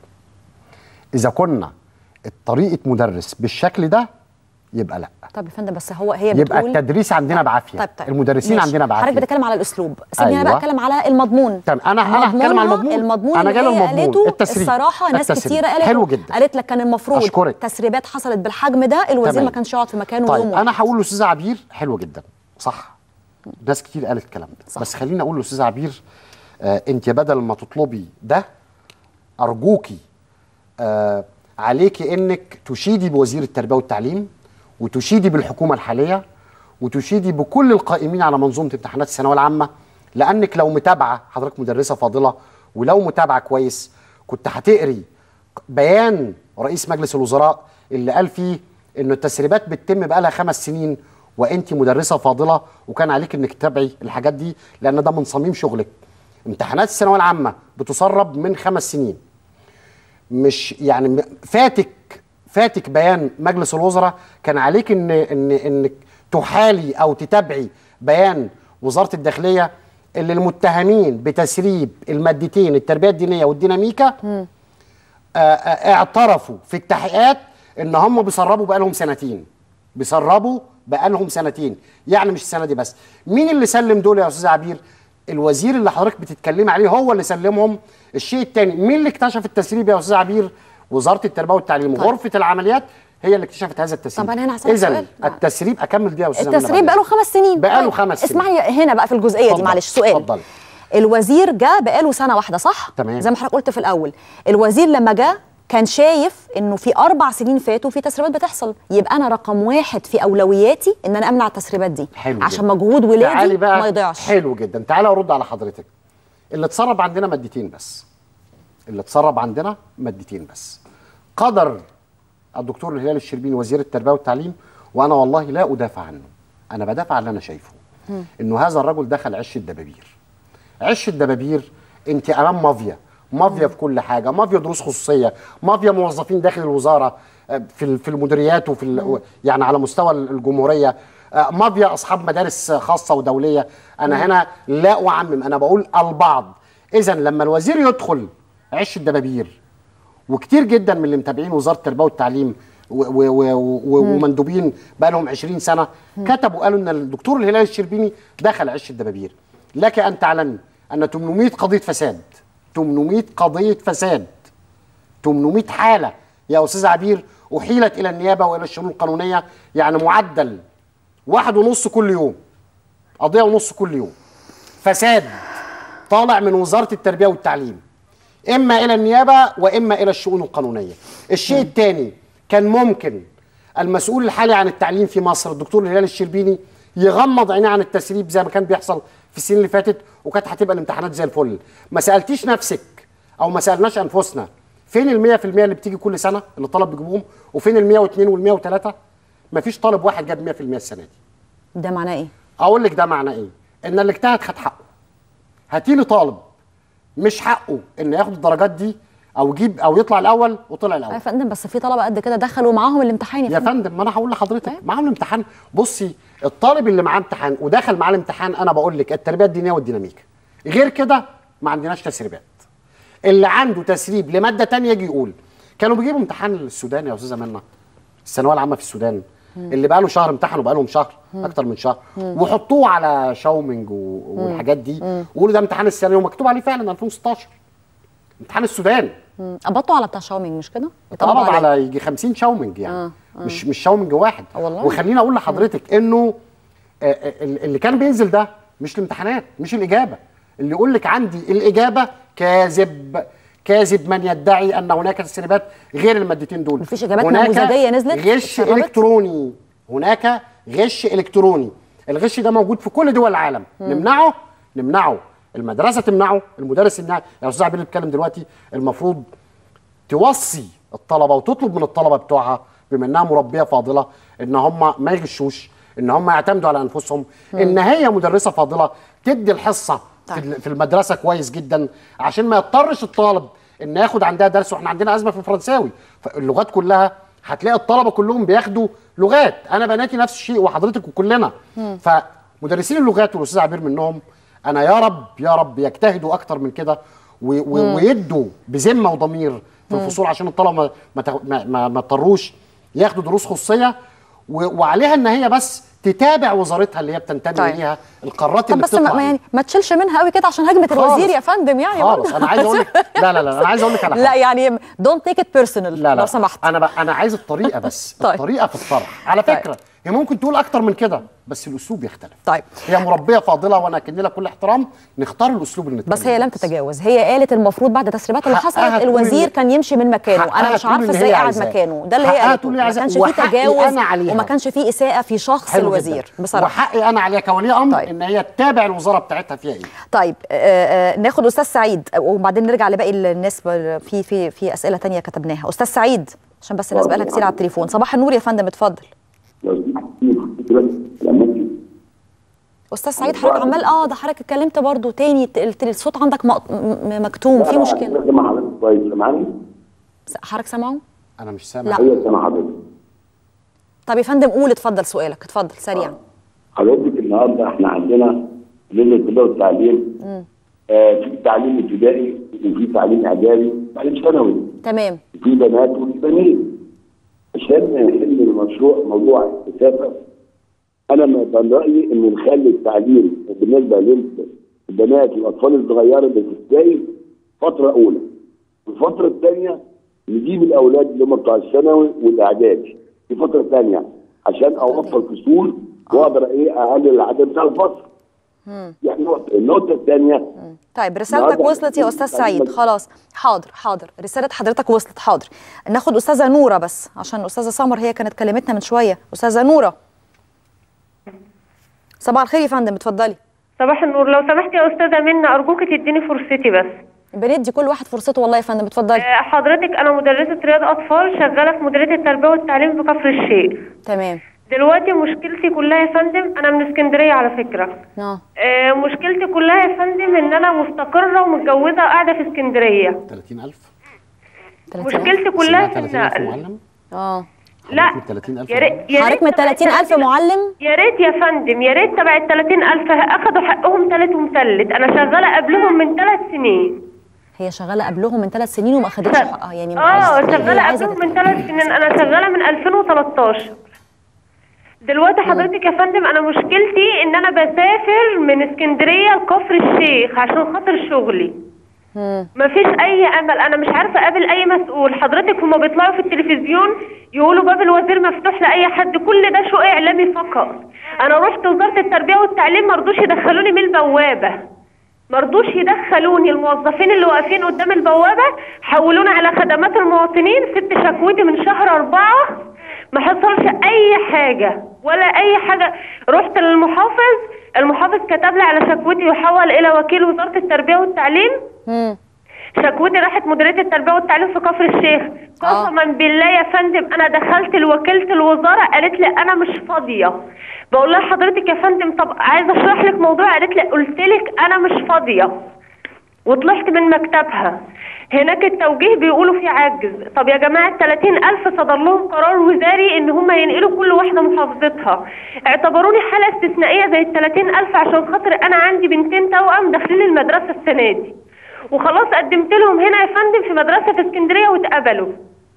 اذا كنا طريقه مدرس بالشكل ده يبقى لا طب يا فندم بس هو هي يبقى بتقول التدريس عندنا بعافيه طيب طيب المدرسين ماشي. عندنا بعافيه حضرتك بتتكلم على الاسلوب سيبني انا أيوة. بقى اتكلم على المضمون تمام انا انا هتكلم على المضمون المضمون انا اللي جاي هي للمضمون قالته التسريب الصراحه ناس التسريب. كتيره قالت حلو جدا قالت لك كان المفروض أشكرك. تسريبات حصلت بالحجم ده الوزير تمام. ما كانش يقعد في مكانه طيب يوم واحد. انا هقول لاستاذ عبير حلو جدا صح ناس كتير قالت الكلام ده صح. بس خليني اقول لاستاذ عبير آه انت بدل ما تطلبي ده ارجوكي آه عليكي انك تشيدي بوزير التربيه والتعليم وتشيدي بالحكومه الحاليه وتشيدي بكل القائمين على منظومه امتحانات الثانويه العامه لانك لو متابعه حضرتك مدرسه فاضله ولو متابعه كويس كنت هتقري بيان رئيس مجلس الوزراء اللي قال فيه انه التسريبات بتتم بقالها خمس سنين وانت مدرسه فاضله وكان عليك انك تتابعي الحاجات دي لان ده من صميم شغلك امتحانات الثانويه العامه بتسرب من خمس سنين مش يعني م- فاتك فاتك بيان مجلس الوزراء كان عليك ان ان انك تحالي او تتابعي بيان وزاره الداخليه اللي المتهمين بتسريب المادتين التربيه الدينيه والديناميكا آه، آه، اعترفوا في التحقيقات ان هم بيسربوا بقالهم سنتين بيسربوا بقالهم سنتين يعني مش السنه دي بس مين اللي سلم دول يا استاذ عبير الوزير اللي حضرتك بتتكلمي عليه هو اللي سلمهم الشيء الثاني مين اللي اكتشف التسريب يا استاذ عبير وزاره التربيه والتعليم طيب. غرفه العمليات هي اللي اكتشفت هذا التسريب طب أنا هنا هسألك اذا سؤال. التسريب اكمل دي يا استاذ التسريب بقاله خمس سنين بقاله طيب، خمس سنين اسمعني هنا بقى في الجزئيه دي اتفضل. معلش سؤال اتفضل الوزير جه بقاله سنه واحده صح تمام. زي ما حضرتك قلت في الاول الوزير لما جه كان شايف انه في اربع سنين فاتوا في تسريبات بتحصل يبقى انا رقم واحد في اولوياتي ان انا امنع التسريبات دي حلو عشان جدا. مجهود تعالي ولادي بقى ما يضيعش حلو جدا تعالى ارد على حضرتك اللي اتسرب عندنا مادتين بس اللي اتسرب عندنا مادتين بس قدر الدكتور الهلال الشربيني وزير التربيه والتعليم وانا والله لا ادافع عنه انا بدافع عن اللي انا شايفه انه هذا الرجل دخل عش الدبابير عش الدبابير انت امام مافيا مافيا في كل حاجه مافيا دروس خصوصيه مافيا موظفين داخل الوزاره آه، في ال- في المديريات وفي ال- يعني على مستوى الجمهوريه آه، مافيا اصحاب مدارس خاصه ودوليه انا هنا لا اعمم انا بقول البعض اذا لما الوزير يدخل عش الدبابير وكتير جدا من اللي متابعين وزاره التربيه والتعليم و- و- و- و- مم. ومندوبين بقى لهم 20 سنه مم. كتبوا قالوا ان الدكتور الهلال الشربيني دخل عش الدبابير لك ان تعلمي ان 800 قضيه فساد 800 قضيه فساد 800 حاله يا استاذ عبير احيلت الى النيابه والى الشؤون القانونيه يعني معدل واحد ونص كل يوم قضيه ونص كل يوم فساد طالع من وزاره التربيه والتعليم اما الى النيابه واما الى الشؤون القانونيه الشيء الثاني كان ممكن المسؤول الحالي عن التعليم في مصر الدكتور الهلال الشربيني يغمض عينيه عن التسريب زي ما كان بيحصل في السنين اللي فاتت وكانت هتبقى الامتحانات زي الفل ما سالتيش نفسك او ما سالناش انفسنا فين ال 100% اللي بتيجي كل سنه اللي الطلب بيجيبوهم وفين ال 102 وال 103 مفيش طالب واحد جاب 100% السنه دي ده معناه ايه اقول لك ده معناه ايه ان اللي اجتهد خد حقه هاتي لي طالب مش حقه ان ياخد الدرجات دي او يجيب او يطلع الاول وطلع الاول يا فندم بس في طلبه قد كده دخلوا معاهم الامتحان يا فندم ما انا هقول لحضرتك معاهم الامتحان بصي الطالب اللي معاه امتحان ودخل معاه الامتحان انا بقول لك التربيه الدينيه والديناميكا غير كده ما عندناش تسريبات اللي عنده تسريب لماده تانية يجي يقول كانوا بيجيبوا امتحان السودان يا استاذه منى الثانويه العامه في السودان مم. اللي بقى له شهر امتحنوا بقى لهم شهر مم. اكتر من شهر مم. وحطوه على شاومينج و- والحاجات دي وقولوا ده امتحان السنه ومكتوب عليه فعلا 2016 امتحان السودان مم. قبضتوا على بتاع شاومينج مش كده اتقبض اتقبض عليه. على يجي 50 شاومينج يعني آه، آه. مش مش شاومينج واحد والله. وخليني اقول لحضرتك انه آه، آه، اللي كان بينزل ده مش الامتحانات مش الاجابه اللي يقول لك عندي الاجابه كاذب كاذب من يدعي ان هناك تسريبات غير المادتين دول مفيش إجابات هناك نموذجية نزلت غش اتسربت؟ الكتروني هناك غش الكتروني الغش ده موجود في كل دول العالم مم. نمنعه نمنعه المدرسه تمنعه المدرس يمنعه يا استاذ عبير بيتكلم دلوقتي المفروض توصي الطلبه وتطلب من الطلبه بتوعها بما انها مربيه فاضله ان هم ما يغشوش ان هم يعتمدوا على انفسهم مم. ان هي مدرسه فاضله تدي الحصه في ال- في المدرسه كويس جدا عشان ما يضطرش الطالب ان ياخد عندها درس واحنا عندنا ازمه في الفرنساوي فاللغات كلها هتلاقي الطلبه كلهم بياخدوا لغات انا بناتي نفس الشيء وحضرتك وكلنا مم. فمدرسين اللغات والاستاذ عبير منهم انا يا رب يا رب يجتهدوا اكتر من كده و- و- مم. ويدوا بذمه وضمير في مم. الفصول عشان الطلبه ما ما تاخ- ما- ما ما اضطروش ياخدوا دروس خصوصيه و- وعليها ان هي بس تتابع وزارتها اللي هي بتنتمي طيب. اليها القارات طب اللي بس ما بتطلع ما يعني ما تشيلش منها قوي كده عشان هجمه خالص. الوزير يا فندم يعني خالص برضه. انا عايز اقول لك لا لا لا انا عايز اقول لك على حاجه لا يعني دونت تيك ات بيرسونال لا لا لو سمحت انا بقى انا عايز الطريقه بس طيب. الطريقه في الطرح على طيب. فكره هي ممكن تقول اكتر من كده بس الاسلوب يختلف طيب هي مربيه فاضله وانا اكن لها كل احترام نختار الاسلوب اللي نتكلم بس هي لم تتجاوز هي قالت المفروض بعد التسريبات اللي حقها حصلت تقول الوزير إن- كان يمشي من مكانه حقها انا مش تقول عارفه إن ازاي هي قعد عايزاه. مكانه ده اللي هي حقها قالته تقول ما اللي هي كانش عايزاه. فيه وحقي تجاوز أنا عليها. وما كانش فيه اساءه في شخص حلو الوزير جدا. بصراحه وحقي انا عليها كولي امر طيب. ان هي تتابع الوزاره بتاعتها فيها ايه طيب آه آه ناخد استاذ سعيد وبعدين نرجع لباقي الناس ب- في في في اسئله تانية كتبناها استاذ سعيد عشان بس الناس بقالها كتير على التليفون صباح النور يا فندم اتفضل استاذ سعيد حضرتك عمال اه ده حضرتك اتكلمت برضو تاني الت- الصوت عندك مق- م- مكتوم في مشكله سامع حضرتك كويس سامعني؟ حضرتك سامعه انا مش سامع لا. ايوه سامع حضرتك طب يا فندم قول اتفضل سؤالك اتفضل سريعا حضرتك النهارده احنا عندنا لجنه التربيه والتعليم مم. آه في تعليم ابتدائي وفي تعليم اعدادي وتعليم ثانوي تمام في بنات وفي بنين عشان نحل المشروع موضوع الكثافه انا من رايي ان نخلي التعليم بالنسبه للبنات والاطفال الصغيره اللي في ابتدائي فتره اولى الفتره الثانيه نجيب الاولاد اللي هم بتوع الثانوي والاعدادي في فتره ثانيه عشان اوفر فصول واقدر ايه اقلل العدد بتاع الفصل مم. يعني نقطه النقطه الثانيه طيب رسالتك النهاردة وصلت يا استاذ سعيد تعليم- خلاص حاضر حاضر رساله حضرتك وصلت حاضر ناخد استاذه نوره بس عشان استاذه سمر هي كانت كلمتنا من شويه استاذه نوره صباح الخير يا فندم اتفضلي صباح النور لو سمحت يا استاذه منى ارجوك تديني فرصتي بس بندي كل واحد فرصته والله يا فندم اتفضلي آه، حضرتك انا مدرسه رياض اطفال شغاله في مديريه التربيه والتعليم في كفر الشيخ تمام دلوقتي مشكلتي كلها يا فندم انا من اسكندريه على فكره اه آه، مشكلتي كلها يا فندم ان انا مستقره ومتجوزه وقاعده في اسكندريه 30000 مشكلتي كلها في 30000 إن- معلم اه لا من 30000 يا ريت يا حضرتك ريت من تبع 30000 معلم يا ريت يا فندم يا ريت تبع ال 30000 اخدوا حقهم تالت ومتلت انا شغاله قبلهم من ثلاث سنين هي شغاله قبلهم من ثلاث سنين وما خدتش حقها يعني اه هي شغاله عايزة قبلهم من ثلاث سنين انا شغاله من 2013 دلوقتي حضرتك يا فندم انا مشكلتي ان انا بسافر من اسكندريه لكفر الشيخ عشان خاطر شغلي مفيش اي امل انا مش عارفه اقابل اي مسؤول حضرتك هما بيطلعوا في التلفزيون يقولوا باب الوزير مفتوح لاي حد كل ده شو اعلامي فقط انا رحت وزاره التربيه والتعليم مرضوش يدخلوني من البوابه مرضوش يدخلوني الموظفين اللي واقفين قدام البوابه حولونا على خدمات المواطنين ست شكوتي من شهر أربعة ما حصلش اي حاجه ولا اي حاجه رحت للمحافظ المحافظ كتب لي على شكوتي وحول الى وكيل وزاره التربيه والتعليم شكوتي راحت مديريه التربيه والتعليم في كفر الشيخ قسما بالله يا فندم انا دخلت لوكيله الوزاره قالت لي انا مش فاضيه بقول لها حضرتك يا فندم طب عايزه اشرح لك موضوع قالت لي قلت لك انا مش فاضيه وطلعت من مكتبها هناك التوجيه بيقولوا في عجز طب يا جماعة 30 ألف صدر لهم قرار وزاري إن هم ينقلوا كل واحدة محافظتها اعتبروني حالة استثنائية زي ال 30 ألف عشان خاطر أنا عندي بنتين توأم داخلين المدرسة السنة دي وخلاص قدمت لهم هنا يا فندم في مدرسة في اسكندرية واتقبلوا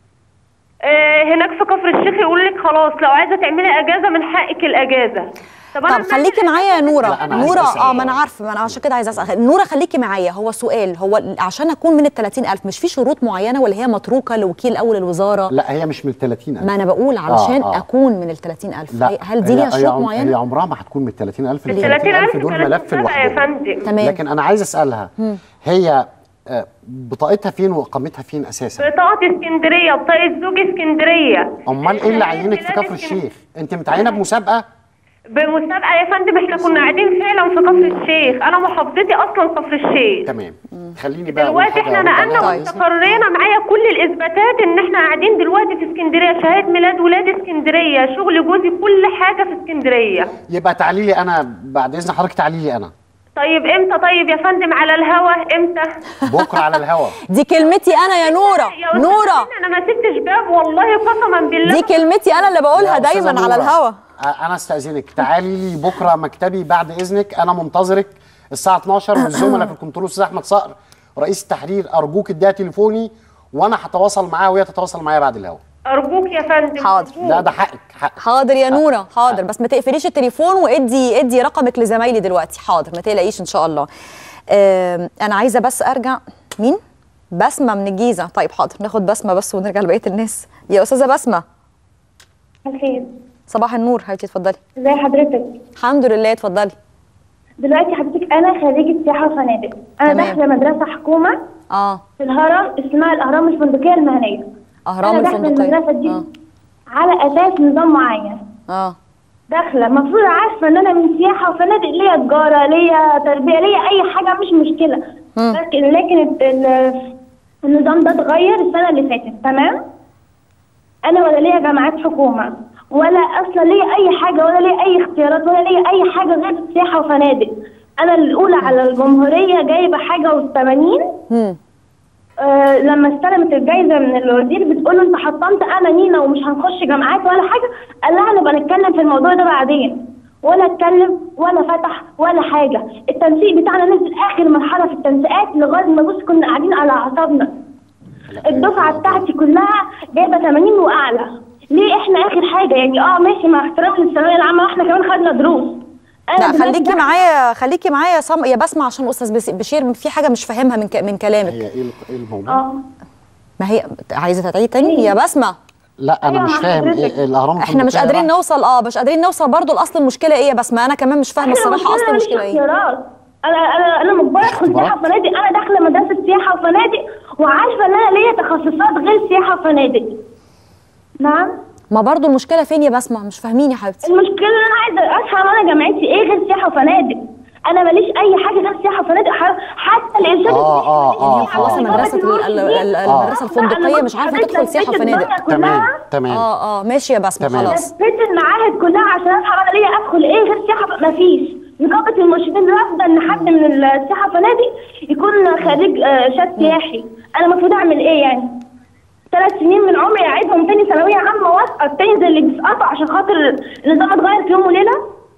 آه هناك في كفر الشيخ يقول لك خلاص لو عايزة تعملي أجازة من حقك الأجازة طب, طب خليكي معايا يا نوره لا، أنا عايز نوره أسأل. اه ما انا عارفه ما انا عشان كده عايزه اسال نوره خليكي معايا هو سؤال هو عشان اكون من ال 30000 مش في شروط معينه ولا هي متروكه لوكيل اول الوزاره لا هي مش من 30000 ما انا بقول علشان آه، آه. اكون من ال 30000 لا هل دي ليها هي- شروط هي عم- هي معينه عمرها ما هتكون من 30000 ال 30,000 دول كانت ملف مسابقة يا لوحدهم فندم تمام. لكن انا عايز اسالها مم. هي آه، بطاقتها فين واقامتها فين اساسا بطاقة اسكندرية بطاقة زوج اسكندرية امال ايه اللي عينك في كفر الشيخ انت متعينه بمسابقه بمسابقة يا فندم احنا كنا قاعدين فعلا في كفر الشيخ انا محافظتي اصلا كفر الشيخ تمام خليني بقى أقول دلوقتي حاجة احنا أرد عليها نقلنا كويس. واستقرينا معايا كل الاثباتات ان احنا قاعدين دلوقتي في اسكندرية شهادة ميلاد ولاد اسكندرية شغل جوزي كل حاجة في اسكندرية يبقى تعليلي انا بعد اذن حضرتك تعليلي انا طيب امتى طيب يا فندم على الهوا امتى بكره على الهوا دي كلمتي انا يا نوره يا أستاذ نوره انا ما سبتش باب والله قسما بالله دي كلمتي انا اللي بقولها يا أستاذة دايما على نورة، الهوا آه، انا استاذنك تعالي لي بكره مكتبي بعد اذنك انا منتظرك الساعه 12 والزملاء في الكنترول استاذ احمد صقر رئيس التحرير ارجوك اديها تليفوني وانا هتواصل معاها وهي تتواصل معايا بعد الهوا ارجوك يا فندم حاضر لا ده حقك حقك حاضر يا نوره حاضر بس ما تقفليش التليفون وادي ادي رقمك لزمايلي دلوقتي حاضر ما تقلقيش ان شاء الله آم، انا عايزه بس ارجع مين بسمه من الجيزه طيب حاضر ناخد بسمه بس ونرجع لبقيه الناس يا استاذه بسمه الخير صباح النور حبيبتي اتفضلي ازي حضرتك الحمد لله اتفضلي دلوقتي حضرتك انا خريجة سياحة وفنادق انا تمام. داخلة مدرسة حكومة اه في الهرم اسمها الاهرام الفندقية المهنية اهرام انا داخلة الفندقيه المدرسة دي على اساس نظام معين اه داخلة المفروض عارفة ان انا من سياحة وفنادق ليا تجارة ليا تربية ليا اي حاجة مش مشكلة لكن لكن ال- ال- النظام ده اتغير السنة اللي فاتت تمام انا ولا ليا جامعات حكومة ولا اصلا ليا اي حاجة ولا ليا اي اختيارات ولا ليا اي حاجة غير سياحة وفنادق انا الاولى على الجمهورية جايبة حاجة و80 آه لما استلمت الجايزه من الوزير بتقول له انت حطمت انا نينا ومش هنخش جامعات ولا حاجه قال لها نبقى نتكلم في الموضوع ده بعدين ولا اتكلم ولا فتح ولا حاجه التنسيق بتاعنا نزل اخر مرحله في التنسيقات لغايه ما بص كنا قاعدين على اعصابنا الدفعه بتاعتي كلها جايبه 80 واعلى ليه احنا اخر حاجه يعني اه ماشي مع احترامي للثانويه العامه واحنا كمان خدنا دروس أنا لا دلوقتي خليكي داخلة- معايا خليكي معايا يا صم... يا بسمع عشان استاذ بس- بشير في حاجه مش فاهمها من ك... من كلامك هي ايه ايه الموضوع اه ما هي عايزه تعيد تاني يا بسمه لا انا أيوة مش مع فاهم حضرتك. ايه الاهرام احنا مش الفندقية قادرين راح- نوصل اه مش قادرين نوصل برضو لاصل المشكله ايه يا بسمه انا كمان مش فاهمه احنا الصراحه اصل مشكلة ماليش المشكله ايه اختيارات. انا انا انا مجبره ادخل سياحه وفنادق انا داخله مدرسه سياحه وفنادق وعارفه ان انا ليا تخصصات غير سياحه وفنادق نعم ما برضو المشكله فين يا بسمه مش فاهمين يا حبيبتي المشكله ان انا عايزه افهم انا جامعتي ايه غير سياحه وفنادق انا ماليش اي حاجه غير سياحه وفنادق ح- حتى الارشاد اه اه اه خلاص اه مدرسه ال- ال- ال- المدرسه الفندقيه مش عارفه تدخل سياحه وفنادق تمام تمام اه اه ماشي يا بسمه تمام. خلاص لفيت المعاهد كلها عشان افهم انا ليا ادخل ايه غير سياحه ف- مفيش نقابه المرشدين رافضه ان حد من السياحه وفنادق يكون خريج آه، شهاده سياحي انا المفروض اعمل ايه يعني ثلاث سنين من عمري اعيدهم تاني ثانويه عامه واسقط تاني زي اللي بيسقطوا عشان خاطر النظام اتغير في يوم وليله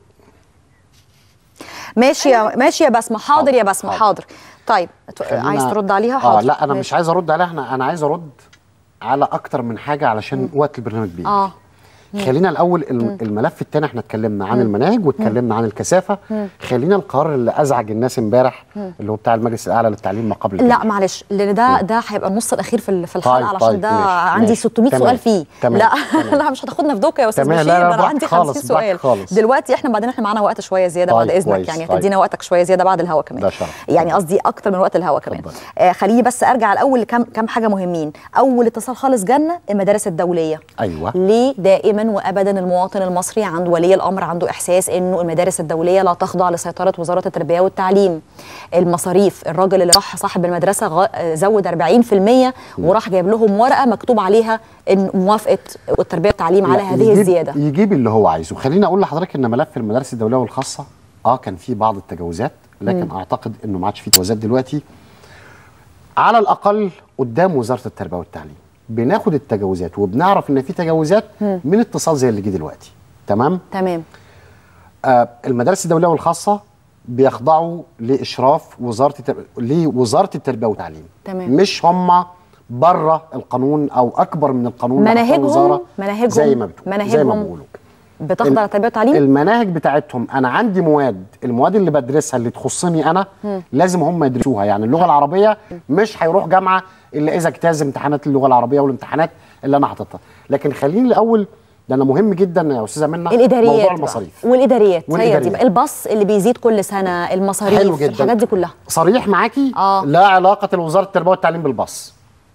ماشي يا ماشي يا بسمه حاضر يا بسمه حاضر طيب ت- خلينا- عايز ترد عليها اه حاضر لا انا ماشي. مش عايز ارد عليها انا انا عايز ارد على اكتر من حاجه علشان وقت البرنامج بيه اه مم. خلينا الاول الم- مم. الملف الثاني احنا اتكلمنا عن مم. المناهج واتكلمنا عن الكثافه مم. خلينا القرار اللي ازعج الناس امبارح مم. اللي هو بتاع المجلس الاعلى للتعليم ما قبل لا الجامعة. معلش لان ده ده هيبقى النص الاخير في ال- في الحلقه طيب، علشان طيب، ده ماشي، عندي ماشي. 600 تمام، سؤال فيه تمام، لا تمام. لا مش هتاخدنا في دوكه يا استاذ تمام، لا، بشير لا، ده انا براحتك عندي خالص، 50 سؤال براحتك خالص. دلوقتي احنا بعدين احنا معانا وقت شويه زياده طيب، بعد اذنك كويس، يعني طيب. هتدينا وقتك شويه زياده بعد الهوا كمان ده شرف يعني قصدي اكتر من وقت الهوا كمان آه خليني بس ارجع الاول لكم كم حاجه مهمين اول اتصال خالص جالنا المدارس الدوليه ايوه ليه دائما وابدا المواطن المصري عند ولي الامر عنده احساس انه المدارس الدوليه لا تخضع لسيطره وزاره التربيه والتعليم المصاريف الراجل اللي راح صاحب المدرسه غ- زود 40% وراح جايب لهم ورقه مكتوب عليها ان موافقه التربيه والتعليم على لا، هذه يجيب- الزياده يجيب اللي هو عايزه خليني اقول لحضرتك ان ملف المدارس الدوليه والخاصه اه كان فيه بعض التجاوزات لكن مم. اعتقد انه ما عادش فيه تجاوزات دلوقتي على الاقل قدام وزاره التربيه والتعليم بناخد التجاوزات وبنعرف ان في تجاوزات مم. من اتصال زي اللي جه دلوقتي تمام تمام آه المدارس الدوليه والخاصه بيخضعوا لاشراف وزاره التر... لوزاره التربيه والتعليم تمام. مش هم بره القانون او اكبر من القانون لأحكام مناهجهم الوزارة مناهجهم زي ما بتقول زي ما مناهجهم بيقولوا بتخضع للتربيه والتعليم المناهج بتاعتهم انا عندي مواد المواد اللي بدرسها اللي تخصني انا مم. لازم هم يدرسوها يعني اللغه العربيه مش هيروح جامعه الا اذا اجتاز امتحانات اللغه العربيه والامتحانات اللي انا حاططها لكن خليني الاول لان مهم جدا يا استاذه منى الاداريات موضوع بقى. المصاريف والاداريات هي دي والإداريات. بقى الباص اللي بيزيد كل سنه المصاريف حلو جدا. الحاجات دي كلها صريح معاكي آه. لا علاقه لوزاره التربيه والتعليم بالباص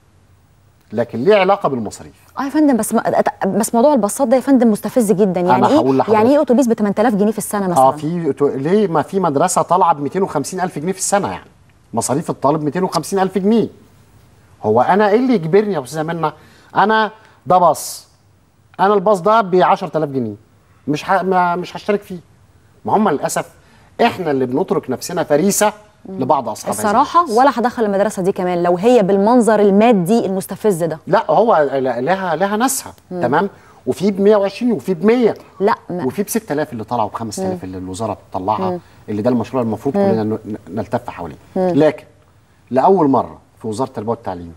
لكن ليه علاقه بالمصاريف اه يا فندم بس ما بس موضوع الباصات ده يا فندم مستفز جدا يعني أنا هقول ايه لحضرتك. يعني ايه اتوبيس ب 8000 جنيه في السنه مثلا اه في تو- ليه ما في مدرسه طالعه ب 250 الف جنيه في السنه يعني مصاريف الطالب 250 الف جنيه هو انا ايه اللي يجبرني يا استاذه منى انا ده باص انا الباص ده ب 10000 جنيه مش ه... ما مش هشترك فيه ما هم للاسف احنا اللي بنترك نفسنا فريسه لبعض اصحاب هذه الصراحه ولا هدخل المدرسه دي كمان لو هي بالمنظر المادي المستفز ده لا هو ل- لها لها ناسها مم. تمام وفي ب 120 وفي ب 100 لا وفي ب 6000 اللي طلعوا ب 5000 مم. اللي الوزاره بتطلعها مم. اللي ده المشروع المفروض مم. كلنا ن- نلتف حواليه مم. لكن لاول مره في وزاره التربيه والتعليم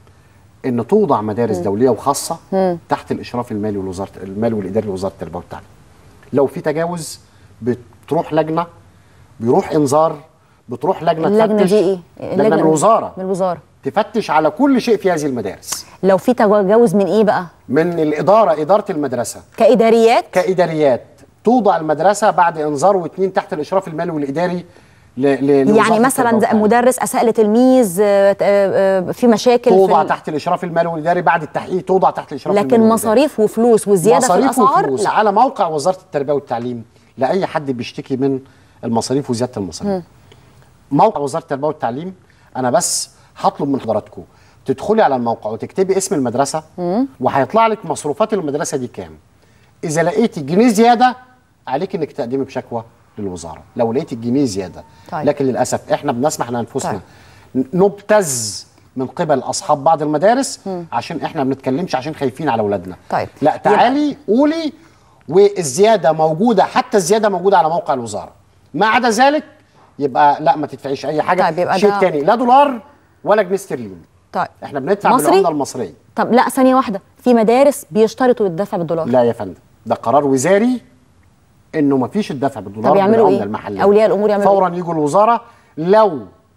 ان توضع مدارس مم. دوليه وخاصه مم. تحت الاشراف المالي والوزاره المالي والاداري لوزاره التربيه والتعليم لو في تجاوز بتروح لجنه بيروح انذار بتروح لجنه اللجنه تفتش دي ايه لجنه من الوزاره من الوزاره تفتش على كل شيء في هذه المدارس لو في تجاوز من ايه بقى من الاداره اداره المدرسه كاداريات كاداريات توضع المدرسه بعد انذار واثنين تحت الاشراف المالي والاداري ل... ل... لوزارة يعني مثلا التربية زي والتعليم. مدرس اساء لتلميذ آه، آه، آه، في مشاكل توضع في تحت الاشراف المالي والاداري بعد التحقيق توضع تحت الاشراف المالي لكن والإداري. مصاريف وفلوس وزياده في مصاريف الاسعار وفلوس لا على موقع وزاره التربيه والتعليم لاي حد بيشتكي من المصاريف وزياده المصاريف مم. موقع وزاره التربيه والتعليم انا بس هطلب من حضراتكم تدخلي على الموقع وتكتبي اسم المدرسه مم. وهيطلع لك مصروفات المدرسه دي كام اذا لقيتي جنيه زياده عليك انك تقدمي بشكوى للوزاره لو لقيتي الجنيه زياده طيب. لكن للاسف احنا بنسمح لانفسنا طيب. نبتز من قبل اصحاب بعض المدارس مم. عشان احنا ما بنتكلمش عشان خايفين على اولادنا طيب لا تعالي قولي والزياده موجوده حتى الزياده موجوده على موقع الوزاره ما عدا ذلك يبقى لا ما تدفعيش اي حاجه طيب، يبقى شيء ده- تاني لا دولار ولا جنيه استرليني طيب احنا بندفع مصري؟ بالعمله المصريه طب لا ثانيه واحده في مدارس بيشترطوا الدفع بالدولار لا يا فندم ده قرار وزاري انه ما فيش الدفع بالدولار طب يعملوا بالعمله ايه؟ المحليه أولياء الأمور يعملوا فورا يجوا الوزاره لو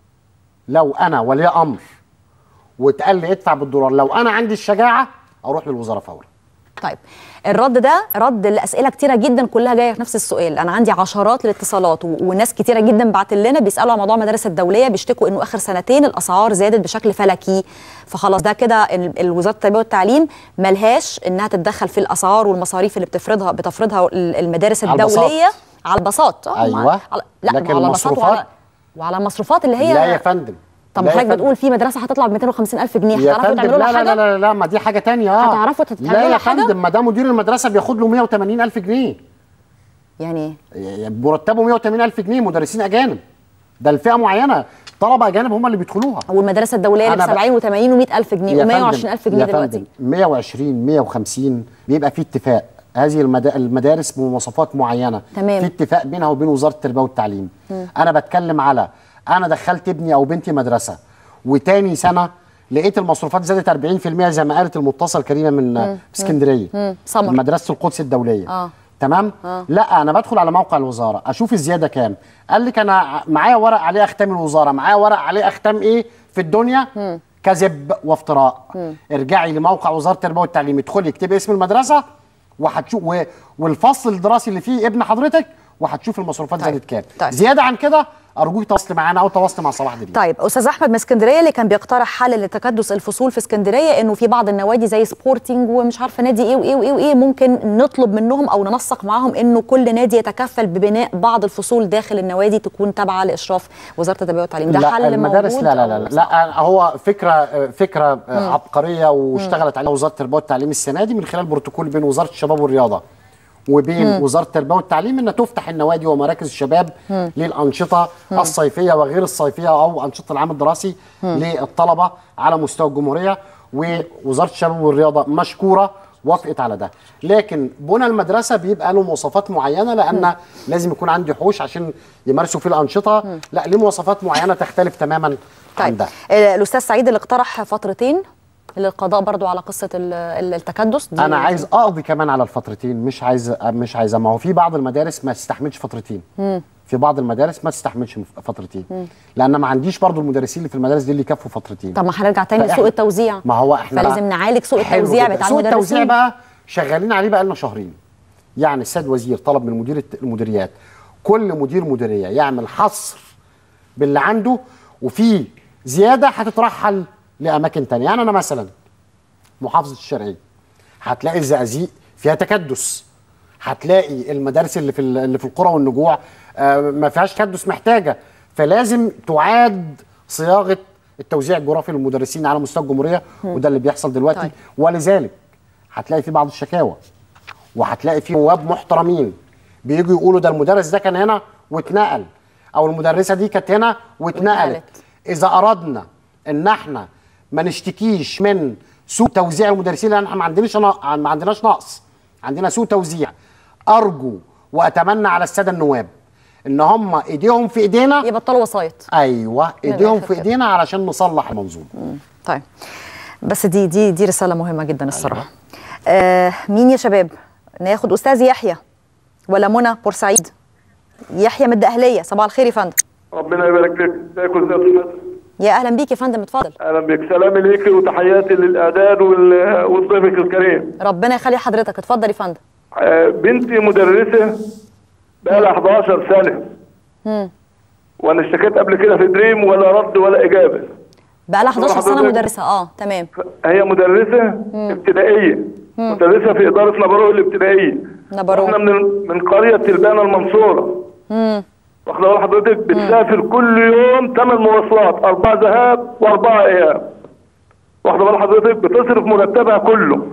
لو انا ولي امر واتقال لي ادفع بالدولار لو انا عندي الشجاعه اروح للوزاره فورا طيب الرد ده رد لاسئله كتيره جدا كلها جايه في نفس السؤال انا عندي عشرات الاتصالات و- وناس كتيره جدا بعت لنا بيسالوا عن موضوع المدارس الدوليه بيشتكوا انه اخر سنتين الاسعار زادت بشكل فلكي فخلاص ده كده ال- ال- وزاره التربيه والتعليم ملهاش انها تتدخل في الاسعار والمصاريف اللي بتفرضها بتفرضها ال- المدارس على البساط. الدوليه على البساط آه، أيوة. مع- على لا لكن وعلى البساط المصروفات؟ وعلى وعلى المصروفات اللي هي لا يا فندم طب لا يا حضرتك فندم. بتقول في مدرسه هتطلع ب 250 الف جنيه يا هتعرفوا فندم تعملوا لا لها لا حاجه لا لا لا ما دي حاجه تانية اه هتعرفوا تعملوا لا لها يا حاجة؟ فندم ما ده مدير المدرسه بياخد له 180 الف جنيه يعني يعني مرتبه 180 الف جنيه مدرسين اجانب ده الفئه معينه طلبه اجانب هم اللي بيدخلوها والمدرسه الدوليه اللي ب أنا ب- 70 و80 و100 الف جنيه يا و120 فندم- الف جنيه يا دلوقتي فندم 120 150 بيبقى في اتفاق هذه المدا- المدارس بمواصفات معينه تمام. في اتفاق بينها وبين وزاره التربيه والتعليم مم. انا بتكلم على انا دخلت ابني او بنتي مدرسه وتاني سنه لقيت المصروفات زادت 40% زي ما قالت المتصل كريمه من مم. في اسكندريه مم. سمر. مدرسه القدس الدوليه اه تمام آه. لا انا بدخل على موقع الوزاره اشوف الزياده كام قال لك انا معايا ورق عليه اختام الوزاره معايا ورق عليه اختام ايه في الدنيا مم. كذب وافتراء مم. ارجعي لموقع وزاره التربيه والتعليم ادخلي اكتبي اسم المدرسه وهتشوف و... والفصل الدراسي اللي فيه ابن حضرتك وهتشوف المصروفات زادت كام طيب. زياده عن كده ارجوك تواصلي معانا او تواصلي مع صلاح دريم طيب استاذ احمد من اسكندريه اللي كان بيقترح حل لتكدس الفصول في اسكندريه انه في بعض النوادي زي سبورتنج ومش عارفه نادي ايه وايه وايه وايه ممكن نطلب منهم او ننسق معاهم انه كل نادي يتكفل ببناء بعض الفصول داخل النوادي تكون تابعه لاشراف وزاره التربيه والتعليم ده لا حل المدارس موجود لا لا لا, أو لا, لا هو فكره فكره مم. عبقريه واشتغلت عليها وزاره التربيه والتعليم السنه دي من خلال بروتوكول بين وزاره الشباب والرياضه وبين مم. وزاره التربيه والتعليم انها تفتح النوادي ومراكز الشباب مم. للانشطه مم. الصيفيه وغير الصيفيه او انشطه العام الدراسي مم. للطلبه على مستوى الجمهوريه ووزاره الشباب والرياضه مشكوره وافقت على ده لكن بنى المدرسه بيبقى له مواصفات معينه لان لازم يكون عندي حوش عشان يمارسوا فيه الانشطه لا ليه مواصفات معينه تختلف تماما عن ده آه، الاستاذ سعيد اللي اقترح فترتين للقضاء برضو على قصه ال- ال- التكدس دي انا عايز اقضي كمان على الفترتين مش عايز مش عايزه ما هو في بعض المدارس ما تستحملش فترتين مم. في بعض المدارس ما تستحملش فترتين مم. لان ما عنديش برضو المدرسين اللي في المدارس دي اللي يكفوا فترتين طب ما هنرجع تاني فإحنا- لسوق التوزيع ما هو احنا بقى- فلازم نعالج سوق حلو التوزيع جدا. بتاع سوق المدرسين التوزيع بقى شغالين عليه بقى لنا شهرين يعني السيد وزير طلب من مدير الت- المديريات كل مدير مديريه يعمل حصر باللي عنده وفي زياده هتترحل لاماكن تانية يعني انا مثلا محافظه الشرقيه هتلاقي الزقازيق فيها تكدس هتلاقي المدارس اللي في ال- اللي في القرى والنجوع آه، ما فيهاش تكدس محتاجه فلازم تعاد صياغه التوزيع الجغرافي للمدرسين على مستوى الجمهوريه مم. وده اللي بيحصل دلوقتي طيب. ولذلك هتلاقي في بعض الشكاوى وهتلاقي في نواب محترمين بييجوا يقولوا ده المدرس ده كان هنا واتنقل او المدرسه دي كانت هنا واتنقلت اذا اردنا ان احنا ما نشتكيش من سوء توزيع المدرسين لان احنا ما عندناش ما عندناش نقص عندنا سوء توزيع ارجو واتمنى على الساده النواب ان هم ايديهم في ايدينا يبطلوا وسايط ايوه من ايديهم الآخر في كده. ايدينا علشان نصلح المنظومه طيب بس دي دي دي رساله مهمه جدا الصراحه آه مين يا شباب ناخد استاذ يحيى ولا منى بورسعيد يحيى من الدقهليه صباح الخير يا فندم ربنا يبارك فيك ازيك وازاي حضرتك يا اهلا بيك يا فندم اتفضل اهلا بك سلامي ليك وتحياتي للاعداد وال- وضيفك الكريم ربنا يخلي حضرتك اتفضل يا فندم آه، بنتي مدرسه بقى لها 11 سنه مم. وانا اشتكيت قبل كده في دريم ولا رد ولا اجابه بقى لها 11 سنه حضرتك- مدرسه اه تمام هي مدرسه ابتدائيه مدرسه في اداره نبروه الابتدائيه نبروه. احنا من من قريه تلبانه المنصوره مم. واخده بال حضرتك بتسافر كل يوم ثمان مواصلات اربع ذهاب واربعه اياب واخده بال حضرتك بتصرف مرتبها كله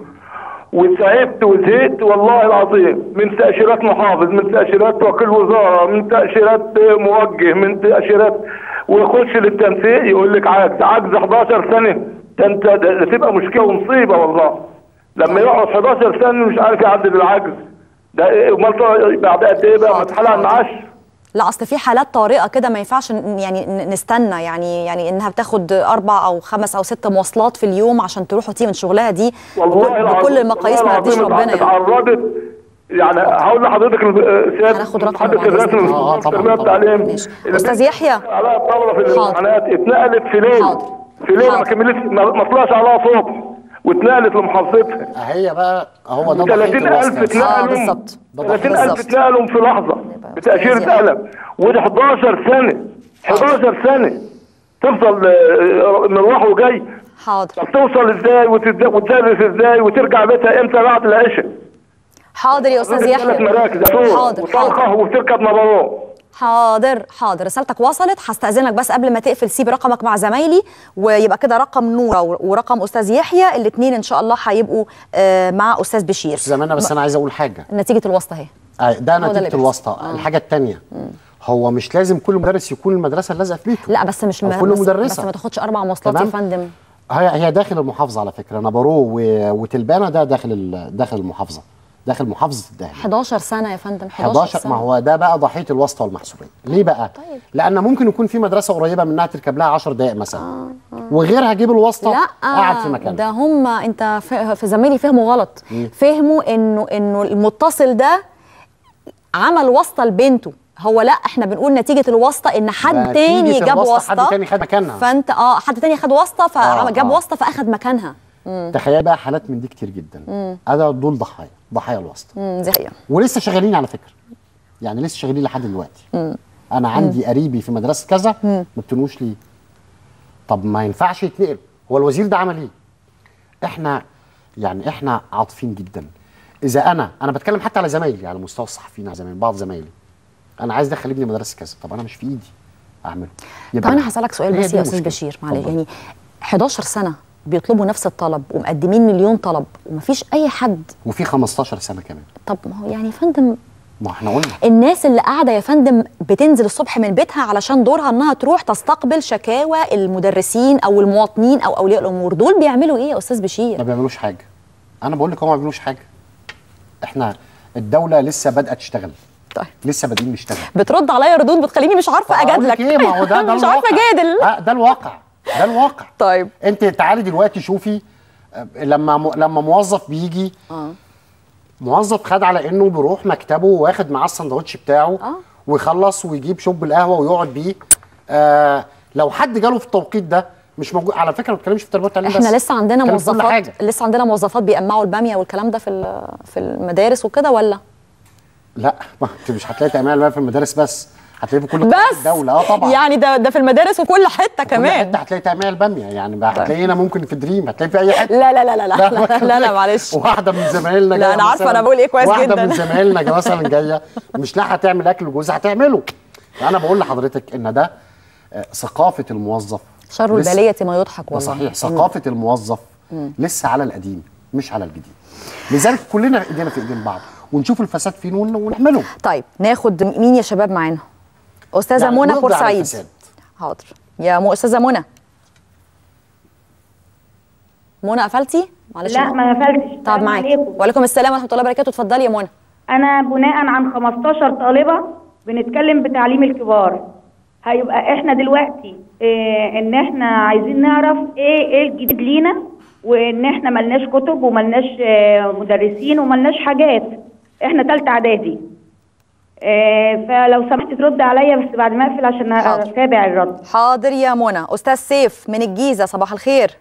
وتعبت وزهقت والله العظيم من تاشيرات محافظ من تاشيرات وكيل وزاره من تاشيرات موجه من تاشيرات ويخش للتنسيق يقول لك عجز عجز 11 سنه ده انت ده ده تبقى مشكله ومصيبه والله لما يقعد 11 سنه مش عارف يعدل العجز ده إيه؟ امال بعد قد ايه بقى متحال على المعاش لا اصل في حالات طارئه كده ما ينفعش ن- يعني ن- نستنى يعني يعني انها بتاخد اربع او خمس او ست مواصلات في اليوم عشان تروح وتيجي من شغلها دي والله بكل- بكل العظيم- المقاييس والله ما يرضيش العظيم ربنا يعني اتعرضت يعني هقول لحضرتك سيادة هناخد رقم المتحدث بعد الرسمي إذنك. في آه، وزارة طبعاً، التربية والتعليم استاذ يحيى على الطلبة في الامتحانات اتنقلت في ليلة في ليلة ما كملتش ما ما طلعش عليها صبح واتنقلت لمحافظتها هي بقى هو ده 30000 اتنقلوا 30000 اتنقلوا في لحظة بتأشيرة قلم ودي 11 سنة 11 سنة تفضل آه، مروح وجاي حاضر طب توصل ازاي وتد- وتدرس ازاي وترجع بيتها امتى بعد العشاء حاضر يا استاذ ثلاث يحيى مراكز حاضر حاضر حاضر وطلقه وبتركب نبرات حاضر حاضر رسالتك وصلت هستأذنك بس قبل ما تقفل سيب رقمك مع زمايلي ويبقى كده رقم نورة ورقم أستاذ يحيى الاثنين إن شاء الله هيبقوا آه، مع أستاذ بشير زماننا بس انا عايز اقول حاجه نتيجة الواسطة أهي آه، ده هو ده اللي نتيجه بيحصل. الواسطه آه. الحاجه الثانيه هو مش لازم كل مدرس يكون المدرسه اللازقه في بيته لا بس مش أو ما كل بس, بس مدرسه ما تاخدش أربع مواصلات يا تمام. فندم هي هي داخل المحافظه على فكره نبروه و- وتلبانه ده داخل ال- داخل المحافظه داخل محافظه الدهليه 11 سنه يا فندم 11, 11 سنه ما هو ده بقى ضحيه الواسطه والمحسوبيه ليه بقى طيب. لان ممكن يكون في مدرسه قريبه منها تركب لها 10 دقائق مثلا وغيرها جيب الواسطه لا قاعد في مكانه ده هم انت ف- في زمايلي فهموا غلط مم. فهموا انه انه المتصل ده عمل واسطه لبنته هو لا احنا بنقول نتيجه الواسطه ان حد نتيجة تاني جاب الواسطة واسطه حد تاني خد مكانها. فانت اه حد تاني خد واسطه آه، فجاب آه. واسطه فاخد مكانها مم. تخيل بقى حالات من دي كتير جدا مم. هذا دول ضحايا ضحايا الواسطه مم، دي حقيقه ولسه شغالين على فكره يعني لسه شغالين لحد دلوقتي مم. انا عندي قريبي في مدرسه كذا ما بتنوش ليه طب ما ينفعش يتنقل هو الوزير ده عمل ايه احنا يعني احنا عاطفين جدا اذا انا انا بتكلم حتى على زمايلي على مستوى الصحفيين على زمايلي بعض زمايلي انا عايز ادخل ابني مدرسه كذا طب انا مش في ايدي اعمله طب انا هسالك سؤال هي بس دي يا استاذ المشكلة. بشير معلش اتفضل. يعني 11 سنه بيطلبوا نفس الطلب ومقدمين مليون طلب ومفيش اي حد وفي 15 سنه كمان طب ما هو يعني يا فندم ما احنا قلنا الناس اللي قاعده يا فندم بتنزل الصبح من بيتها علشان دورها انها تروح تستقبل شكاوى المدرسين او المواطنين او اولياء الامور دول بيعملوا ايه يا استاذ ما بشير بيعملوش حاجه انا بقول لك هم ما بيعملوش حاجه احنا الدوله لسه بادئه تشتغل طيب لسه بادئين نشتغل بترد عليا ردود بتخليني مش عارفه طب أقول اجادلك لك ايه ما هو ده ده مش عارفه الواقع. اجادل آه ده الواقع ده الواقع طيب انت تعالي دلوقتي شوفي آه، لما م... لما موظف بيجي اه موظف خد على انه بيروح مكتبه واخد معاه السندوتش بتاعه آه. ويخلص ويجيب شوب القهوه ويقعد بيه آه لو حد جاله في التوقيت ده مش موجود على فكره ما بتكلمش في التربيه والتعليم بس احنا لسه عندنا بتكلم في كل موظفات حاجة. لسه عندنا موظفات بيقمعوا الباميه والكلام ده في ال- في المدارس وكده ولا لا ما انت مش هتلاقي تأمين المال في المدارس بس هتلاقيه في كل بس الدوله اه طبعا يعني ده ده في المدارس وكل حته كل كمان حته هتلاقي تأمين الباميه يعني بقى هتلاقي هنا ممكن في دريم هتلاقي في اي حته لا لا لا لا لا لا, بكلمك. لا, لا معلش واحده من زمايلنا لا، جاية أنا عارفة مثلاً- أنا بقول إيه كويس واحده جداً. من زمايلنا جايه مثلا جايه مش لاحقه تعمل اكل لجوزها هتعمله فانا بقول لحضرتك ان ده آه، ثقافه الموظف شر لسه- البليه ما يضحك ده والله صحيح ثقافه الموظف مم. لسه على القديم مش على الجديد لذلك كلنا ايدينا في ايدين بعض ونشوف الفساد فين ون- ونعمله طيب ناخد مين يا شباب معانا استاذه يعني منى نقضي على بورسعيد الفساد. حاضر يا مو استاذه منى منى قفلتي معلش لا ما قفلتش طب السلام معاكي عليكم. وعليكم السلام ورحمه الله وبركاته اتفضلي يا منى انا بناء عن 15 طالبه بنتكلم بتعليم الكبار هيبقى احنا دلوقتي إيه ان احنا عايزين نعرف ايه ايه الجديد لينا وان احنا ملناش كتب وملناش آه، مدرسين وملناش حاجات احنا تالتة اعدادي إيه فلو سمحت ترد عليا بس بعد ما اقفل عشان اتابع الرد حاضر يا منى استاذ سيف من الجيزه صباح الخير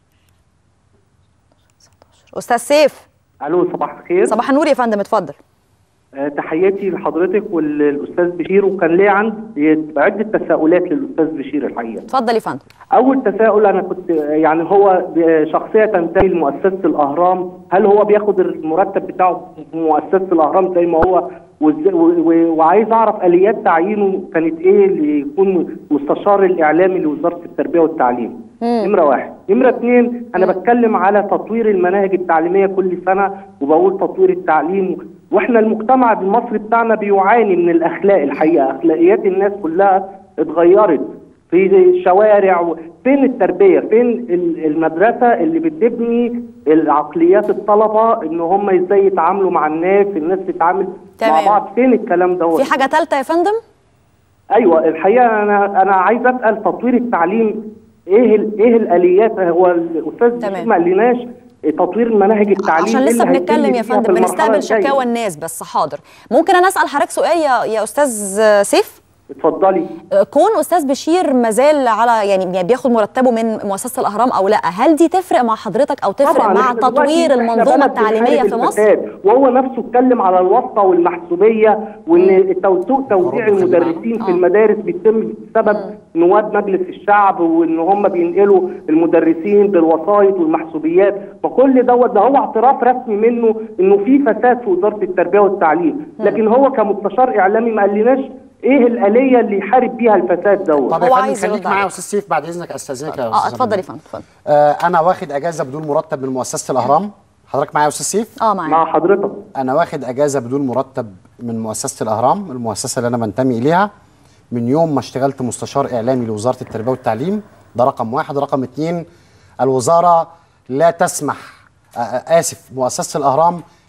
استاذ سيف الو صباح الخير صباح النور يا فندم اتفضل آه، تحياتي لحضرتك وللاستاذ بشير وكان ليا عندي عده تساؤلات للاستاذ بشير الحقيقه اتفضل يا فندم اول تساؤل انا كنت يعني هو ب- شخصيه تنتمي لمؤسسه الاهرام هل هو بياخد المرتب بتاعه في مؤسسه الاهرام زي ما هو وإز- و- و- وعايز اعرف اليات تعيينه كانت ايه ليكون مستشار الاعلامي لوزاره التربيه والتعليم نمره واحد نمره اثنين انا بتكلم على تطوير المناهج التعليميه كل سنه وبقول تطوير التعليم واحنا المجتمع المصري بتاعنا بيعاني من الاخلاق الحقيقه اخلاقيات الناس كلها اتغيرت في الشوارع و- فين التربيه فين ال- المدرسه اللي بتبني العقليات الطلبه ان هم ازاي يتعاملوا مع الناس الناس تتعامل تمام. مع بعض فين الكلام دوت في حاجه ثالثه يا فندم ايوه الحقيقه انا انا عايز اسال تطوير التعليم ايه ال- ايه الاليات هو الاستاذ بشير ما قالناش تطوير المناهج التعليم عشان إيه لسه اللي بنتكلم هيتم يا فيها في فندم المرحلة بنستقبل الجاية؟ شكاوى الناس بس حاضر ممكن انا اسال حضرتك سؤال يا يا استاذ سيف اتفضلي كون استاذ بشير مازال على يعني يعني بياخد مرتبه من مؤسسه الاهرام او لا هل دي تفرق مع حضرتك او تفرق طبعاً مع إحنا دلوقتي تطوير إحنا المنظومه بلد التعليميه بنحارب في مصر الفساد، وهو نفسه اتكلم على الواسطه والمحسوبيه وان تو- سوء توزيع المدرسين في المدارس بيتم بسبب نواب مجلس الشعب وان هم بينقلوا المدرسين بالوسائط والمحسوبيات فكل دوت ده هو اعتراف رسمي منه انه في فساد في وزاره التربيه والتعليم لكن هو كمستشار اعلامي ما قالناش ايه الاليه اللي يحارب بيها الفساد دوت طب يا فندم خليك معايا يا استاذ سيف بعد اذنك استاذنك يا اه أستاذ اتفضل يا أبو. فندم اتفضل آه انا واخد اجازه بدون مرتب من مؤسسه الاهرام حضرتك معايا يا استاذ سيف اه معايا مع حضرتك انا واخد اجازه بدون مرتب من مؤسسه الاهرام المؤسسه اللي انا بنتمي اليها من يوم ما اشتغلت مستشار اعلامي لوزاره التربيه والتعليم ده رقم واحد رقم اتنين الوزاره لا تسمح آه، آه، اسف مؤسسه الاهرام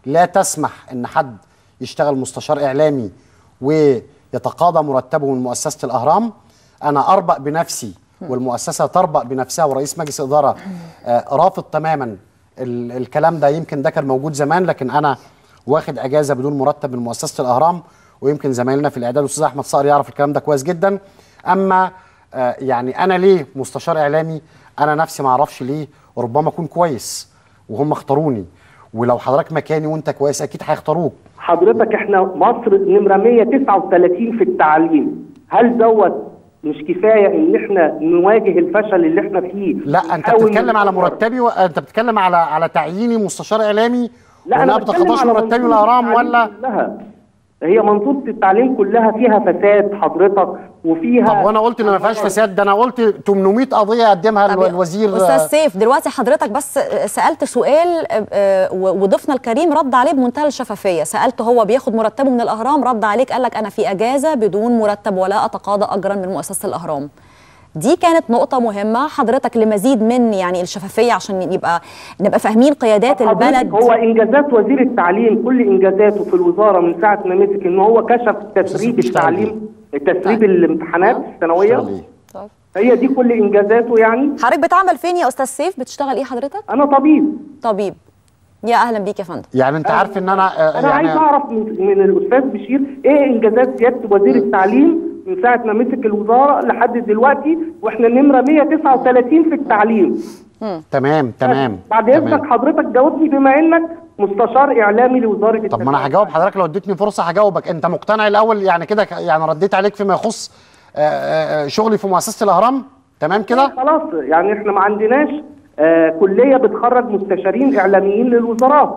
لا تسمح ان حد يشتغل مستشار اعلامي ويتقاضى مرتبه من مؤسسه الاهرام انا اربأ بنفسي والمؤسسه تربأ بنفسها ورئيس مجلس اداره آه، رافض تماما ال- الكلام ده يمكن ده كان موجود زمان لكن انا واخد اجازه بدون مرتب من مؤسسه الاهرام ويمكن زمايلنا في الاعداد الاستاذ احمد صقر يعرف الكلام ده كويس جدا اما آه، يعني انا ليه مستشار اعلامي انا نفسي ما اعرفش ليه ربما اكون كويس وهم اختاروني ولو حضرتك مكاني وانت كويس اكيد هيختاروك حضرتك احنا مصر نمره 139 في التعليم هل دوت مش كفايه ان احنا نواجه الفشل اللي احنا فيه لا انت ونحاول بتتكلم على نطور؟ مرتبي و... انت بتتكلم على على تعييني مستشار اعلامي لا ولا انا ما بتكلم بتاخدش على مرتبي من منظومة الاهرام التعليم ولا كلها. هي منظومه التعليم كلها فيها فساد حضرتك وفيها طب وانا قلت ان ما فيهاش فساد ده انا قلت 800 قضيه قدمها الو- الوزير استاذ سيف دلوقتي حضرتك بس سالت سؤال آه، و- وضيفنا الكريم رد عليه بمنتهى الشفافيه سالته هو بياخد مرتبه من الاهرام رد عليك قال لك انا في اجازه بدون مرتب ولا اتقاضى اجرا من مؤسسه الاهرام دي كانت نقطة مهمة حضرتك لمزيد من يعني الشفافية عشان يبقى نبقى فاهمين قيادات البلد هو انجازات وزير التعليم كل انجازاته في الوزاره من ساعه ما مسك ان هو كشف تسريب التعليم تسريب الامتحانات الثانويه هي دي كل انجازاته يعني حضرتك بتعمل فين يا استاذ سيف بتشتغل ايه حضرتك انا طبيب طبيب يا اهلا بيك يا فندم يعني انت عارف ان انا آه، انا يعني عايز اعرف من, من الاستاذ بشير ايه انجازات سياده وزير التعليم من ساعه ما مسك الوزاره لحد دلوقتي واحنا نمره 139 في التعليم تمام تمام بعد تمام. اذنك حضرتك جاوبني بما انك مستشار اعلامي لوزاره طب ما انا هجاوب حضرتك لو اديتني فرصه هجاوبك انت مقتنع الاول يعني كده ك- يعني رديت عليك فيما يخص آه، آه، آه، شغلي في مؤسسه الاهرام تمام كده خلاص يعني احنا ما عندناش آه كليه بتخرج مستشارين اعلاميين للوزارات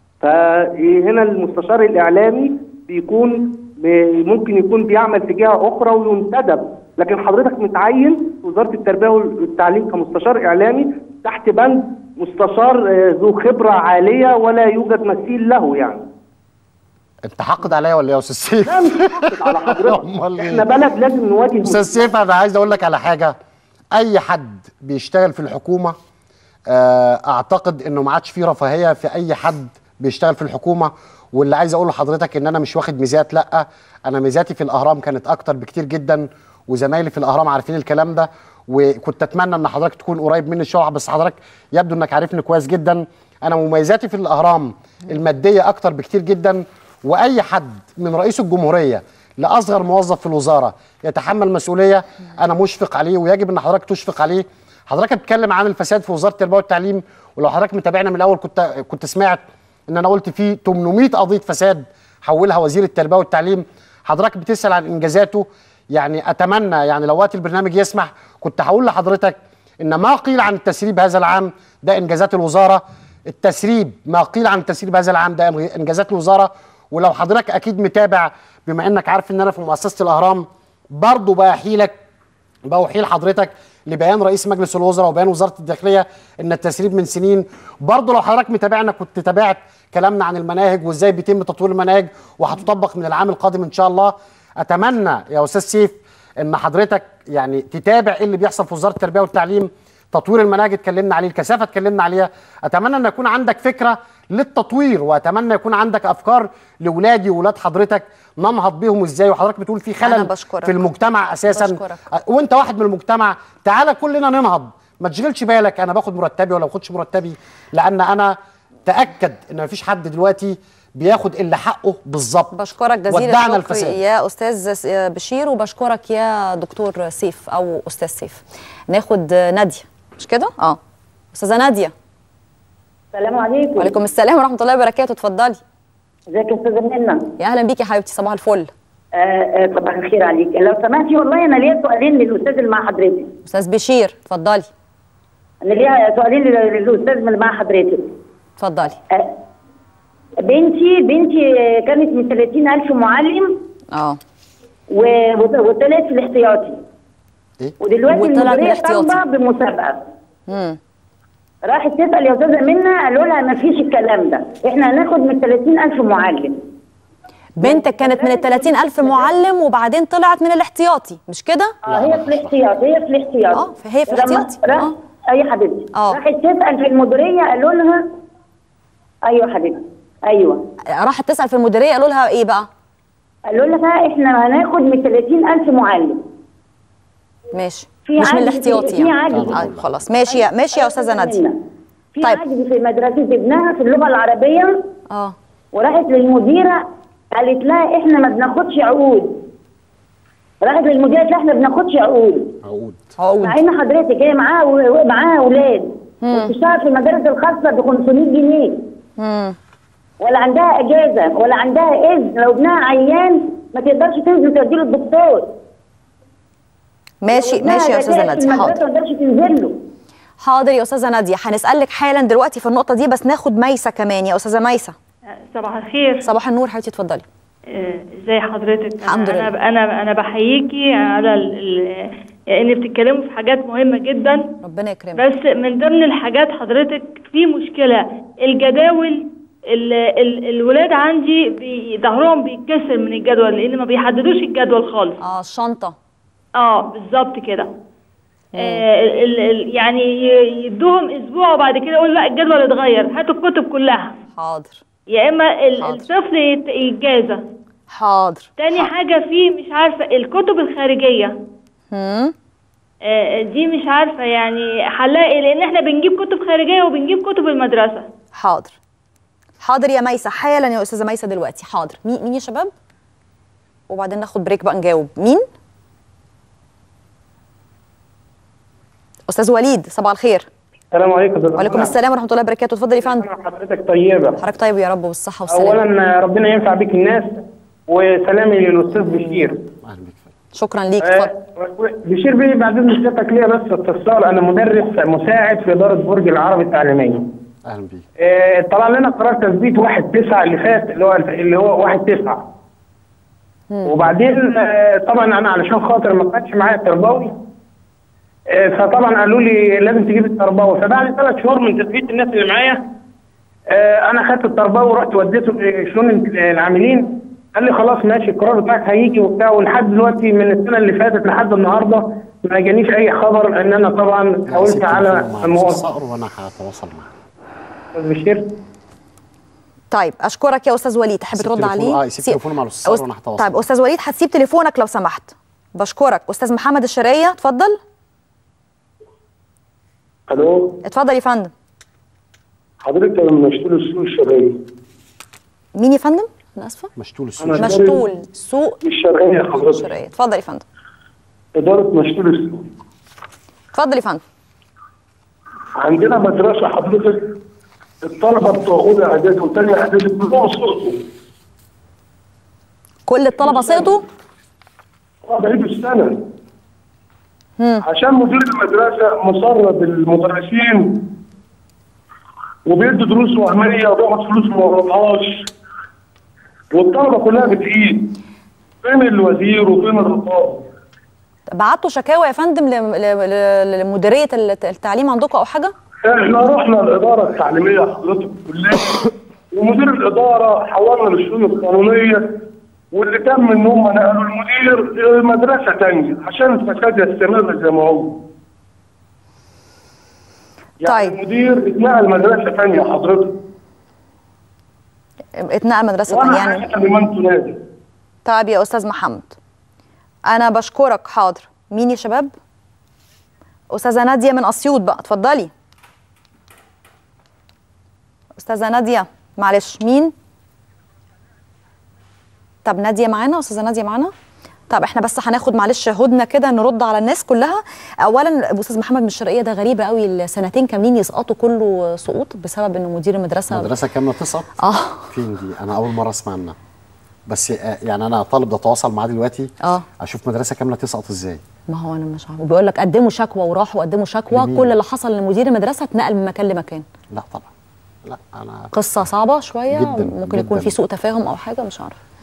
فهنا المستشار الاعلامي بيكون بي- ممكن يكون بيعمل في جهه اخرى وينتدب لكن حضرتك متعين في وزاره التربيه والتعليم كمستشار اعلامي تحت بند مستشار آه، ذو خبره عاليه ولا يوجد مثيل له يعني انت حاقد عليا ولا ايه يا استاذ سيف؟ لا مش حاقد على حضرتك احنا بلد لازم نواجه استاذ سيف انا عايز اقول لك على حاجه اي حد بيشتغل في الحكومه آه، اعتقد انه ما عادش فيه رفاهيه في اي حد بيشتغل في الحكومه واللي عايز اقوله لحضرتك ان انا مش واخد ميزات لا انا ميزاتي في الاهرام كانت اكتر بكتير جدا وزمايلي في الاهرام عارفين الكلام ده وكنت اتمنى ان حضرتك تكون قريب مني شويه بس حضرتك يبدو انك عارفني كويس جدا انا مميزاتي في الاهرام الماديه اكتر بكتير جدا واي حد من رئيس الجمهوريه لاصغر موظف في الوزاره يتحمل مسؤوليه انا مشفق عليه ويجب ان حضرتك تشفق عليه حضرتك بتتكلم عن الفساد في وزاره التربيه والتعليم ولو حضرتك متابعنا من الاول كنت كنت سمعت ان انا قلت في 800 قضيه فساد حولها وزير التربيه والتعليم حضرتك بتسال عن انجازاته يعني اتمنى يعني لو وقت البرنامج يسمح كنت هقول لحضرتك ان ما قيل عن التسريب هذا العام ده انجازات الوزاره التسريب ما قيل عن التسريب هذا العام ده انجازات الوزاره ولو حضرتك اكيد متابع بما انك عارف ان انا في مؤسسه الاهرام برضه بأحيلك بوحيل حضرتك لبيان رئيس مجلس الوزراء وبيان وزاره الداخليه ان التسريب من سنين برضه لو حضرتك متابعنا كنت تابعت كلامنا عن المناهج وازاي بيتم تطوير المناهج وهتطبق من العام القادم ان شاء الله اتمنى يا استاذ سيف ان حضرتك يعني تتابع ايه اللي بيحصل في وزاره التربيه والتعليم تطوير المناهج اتكلمنا عليه الكثافه اتكلمنا عليها اتمنى ان يكون عندك فكره للتطوير واتمنى يكون عندك افكار لاولادي واولاد حضرتك ننهض بيهم ازاي وحضرتك بتقول في أنا خلل بشكرك. في المجتمع اساسا بشكرك. وانت واحد من المجتمع تعالى كلنا ننهض ما تشغلش بالك انا باخد مرتبي ولا ما باخدش مرتبي لان انا تاكد ان مفيش حد دلوقتي بياخد الا حقه بالظبط بشكرك جزيل ودعنا الشكر الفساد يا استاذ س- بشير وبشكرك يا دكتور سيف او استاذ سيف ناخد ناديه مش كده اه استاذه ناديه السلام عليكم وعليكم السلام ورحمه الله وبركاته اتفضلي ازيك يا استاذه منى يا اهلا بيكي يا حبيبتي صباح الفل آه آه صباح الخير عليك لو سمحتي والله انا ليا سؤالين للاستاذ اللي مع حضرتك استاذ بشير اتفضلي انا ليا سؤالين لل- للاستاذ اللي مع حضرتك اتفضلي آه بنتي بنتي آه، كانت من 30000 معلم اه و- وط- وطلعت في الاحتياطي إيه؟ ودلوقتي وطلعت المديريه بالاحتياطي. طالبه بمسابقه امم راحت تسال يا استاذه منى قالوا لها ما فيش الكلام ده احنا هناخد من 30000 معلم بنتك كانت من ال 30000 معلم وبعدين طلعت من الاحتياطي مش كده؟ اه هي في الاحتياط هي في الاحتياط اه هي في لما الاحتياطي راح اه اي حبيبتي اه راحت تسال في المديريه قالوا لها ايوه حبيبتي ايوه راحت تسال في المديريه قالوا لها ايه بقى قالوا لها احنا هناخد من 30000 معلم ماشي في مش من عجز- الاحتياطي في يعني عجز. آه، خلاص ماشي يا ماشي يا استاذه ناديه في طيب. عجز في مدرسه ابنها في اللغه العربيه اه وراحت للمديره قالت لها احنا ما بناخدش عقود راحت للمديره قالت لها احنا ما بناخدش عقود عقود عقود مع ان حضرتك هي معاها و- معاها اولاد وبتشتغل في المدارس الخاصه ب 500 جنيه مم. ولا عندها اجازه ولا عندها اذن لو ابنها عيان ما تقدرش تنزل توديه للدكتور ماشي ابنها ماشي يا استاذه جزائر ناديه في المدرسة حاضر ما تقدرش تنزل له حاضر يا استاذه ناديه هنسالك حالا دلوقتي في النقطه دي بس ناخد ميسه كمان يا استاذه ميسه صباح الخير صباح النور حبيبتي اتفضلي آه، ازي حضرتك الحمد انا لله. انا انا بحييكي على ال... ال... ان بتتكلموا في حاجات مهمه جدا ربنا يكرمك بس من ضمن الحاجات حضرتك في مشكله الجداول ال... ال... الولاد عندي بي... ظهرهم بيتكسر من الجدول لان ما بيحددوش الجدول خالص اه الشنطه اه بالظبط كده آه ال... ال... يعني ي- يدوهم اسبوع وبعد كده يقول لا الجدول اتغير هاتوا الكتب كلها حاضر يا اما ال- الطفل يت- يتجازى حاضر تاني حاجة في مش عارفة الكتب الخارجية هم آه، دي مش عارفة يعني حلها ايه لأن احنا بنجيب كتب خارجية وبنجيب كتب المدرسة حاضر حاضر يا ميسه حالا يا استاذه ميسه دلوقتي حاضر مين مين يا شباب وبعدين ناخد بريك بقى نجاوب مين استاذ وليد صباح الخير السلام عليكم دكتور وعليكم السلام ورحمه الله وبركاته اتفضل يا فندم حضرتك طيبة حضرتك طيب يا رب والصحه والسلامه أولا ربنا ينفع بك الناس وسلامي للأستاذ بشير شكرا ليك آه، اتفضل بشير بيه بعد إذن سيادتك ليا بس استفسار أنا مدرس مساعد في إدارة برج العربي التعليمية اهلا بيك آه، طلع لنا قرار تثبيت واحد تسعة اللي فات اللي هو اللي هو واحد تسعة وبعدين آه، طبعا أنا علشان خاطر ما كانش معايا التربوي آه، فطبعا قالوا لي لازم تجيب التربوي فبعد ثلاث شهور من تثبيت الناس اللي معايا آه، انا خدت التربوي ورحت وديته لشؤون العاملين قال لي خلاص ماشي القرار بتاعك هيجي وبتاع ولحد دلوقتي من السنه اللي فاتت لحد النهارده ما جانيش اي خبر ان انا طبعا حاولت على الموظف الصقر وانا هتواصل معاه أستاذ بشير طيب اشكرك يا استاذ وليد تحب سيب ترد تليفون- عليه اه يسيب تليفونه مع الاستاذ أست- وانا هتواصل طيب استاذ وليد هتسيب تليفونك لو سمحت بشكرك استاذ محمد الشرقيه اتفضل الو اتفضل يا فندم حضرتك انا من مشتول السوق الشرقيه مين يا فندم انا اسفه مشتول أنا إدارة مشتول سوق الشرقيه حضرتك الشرقيه اتفضل يا فندم اداره مشتول السوق اتفضل يا فندم عندنا مدرسه حضرتك الطلبه بتوع اولى اعدادي وثانيه اعدادي كلهم سقطوا كل الطلبه سقطوا اه بقيت السنه عشان مدير المدرسه مسرب المدرسين وبيدي دروس وهميه وبياخد فلوس ما وراهاش والطلبه كلها بتعيد فين الوزير وفين الرقابه بعتوا شكاوى يا فندم ل- ل- ل- لمديريه الت- التعليم عندكم او حاجه احنا رحنا الاداره التعليميه حضرتك كلها ومدير الاداره حولنا للشؤون القانونيه واللي تم ان هم نقلوا المدير مدرسه ثانيه عشان الفساد يستمر زي ما هو. يعني طيب. المدير اتنقل مدرسه ثانيه حضرتك اتنقل مدرسه وانا تانية يعني حاسس لمن تنادي طيب يا استاذ محمد انا بشكرك حاضر مين يا شباب استاذه ناديه من اسيوط بقى اتفضلي استاذه ناديه معلش مين طب ناديه معانا استاذه ناديه معانا طب احنا بس هناخد معلش هدنه كده نرد على الناس كلها اولا استاذ محمد من الشرقيه ده غريبه قوي السنتين كاملين يسقطوا كله سقوط بسبب انه مدير المدرسه مدرسه كامله تسقط اه فين دي انا اول مره اسمع عنها بس آه، يعني انا طالب بتواصل معاه دلوقتي اه اشوف مدرسه كامله تسقط ازاي ما هو انا مش عارفه وبيقول لك قدموا شكوى وراحوا قدموا شكوى لمين؟ كل اللي حصل ان مدير المدرسه اتنقل من مكان لمكان لا طبعا لا انا قصه صعبه شويه جداً، ممكن يكون جداً. في سوء تفاهم او حاجه مش عارفه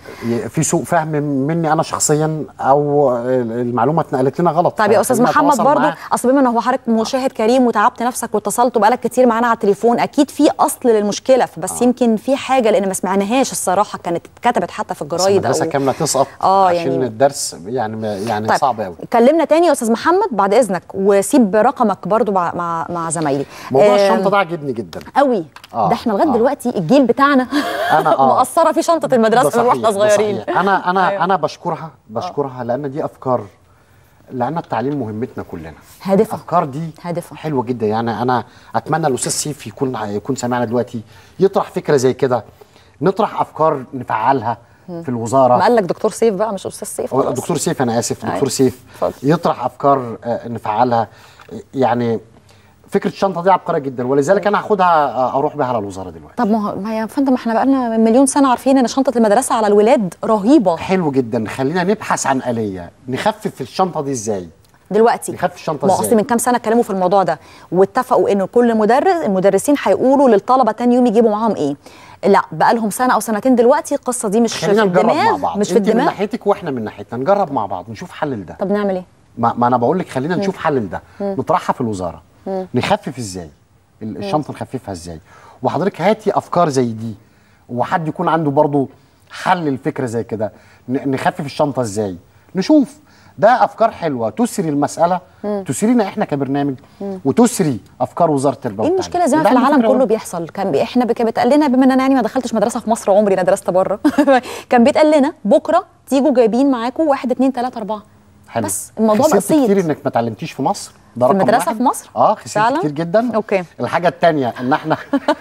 ي- في سوء فهم مني انا شخصيا او المعلومه اتنقلت لنا غلط طيب يا استاذ فخلينا محمد نتواصل برضو معاه. اصل بما ان هو حضرتك مشاهد كريم وتعبت نفسك واتصلت وبقالك كتير معانا على التليفون اكيد في اصل للمشكله بس آه. يمكن في حاجه لان ما سمعناهاش الصراحه كانت اتكتبت حتى في بس الجرايد المدرسه او كامله تسقط آه، عشان يعني- الدرس يعني يعني طيب. صعب قوي كلمنا تاني يا استاذ محمد بعد اذنك وسيب رقمك برضو مع مع, مع زمايلي موضوع آم، الشنطه ده عاجبني جدا قوي آه، ده احنا لغايه آه. دلوقتي الجيل بتاعنا أنا آه. مقصره في شنطه ده المدرسه من صحيح، واحنا ده صغيرين صحيح. انا انا أيوة. انا بشكرها بشكرها لان دي افكار لان التعليم مهمتنا كلنا هادفه الافكار دي هادفه حلوه جدا يعني انا اتمنى الاستاذ سيف يكون يكون سامعنا دلوقتي يطرح فكره زي كده نطرح افكار نفعلها في الوزاره ما قال لك دكتور سيف بقى مش استاذ سيف هو خلاص. دكتور سيف انا اسف دكتور أيوة. سيف يطرح افكار آه، نفعلها يعني فكره الشنطه دي عبقريه جدا ولذلك انا هاخدها آه، اروح بيها على الوزاره دلوقتي طب ما هو ما يا فندم احنا بقالنا من مليون سنه عارفين ان شنطه المدرسه على الولاد رهيبه حلو جدا خلينا نبحث عن اليه نخفف الشنطه دي ازاي دلوقتي نخفف الشنطه ما هو ازاي اصل من كام سنه اتكلموا في الموضوع ده واتفقوا ان كل مدرس المدرسين هيقولوا للطلبه تاني يوم يجيبوا معاهم ايه لا بقى لهم سنه او سنتين دلوقتي القصه دي مش في خلينا نجرب مع الدماغ بعض مش في انت من الدماغ ناحيتك واحنا من ناحيتنا نجرب مع بعض نشوف حل لده طب نعمل ايه ما, ما انا بقول لك خلينا مم. نشوف حل لده مم. نطرحها في الوزاره مم. نخفف ازاي ال- الشنطه نخففها ازاي وحضرتك هاتي افكار زي دي وحد يكون عنده برضو حل الفكره زي كده ن- نخفف الشنطه ازاي نشوف ده افكار حلوه تسري المساله مم. تسرينا احنا كبرنامج مم. وتسري افكار وزاره التربيه ايه والتعليم المشكله زي ما ده في على العالم فكرة كله بيحصل كان بي احنا كان بيتقال لنا بما ان انا يعني ما دخلتش مدرسه في مصر عمري انا درست بره كان بيتقال لنا بكره تيجوا جايبين معاكم واحد اتنين تلاته اربعه حلو. بس الموضوع خسرت بسيط كتير انك ما اتعلمتيش في مصر ده في رقم المدرسة واحد. في مصر؟ اه خسرت فعلا؟ كتير جدا اوكي الحاجه الثانيه ان احنا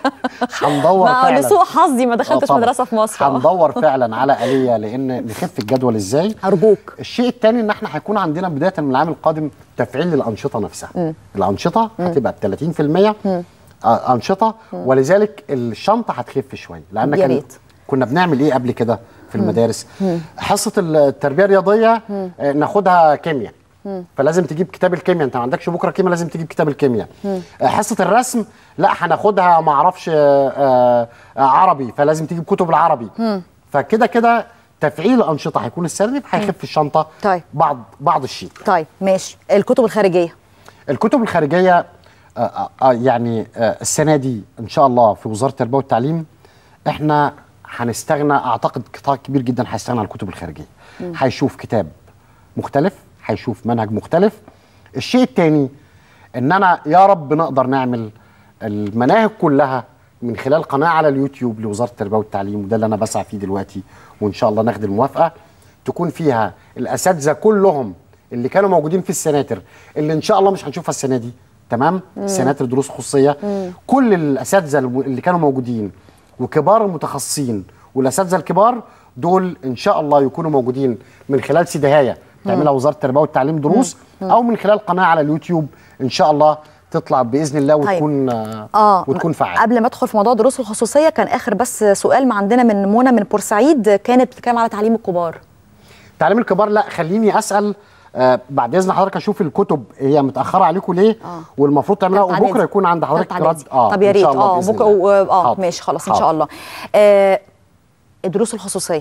هندور ما فعلا لسوء حظي ما آه دخلتش طبعاً. مدرسه في مصر آه. هندور فعلا على آلية لأن نخف الجدول إزاي أرجوك الشيء الثاني إن إحنا هيكون عندنا بداية من العام القادم تفعيل الأنشطة نفسها مم. الأنشطة مم. هتبقى ب 30% مم. آه، أنشطة مم. ولذلك الشنطة هتخف شوية لأن يا كان ريت. كنا بنعمل إيه قبل كده في مم. المدارس مم. حصة التربية الرياضية مم. آه، ناخدها كيمياء مم. فلازم تجيب كتاب الكيمياء انت ما عندكش بكره كيمياء لازم تجيب كتاب الكيمياء مم. آه، حصه الرسم لا هناخدها ما اعرفش آه، آه، آه، عربي فلازم تجيب كتب العربي مم. فكده كده تفعيل الانشطه هيكون السنه دي هيخف الشنطه طيب بعض بعض الشيء طيب ماشي الكتب الخارجيه الكتب الخارجيه آه، آه، آه، يعني آه، السنه دي ان شاء الله في وزاره التربيه والتعليم احنا هنستغنى اعتقد قطاع كبير جدا هيستغنى عن الكتب الخارجيه مم. هيشوف كتاب مختلف هيشوف منهج مختلف الشيء الثاني ان انا يا رب نقدر نعمل المناهج كلها من خلال قناه على اليوتيوب لوزاره التربيه والتعليم وده اللي انا بسعى فيه دلوقتي وان شاء الله ناخد الموافقه تكون فيها الاساتذه كلهم اللي كانوا موجودين في السناتر اللي ان شاء الله مش هنشوفها السنه دي تمام مم. السناتر دروس خصوصيه مم. كل الاساتذه الم- اللي كانوا موجودين وكبار المتخصصين والاساتذه الكبار دول ان شاء الله يكونوا موجودين من خلال سيدهايه تعملها وزاره التربيه والتعليم دروس مم. او من خلال قناه على اليوتيوب ان شاء الله تطلع باذن الله وتكون آه اه وتكون فعاله قبل ما ادخل في موضوع دروس الخصوصيه كان اخر بس سؤال ما عندنا من منى من بورسعيد كانت بتتكلم على تعليم الكبار تعليم الكبار لا خليني اسال آه بعد اذن حضرتك اشوف الكتب هي متاخره عليكم ليه آه. والمفروض تعملها تالتة وبكره إعدادي. يكون عند حضرتك تالتة رد إعدادي. اه طب يا إن ريت شاء الله اه بإذن بكره الله. و- اه حاضر. ماشي خلاص ان حاضر. شاء الله آه الدروس الخصوصيه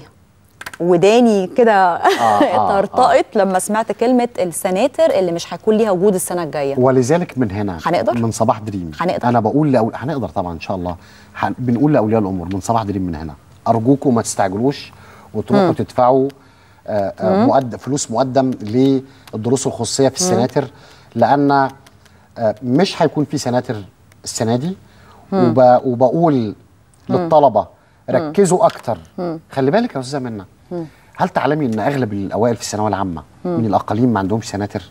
وداني كده آه، طرطقت لما سمعت كلمه السناتر اللي مش هيكون ليها وجود السنه الجايه ولذلك من هنا هنقدر؟ من صباح دريم هنقدر؟ انا بقول لأول... هنقدر طبعا ان شاء الله هن... بنقول لاولياء الامور من صباح دريم من هنا ارجوكم ما تستعجلوش وتروحوا مم. تدفعوا آه، آه، مم. مقدم فلوس مقدم للدروس الخصوصيه في مم. السناتر لان آه، مش هيكون في سناتر السنه دي مم. وب... وبقول مم. للطلبه مم. ركزوا اكتر مم. خلي بالك يا استاذه منى مم. هل تعلمي ان اغلب الاوائل في الثانويه العامه مم. من الاقاليم ما عندهمش سناتر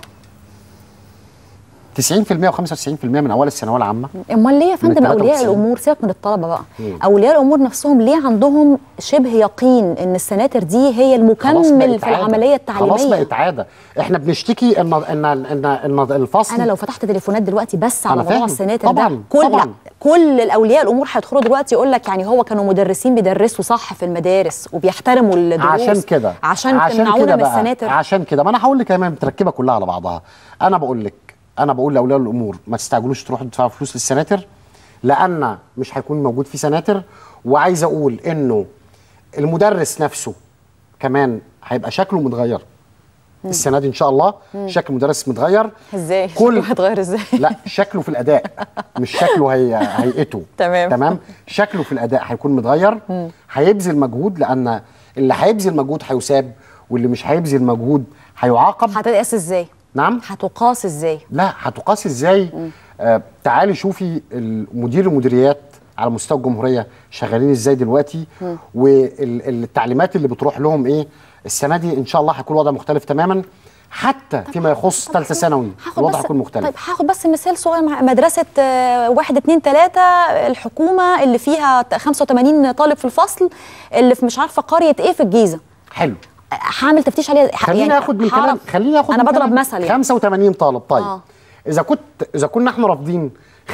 90% و95% من اوائل الثانويه العامه امال ليه يا فندم من اولياء 93. الامور سيبك من الطلبه بقى مم. اولياء الامور نفسهم ليه عندهم شبه يقين ان السناتر دي هي خلاص المكمل بقت في عادة. العمليه التعليميه خلاص بقت عاده احنا بنشتكي ان ان ان ان الفصل انا لو فتحت تليفونات دلوقتي بس على أنا موضوع فاهم. السناتر طبعاً، ده كل طبعاً. لا كل الاولياء الامور هيدخلوا دلوقتي يقول لك يعني هو كانوا مدرسين بيدرسوا صح في المدارس وبيحترموا الدروس عشان كده عشان, تمنعونا كده من بقى، السناتر عشان كده ما انا هقول لك كمان متركبه كلها على بعضها انا بقول لك انا بقول لاولياء الامور ما تستعجلوش تروحوا تدفعوا فلوس للسناتر لان مش هيكون موجود في سناتر وعايز اقول انه المدرس نفسه كمان هيبقى شكله متغير السنه دي ان شاء الله مم. شكل المدرس متغير ازاي كل- كل هتغير ازاي لا شكله في الاداء مش شكله هي هيئته تمام. تمام شكله في الاداء هيكون متغير مم. هيبذل مجهود لان اللي هيبذل مجهود هيساب واللي مش هيبذل مجهود هيعاقب هتقاس ازاي نعم هتقاس ازاي لا هتقاس ازاي آه تعالي شوفي المدير المديريات على مستوى الجمهوريه شغالين ازاي دلوقتي مم. والتعليمات اللي بتروح لهم ايه السنه دي ان شاء الله هيكون الوضع مختلف تماما حتى فيما يخص ثالثه ثانوي هاخد الوضع بس هيكون مختلف طيب هاخد بس مثال صغير مع مدرسه آه، واحد اتنين تلاته الحكومه اللي فيها ت- 85 طالب في الفصل اللي في مش عارفه قريه ايه في الجيزه حلو هعمل تفتيش عليها خليني اخد من كلام هعرف- خليني اخد انا من بضرب كلام مثل يعني 85 طالب طيب آه. آه. اذا كنت اذا كنا احنا رافضين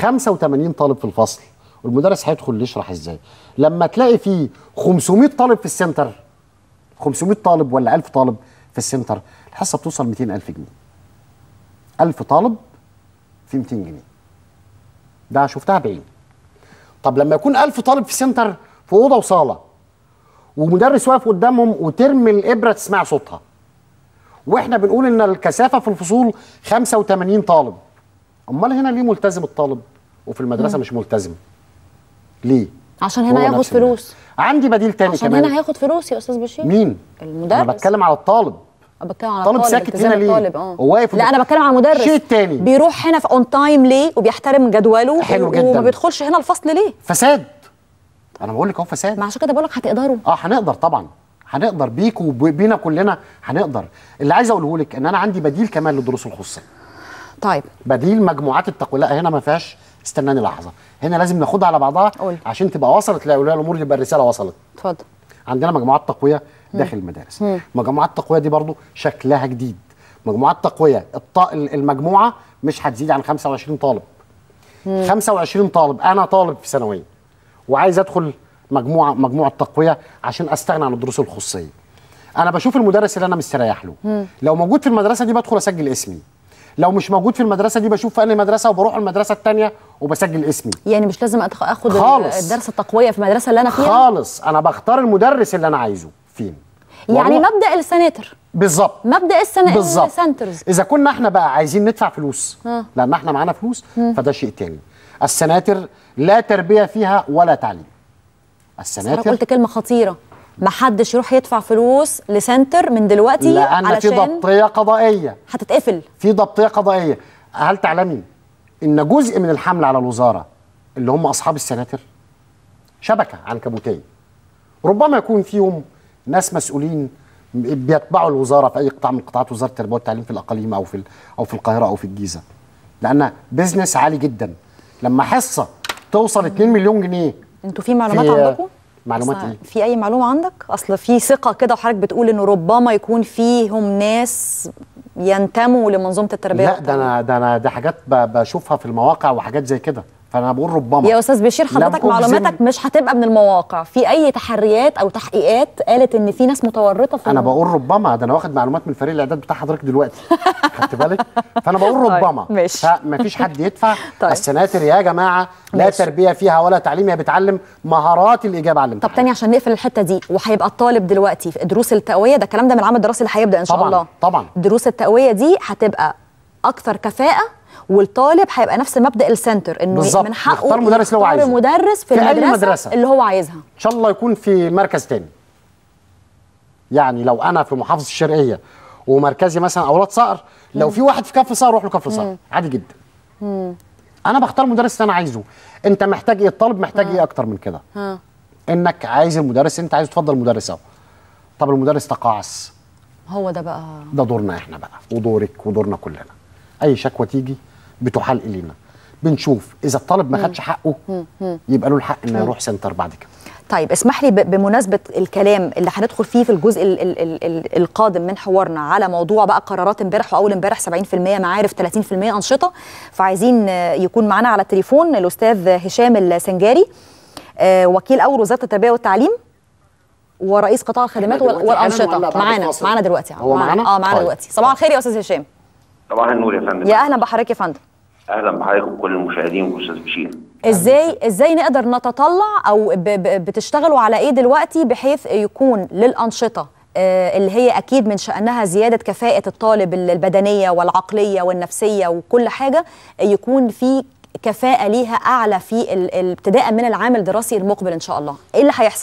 85 طالب في الفصل والمدرس هيدخل يشرح ازاي لما تلاقي فيه 500 طالب في السنتر 500 طالب ولا 1000 طالب في السنتر الحصه بتوصل 200000 جنيه 1000 طالب في 200 جنيه ده شفتها بعيني طب لما يكون 1000 طالب في سنتر في اوضه وصاله ومدرس واقف قدامهم وترمي الابره تسمع صوتها واحنا بنقول ان الكثافه في الفصول 85 طالب امال هنا ليه ملتزم الطالب وفي المدرسه مم. مش ملتزم ليه عشان هو هنا هياخد نفس المدرس. فلوس عندي بديل تاني عشان كمان هنا هياخد فلوس يا استاذ بشير مين المدرس انا بتكلم على الطالب أنا بتكلم على طالب الطالب ساكت التزام هنا ليه؟ الطالب اه هو واقف لا انا بتكلم على المدرس الشيء التاني. بيروح هنا في اون تايم ليه وبيحترم جدوله حلو و- جدا. وما بيدخلش هنا الفصل ليه فساد انا بقول لك اهو فساد ما عشان كده بقول لك هتقدروا اه هنقدر طبعا هنقدر بيك وبينا كلنا هنقدر اللي عايز اقوله لك ان انا عندي بديل كمان للدروس الخصوصيه طيب بديل مجموعات التقويه لا هنا ما فيهاش استناني لحظه هنا لازم ناخدها على بعضها قول. عشان تبقى وصلت لاولياء الامور يبقى الرساله وصلت اتفضل عندنا مجموعات تقويه داخل المدارس مم. مجموعات التقويه دي برضو شكلها جديد مجموعات تقويه الط... المجموعه مش هتزيد عن 25 طالب مم. 25 طالب انا طالب في ثانويه وعايز ادخل مجموعه مجموعه تقويه عشان استغنى عن الدروس الخصوصيه انا بشوف المدرس اللي انا مستريح له مم. لو موجود في المدرسه دي بدخل اسجل اسمي لو مش موجود في المدرسه دي بشوف في انهي مدرسه وبروح المدرسه الثانيه وبسجل اسمي يعني مش لازم أدخ- اخد ال- خالص. الدرس التقويه في المدرسه اللي انا فيها خالص انا بختار المدرس اللي انا عايزه فين يعني وأروح- مبدا السناتر بالظبط مبدا السنة بالظبط. السنترز اذا كنا احنا بقى عايزين ندفع فلوس ها. لان احنا معانا فلوس مم. فده شيء تاني السناتر لا تربيه فيها ولا تعليم انا السناتر قلت كلمه خطيره ما حدش يروح يدفع فلوس لسنتر من دلوقتي لان في علشان ضبطيه قضائيه هتتقفل في ضبطيه قضائيه هل تعلمي ان جزء من الحمل على الوزاره اللي هم اصحاب السناتر شبكه عنكبوتيه ربما يكون فيهم ناس مسؤولين بيتبعوا الوزاره في اي قطاع من قطاعات وزاره التربيه والتعليم في الاقاليم او في ال- او في القاهره او في الجيزه لان بيزنس عالي جدا لما حصه توصل 2 مليون جنيه انتوا في معلومات في- عندكم معلومات أصل ايه في اي معلومه عندك اصل في ثقه كده وحضرتك بتقول انه ربما يكون فيهم ناس ينتموا لمنظومه التربيه لا ده انا ده انا ده حاجات ب- بشوفها في المواقع وحاجات زي كده فانا بقول ربما يا استاذ بشير لم حضرتك أجزم- معلوماتك مش هتبقى من المواقع في اي تحريات او تحقيقات قالت ان في ناس متورطه في انا الموضوع. بقول ربما ده انا واخد معلومات من فريق الاعداد بتاع حضرتك دلوقتي خدت بالك فانا بقول طيب، ربما ماشي. فمفيش حد يدفع طيب. السناتر يا جماعه لا ماشي. تربيه فيها ولا تعليم هي بتعلم مهارات الاجابه على طب الامتحان تاني عشان نقفل الحته دي وهيبقى الطالب دلوقتي في دروس التقويه ده الكلام ده من العام الدراسي اللي هيبدا ان شاء طبعا الله طبعا دروس التقويه دي هتبقى اكثر كفاءه والطالب هيبقى نفس مبدا السنتر انه بالظبط. من حقه يختار المدرس اللي هو يختار عايزه. المدرس في, في أي المدرسة, مدرسة. اللي هو عايزها ان شاء الله يكون في مركز تاني يعني لو انا في محافظه الشرقيه ومركزي مثلا اولاد صقر لو في واحد في كف صقر روح له كف صقر مم. عادي جدا انا بختار المدرس اللي انا عايزه انت محتاج ايه الطالب محتاج ايه اكتر من كده ها انك عايز المدرس انت عايز تفضل المدرس اهو طب المدرس تقاعس هو ده بقى ده دورنا احنا بقى ودورك ودورنا كلنا اي شكوى تيجي بتحال الينا بنشوف اذا الطالب ما خدش حقه مم. مم. يبقى له الحق انه مم. يروح سنتر بعد كده طيب اسمح لي ب- بمناسبه الكلام اللي هندخل فيه في الجزء ال ال ال ال القادم من حوارنا على موضوع بقى قرارات امبارح واول امبارح 70% معارف 30% انشطه فعايزين آه، يكون معانا على التليفون الاستاذ هشام السنجاري آه، وكيل اول وزاره التربيه والتعليم ورئيس قطاع الخدمات وال- دلوقتي حالا والانشطه ولا بعد معانا الفاصل؟ معانا دلوقتي هو معانا؟ اه معانا طيب. دلوقتي صباح الخير يا استاذ هشام صباح النور يا فندم يا اهلا بحضرتك يا فندم اهلا بحضرتك وكل المشاهدين واستاذ بشير ازاي ازاي نقدر نتطلع او ب ب بتشتغلوا على ايه دلوقتي بحيث يكون للانشطه آه، اللي هي اكيد من شانها زياده كفاءه الطالب البدنيه والعقليه والنفسيه وكل حاجه يكون في كفاءه ليها اعلى في ال- ال- ابتداء من العام الدراسي المقبل ان شاء الله ايه اللي هيحصل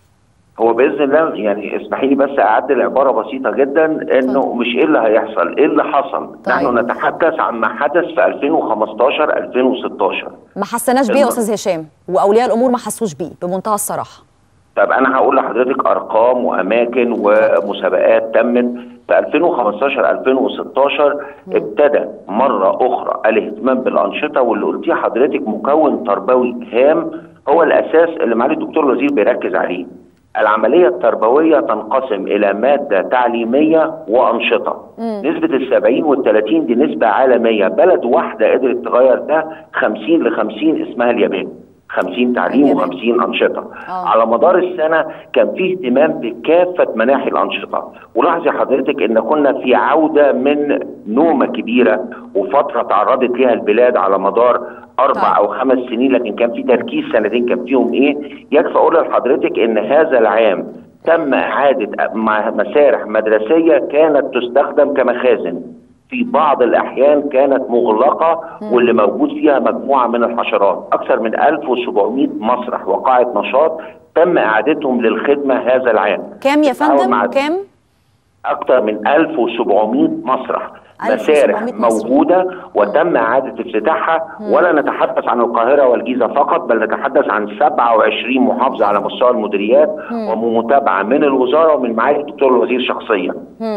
هو باذن الله يعني اسمحي لي بس اعدل عباره بسيطه جدا انه مش ايه اللي هيحصل ايه اللي حصل نحن نتحدث عن ما حدث في 2015 2016 ما حسناش بيه يا استاذ هشام واولياء الامور ما حسوش بيه بمنتهى الصراحه طب انا هقول لحضرتك ارقام واماكن ومسابقات تمت في 2015 2016 ابتدى مره اخرى الاهتمام بالانشطه واللي قلتيه حضرتك مكون تربوي هام هو الاساس اللي معالي الدكتور الوزير بيركز عليه. العمليه التربويه تنقسم الى ماده تعليميه وانشطه. نسبه ال 70 وال 30 دي نسبه عالميه، بلد واحده قدرت تغير ده 50 ل 50 اسمها اليابان. 50 تعليم و50 انشطه على مدار السنه كان في اهتمام بكافه مناحي الانشطه ولاحظي حضرتك ان كنا في عوده من نومه كبيره وفتره تعرضت ليها البلاد على مدار اربع او خمس سنين لكن كان في تركيز سنتين كان فيهم ايه يكفي اقول لحضرتك ان هذا العام تم اعاده مع- مسارح مدرسيه كانت تستخدم كمخازن في بعض الأحيان كانت مغلقة واللي موجود فيها مجموعة من الحشرات أكثر من 1700 مسرح وقاعة نشاط تم إعادتهم للخدمة هذا العام كام يا بالتعاون مع فندم كام أكثر من 1700 مسرح مسارح 1700 مسرح. موجودة وتم إعادة افتتاحها ولا نتحدث عن القاهرة والجيزة فقط بل نتحدث عن 27 محافظة على مستوى المديريات ومتابعة من الوزارة ومن معالي الدكتور الوزير شخصيا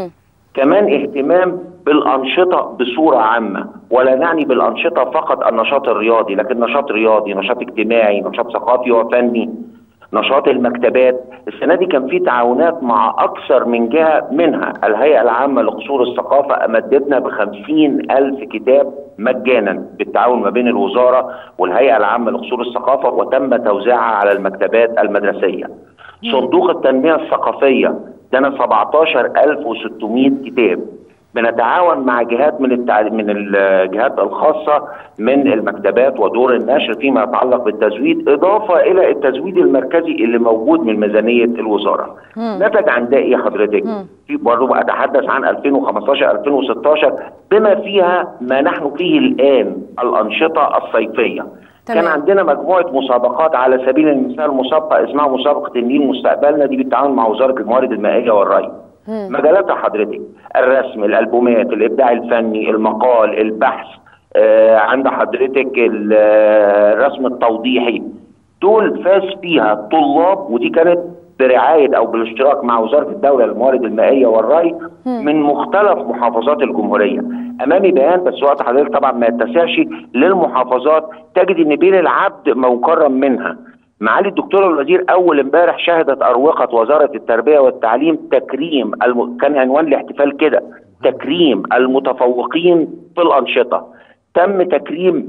كمان اهتمام بالأنشطة بصورة عامة ولا نعني بالأنشطة فقط النشاط الرياضي لكن نشاط رياضي نشاط اجتماعي نشاط ثقافي وفني نشاط المكتبات السنة دي كان في تعاونات مع أكثر من جهة منها الهيئة العامة لقصور الثقافة أمدتنا بخمسين ألف كتاب مجانا بالتعاون ما بين الوزارة والهيئة العامة لقصور الثقافة وتم توزيعها على المكتبات المدرسية صندوق التنمية الثقافية ادانا 17600 كتاب بنتعاون مع جهات من التع... من الجهات الخاصه من المكتبات ودور النشر فيما يتعلق بالتزويد اضافه الى التزويد المركزي اللي موجود من ميزانيه الوزاره. نتج عن ده ايه حضرتك؟ في برضه اتحدث عن 2015 2016 بما فيها ما نحن فيه الان الانشطه الصيفيه. تمام. كان عندنا مجموعه مسابقات على سبيل المثال مسابقه اسمها مسابقه النيل مستقبلنا دي بالتعاون مع وزاره الموارد المائيه والري. مجالاتها حضرتك الرسم الالبومات الابداع الفني المقال البحث آه عند حضرتك ال- آه، الرسم التوضيحي دول فاز فيها طلاب ودي كانت برعايه او بالاشتراك مع وزاره الدوله للموارد المائيه والري من مختلف محافظات الجمهوريه امامي بيان بس وقت حضرتك طبعا ما يتسعش للمحافظات تجد ان بين العبد مكرم منها معالي الدكتور الوزير اول امبارح شهدت اروقه وزاره التربيه والتعليم تكريم الم... كان عنوان الاحتفال كده تكريم المتفوقين في الانشطه تم تكريم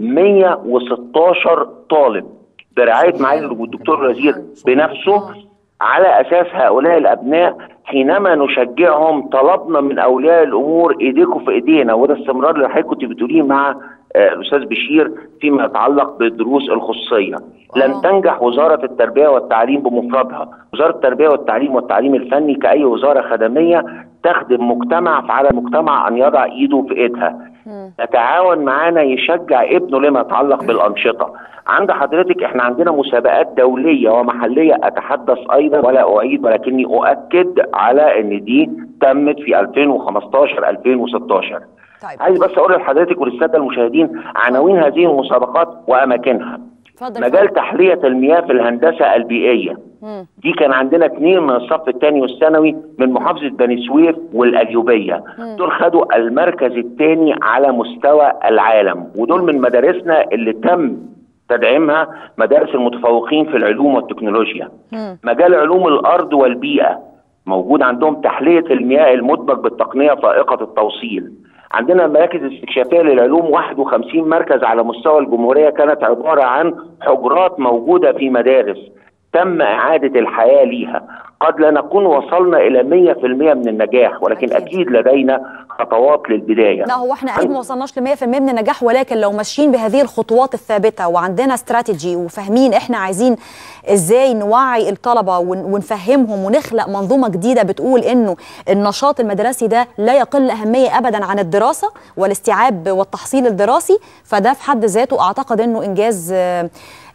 116 طالب برعايه معالي الدكتور الوزير بنفسه على اساس هؤلاء الابناء حينما نشجعهم طلبنا من اولياء الامور ايديكم في ايدينا وده استمرار اللي حضرتك كنت بتقوليه مع آه، الاستاذ بشير فيما يتعلق بالدروس الخصوصيه لن تنجح وزاره التربيه والتعليم بمفردها وزاره التربيه والتعليم والتعليم الفني كاي وزاره خدميه تخدم مجتمع فعلى المجتمع ان يضع ايده في ايدها يتعاون معانا يشجع ابنه لما يتعلق بالانشطه عند حضرتك احنا عندنا مسابقات دوليه ومحليه اتحدث ايضا ولا اعيد ولكني اؤكد على ان دي تمت في 2015 2016 طيب. عايز بس اقول لحضرتك وللساده المشاهدين عناوين هذه المسابقات واماكنها اتفضل مجال تحليه المياه في الهندسه البيئيه دي كان عندنا اثنين من الصف الثاني والثانوي من محافظه بني سويف والقليوبيه دول خدوا المركز الثاني على مستوى العالم ودول من مدارسنا اللي تم تدعيمها مدارس المتفوقين في العلوم والتكنولوجيا مجال علوم الارض والبيئه موجود عندهم تحليه المياه المدمج بالتقنيه فائقه التوصيل عندنا مراكز استكشافيه للعلوم 51 مركز على مستوى الجمهوريه كانت عباره عن حجرات موجوده في مدارس تم اعاده الحياه ليها قد لا نكون وصلنا الى 100% من النجاح ولكن اكيد لدينا خطوات للبدايه لا هو احنا اكيد ما وصلناش ل 100% من النجاح ولكن لو ماشيين بهذه الخطوات الثابته وعندنا استراتيجي وفاهمين احنا عايزين ازاي نوعي الطلبه ون- ونفهمهم ونخلق منظومه جديده بتقول انه النشاط المدرسي ده لا يقل اهميه ابدا عن الدراسه والاستيعاب والتحصيل الدراسي فده في حد ذاته اعتقد انه انجاز آه،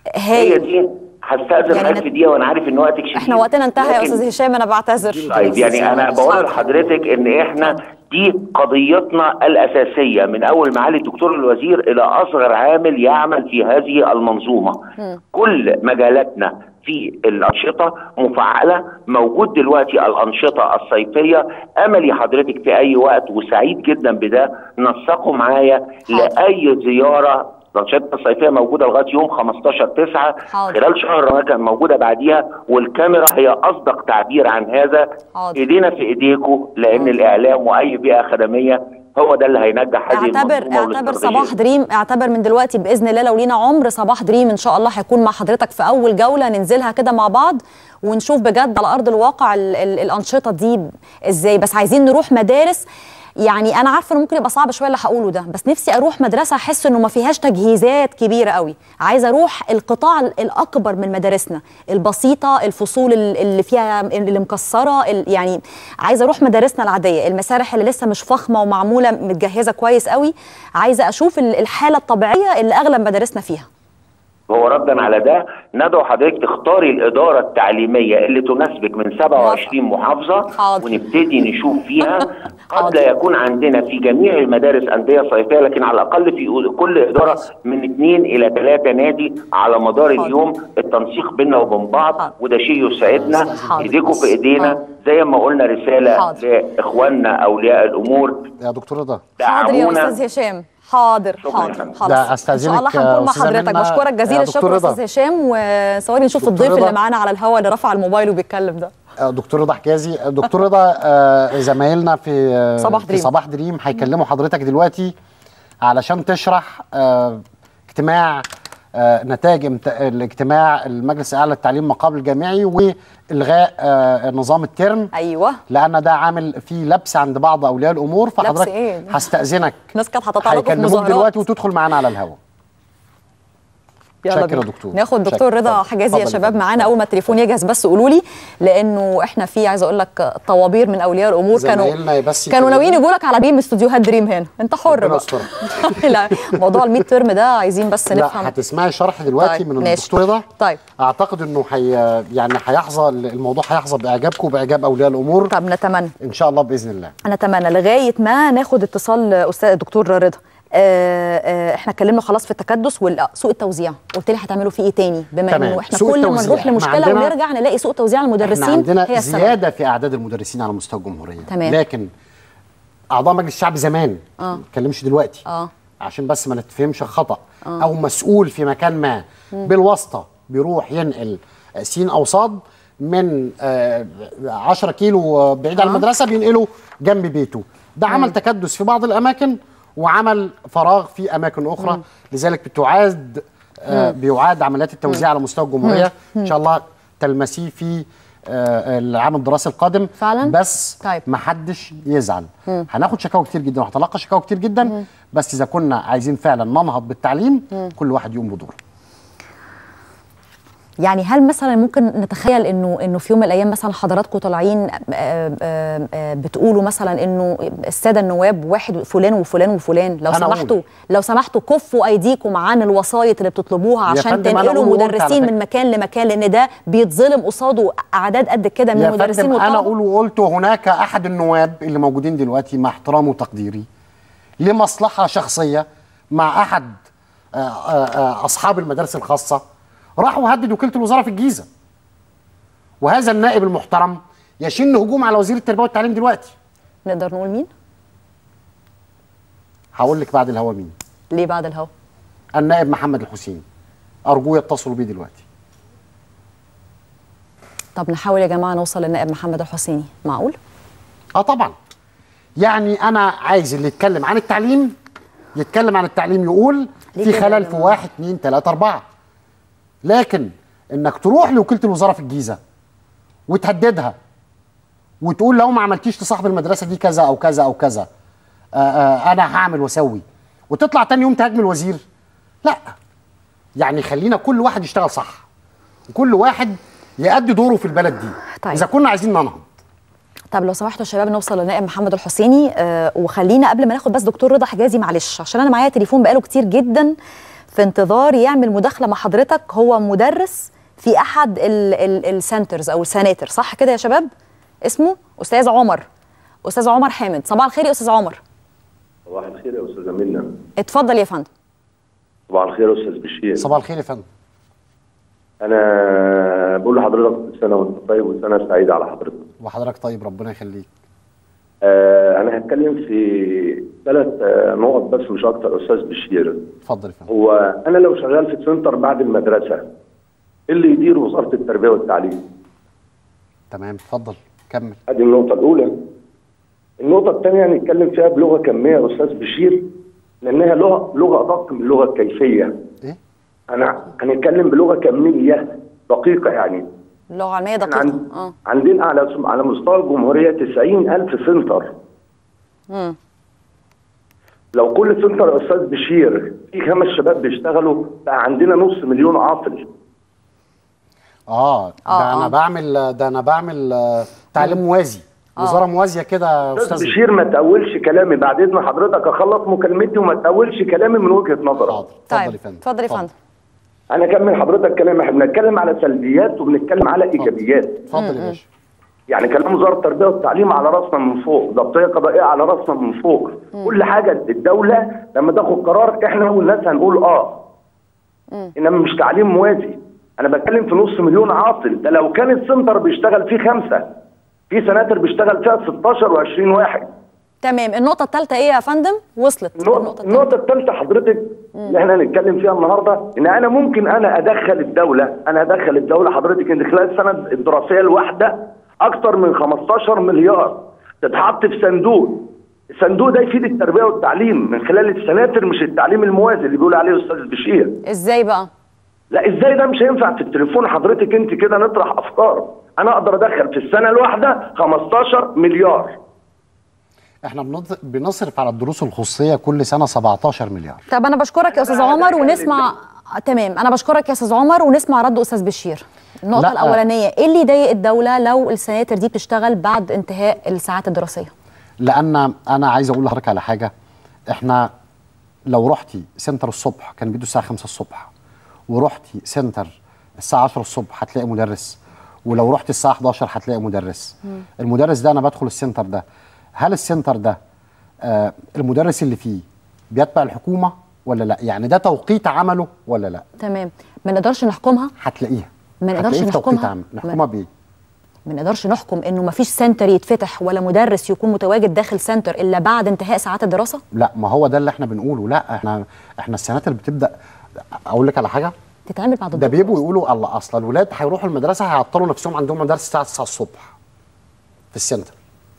هي هايل دي هستاذن يعني حضرتك في دقيقه وانا عارف ان وقتك شديد احنا وقتنا انتهى يا لكن- استاذ هشام انا بعتذر طيب يعني انا بقول لحضرتك ان احنا دي قضيتنا الاساسيه من اول معالي الدكتور الوزير الى اصغر عامل يعمل في هذه المنظومه كل مجالاتنا في الانشطه مفعله موجود دلوقتي الانشطه الصيفيه املي حضرتك في اي وقت وسعيد جدا بده نسقوا معايا لاي زياره الانشطه الصيفيه موجوده لغايه يوم 15 9 حاضر. خلال شهر رمضان كان موجوده بعديها والكاميرا هي اصدق تعبير عن هذا حاضر. ايدينا في ايديكم لان الاعلام واي بيئه خدميه هو ده اللي هينجح هذه اعتبر المنظومه اعتبر والاستراتيجية. صباح دريم اعتبر من دلوقتي باذن الله لو لينا عمر صباح دريم ان شاء الله هيكون مع حضرتك في اول جوله ننزلها كده مع بعض ونشوف بجد على ارض الواقع ال ال الانشطه دي ازاي بس عايزين نروح مدارس يعني انا عارفه انه ممكن يبقى صعب شويه اللي هقوله ده بس نفسي اروح مدرسه احس انه ما فيهاش تجهيزات كبيره قوي عايزه اروح القطاع ال- الاكبر من مدارسنا البسيطه الفصول ال- اللي فيها اللي مكسره ال- يعني عايزه اروح مدارسنا العاديه المسارح اللي لسه مش فخمه ومعموله متجهزه كويس قوي عايزه اشوف ال- الحاله الطبيعيه اللي اغلب مدارسنا فيها هو ردا على ده ندعو حضرتك تختاري الاداره التعليميه اللي تناسبك من 27 محافظه حاضر. ونبتدي نشوف فيها قد لا يكون عندنا في جميع المدارس انديه صيفيه لكن على الاقل في كل اداره من اثنين الى ثلاثه نادي على مدار اليوم التنسيق بيننا وبين بعض وده شيء يسعدنا ايديكم في ايدينا زي ما قلنا رساله لاخواننا اولياء الامور يا دكتور رضا حاضر يا دعمونا استاذ هشام حاضر حاضر خلاص ده ان شاء أستأذنك الله هنكون مع أستاذة حضرتك منى. بشكرك جزيل يا الشكر دكتور رضا. استاذ هشام وثواني نشوف دكتور الضيف رضا. اللي معانا على الهواء اللي رفع الموبايل وبيتكلم ده آه، دكتور رضا حجازي آه، دكتور رضا آه، زمايلنا في آه، صباح في دريم. صباح دريم هيكلموا حضرتك دلوقتي علشان تشرح آه، اجتماع آه، نتائج امت- الاجتماع المجلس الاعلى للتعليم ما قبل الجامعي والغاء آه، نظام الترم ايوه لان ده عامل فيه لبس عند بعض اولياء الامور فحضرتك إيه؟ هستاذنك الناس كانت هتتعرض في هيكلموك مظاهرات دلوقتي وتدخل معانا على الهواء يلا شكرا بينا. يا دكتور ناخد شكرا. دكتور رضا اتفضل. حجازي يا اتفضل. شباب معانا اول ما التليفون يجهز بس قولوا لي لانه احنا في عايزه اقول لك طوابير من اولياء الامور كانوا زمايلنا بس كانوا يكلموا. ناويين يجوا لك على بيم استوديوهات دريم هنا انت حر ربنا بقى يسترها. لا موضوع الميد ترم ده عايزين بس نفهم لا هتسمعي شرح دلوقتي طيب، من ماشي. الدكتور رضا طيب اعتقد انه حي يعني هيحظى الموضوع هيحظى باعجابكم وباعجاب اولياء الامور طب نتمنى ان شاء الله باذن الله نتمنى لغايه ما ناخد اتصال استاذ الدكتور رضا آه آه احنا اتكلمنا خلاص في التكدس وسوق التوزيع قلت لي هتعملوا فيه ايه تاني بما تمام. انه احنا سوق كل ما التوزيع. نروح احنا لمشكله عندنا- ونرجع نلاقي سوق توزيع المدرسين احنا عندنا هي السبب. زياده في اعداد المدرسين على مستوى الجمهوريه تمام. لكن اعضاء مجلس الشعب زمان اه ما نتكلمش دلوقتي اه عشان بس ما نتفهمش خطا آه. او مسؤول في مكان ما مم. بالواسطه بيروح ينقل سين او صاد من آه 10 كيلو بعيد عن آه. المدرسه بينقله جنب بيته ده عمل تكدس في بعض الاماكن وعمل فراغ في اماكن اخرى مم. لذلك بتعاد آه مم. بيعاد عمليات التوزيع مم. على مستوى الجمهوريه مم. ان شاء الله تلمسيه في آه، العام الدراسي القادم فعلا بس طيب. ما حدش يزعل مم. هناخد شكاوى كتير جدا وهتلقى شكاوى كتير جدا مم. بس اذا كنا عايزين فعلا ننهض بالتعليم مم. كل واحد يقوم بدوره يعني هل مثلا ممكن نتخيل انه انه في يوم من الايام مثلا حضراتكم طالعين آه، آه، آه، بتقولوا مثلا انه الساده النواب واحد فلان وفلان وفلان لو أنا سمحتوا أقول. لو سمحتوا كفوا ايديكم عن الوسايط اللي بتطلبوها يا عشان فندم، أنا تنقلوا أقول وقلت على مدرسين فكرة. من مكان لمكان لان ده بيتظلم قصاده اعداد قد كده من يا المدرسين فندم انا والطلبه اقول وقلت هناك احد النواب اللي موجودين دلوقتي مع احترامي وتقديري لمصلحه شخصيه مع احد آه، آه، آه، اصحاب المدارس الخاصه راحوا هدد وكيله الوزاره في الجيزه وهذا النائب المحترم يشن هجوم على وزير التربيه والتعليم دلوقتي نقدر نقول مين هقول لك بعد الهوا مين ليه بعد الهوا النائب محمد الحسين ارجو يتصلوا بيه دلوقتي طب نحاول يا جماعه نوصل للنائب محمد الحسيني معقول اه طبعا يعني انا عايز اللي يتكلم عن التعليم يتكلم عن التعليم يقول ليه في كده خلل يا في جماعة؟ واحد اتنين تلاته اربعه لكن انك تروح لوكيله الوزاره في الجيزه وتهددها وتقول لو ما عملتيش لصاحب المدرسه دي كذا او كذا او كذا آآ آآ انا هعمل واسوي وتطلع تاني يوم تهاجم الوزير لا يعني خلينا كل واحد يشتغل صح وكل واحد يأدي دوره في البلد دي طيب. اذا كنا عايزين ننهض طب لو سمحتوا يا شباب نوصل للنائب محمد الحسيني آه وخلينا قبل ما ناخد بس دكتور رضا حجازي معلش عشان انا معايا تليفون بقاله كتير جدا في انتظار يعمل مداخله مع حضرتك هو مدرس في احد ال- ال- السنترز او السناتر صح كده يا شباب اسمه استاذ عمر استاذ عمر حامد صباح الخير يا استاذ عمر صباح الخير يا استاذه منى اتفضل يا فندم صباح الخير يا استاذ بشير صباح الخير يا فندم انا بقول لحضرتك كل سنه وانت طيب وسنه سعيده على حضرتك وحضرتك طيب ربنا يخليك آه انا هتكلم في ثلاث آه نقط بس مش اكتر يا استاذ بشير اتفضل يا فندم هو انا لو شغال في سنتر بعد المدرسه إيه اللي يدير وزاره التربيه والتعليم تمام اتفضل كمل ادي النقطه الاولى النقطه الثانيه هنتكلم فيها بلغه كميه يا استاذ بشير لانها لغه لغه ادق من اللغه الكيفيه ايه انا هنتكلم بلغه كميه دقيقه يعني اللغه العلميه إحنا دقيقه عن- اه عندنا على على مستوى الجمهوريه 90000 سنتر مم. لو كل سنتر يا استاذ بشير في خمس شباب بيشتغلوا بقى عندنا نص مليون عاطل اه ده آه، انا آه. بعمل ده انا بعمل آه، تعليم موازي وزاره موازيه كده يا استاذ استاذ بشير ما تقولش كلامي بعد اذن حضرتك اخلص مكالمتي وما تقولش كلامي من وجهه نظرك طيب اتفضل يا فندم انا اكمل حضرتك كلامي احنا بنتكلم على سلبيات وبنتكلم على ايجابيات اتفضل يا باشا يعني كلام وزاره التربيه والتعليم على راسنا من فوق ضبطيه قضائيه على راسنا من فوق كل حاجه الدوله لما تاخد قرار احنا والناس هنقول اه انما مش تعليم موازي انا بتكلم في نص مليون عاطل ده لو كان السنتر بيشتغل فيه خمسه في سناتر بيشتغل فيها 16 و20 واحد تمام النقطه الثالثه ايه يا فندم وصلت النقطة, النقطة الثالثة حضرتك اللي احنا هنتكلم فيها النهارده ان انا ممكن انا ادخل الدولة انا ادخل الدولة حضرتك ان خلال السنة الدراسية الواحدة اكتر من 15 مليار تتحط في صندوق الصندوق ده يفيد التربية والتعليم من خلال السناتر مش التعليم الموازي اللي بيقول عليه استاذ بشير ازاي بقى لا ازاي ده مش هينفع في التليفون حضرتك انت كده نطرح افكار انا اقدر ادخل في السنة الواحدة 15 مليار احنا بنض- بنصرف على الدروس الخصوصيه كل سنه 17 مليار طب انا بشكرك يا استاذ عمر ونسمع تمام انا بشكرك يا استاذ عمر ونسمع رد استاذ بشير النقطه لا. الاولانيه ايه اللي يضايق الدوله لو السناتر دي بتشتغل بعد انتهاء الساعات الدراسيه لان انا عايز اقول لحضرتك على حاجه احنا لو رحتي سنتر الصبح كان بيدوا الساعه 5 الصبح ورحتي سنتر الساعه 10 الصبح هتلاقي مدرس ولو رحت الساعه 11 هتلاقي مدرس مم. المدرس ده انا بدخل السنتر ده هل السنتر ده آه المدرس اللي فيه بيتبع الحكومه ولا لا يعني ده توقيت عمله ولا لا تمام ما نقدرش نحكمها هتلاقيها ما نقدرش هتلاقيه في توقيت نحكمها عمل نحكمها بايه ما نقدرش نحكم انه ما فيش سنتر يتفتح ولا مدرس يكون متواجد داخل سنتر الا بعد انتهاء ساعات الدراسه لا ما هو ده اللي احنا بنقوله لا احنا احنا السناتر بتبدا اقول لك على حاجه تتعامل بعد ده بيبقوا يقولوا الله اصلا الولاد هيروحوا المدرسه هيعطلوا نفسهم عندهم مدرسه الساعه 9 الصبح في السنتر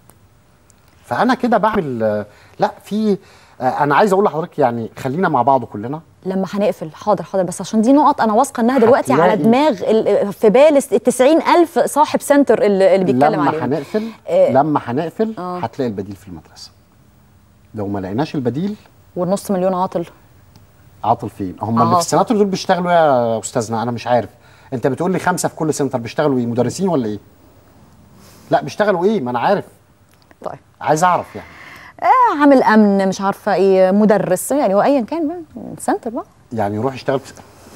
فانا كده بعمل آه، لا في آه، انا عايز اقول لحضرتك يعني خلينا مع بعض كلنا لما هنقفل حاضر حاضر بس عشان دي نقط انا واثقه انها دلوقتي على هتلاقي- دماغ ال- في بال ال 90000 صاحب سنتر اللي اللي بيتكلم لما عليهم هنقفل آه. لما هنقفل آه. هتلاقي البديل في المدرسه لو ما لقيناش البديل والنص مليون عاطل عاطل فين هم اللي آه. في السناتر دول بيشتغلوا يا استاذنا انا مش عارف انت بتقول لي خمسه في كل سنتر بيشتغلوا ايه مدرسين ولا ايه لا بيشتغلوا ايه ما انا عارف طيب عايز اعرف يعني آه عامل امن مش عارفه ايه مدرس يعني هو ايا كان بقى سنتر بقى يعني يروح يشتغل في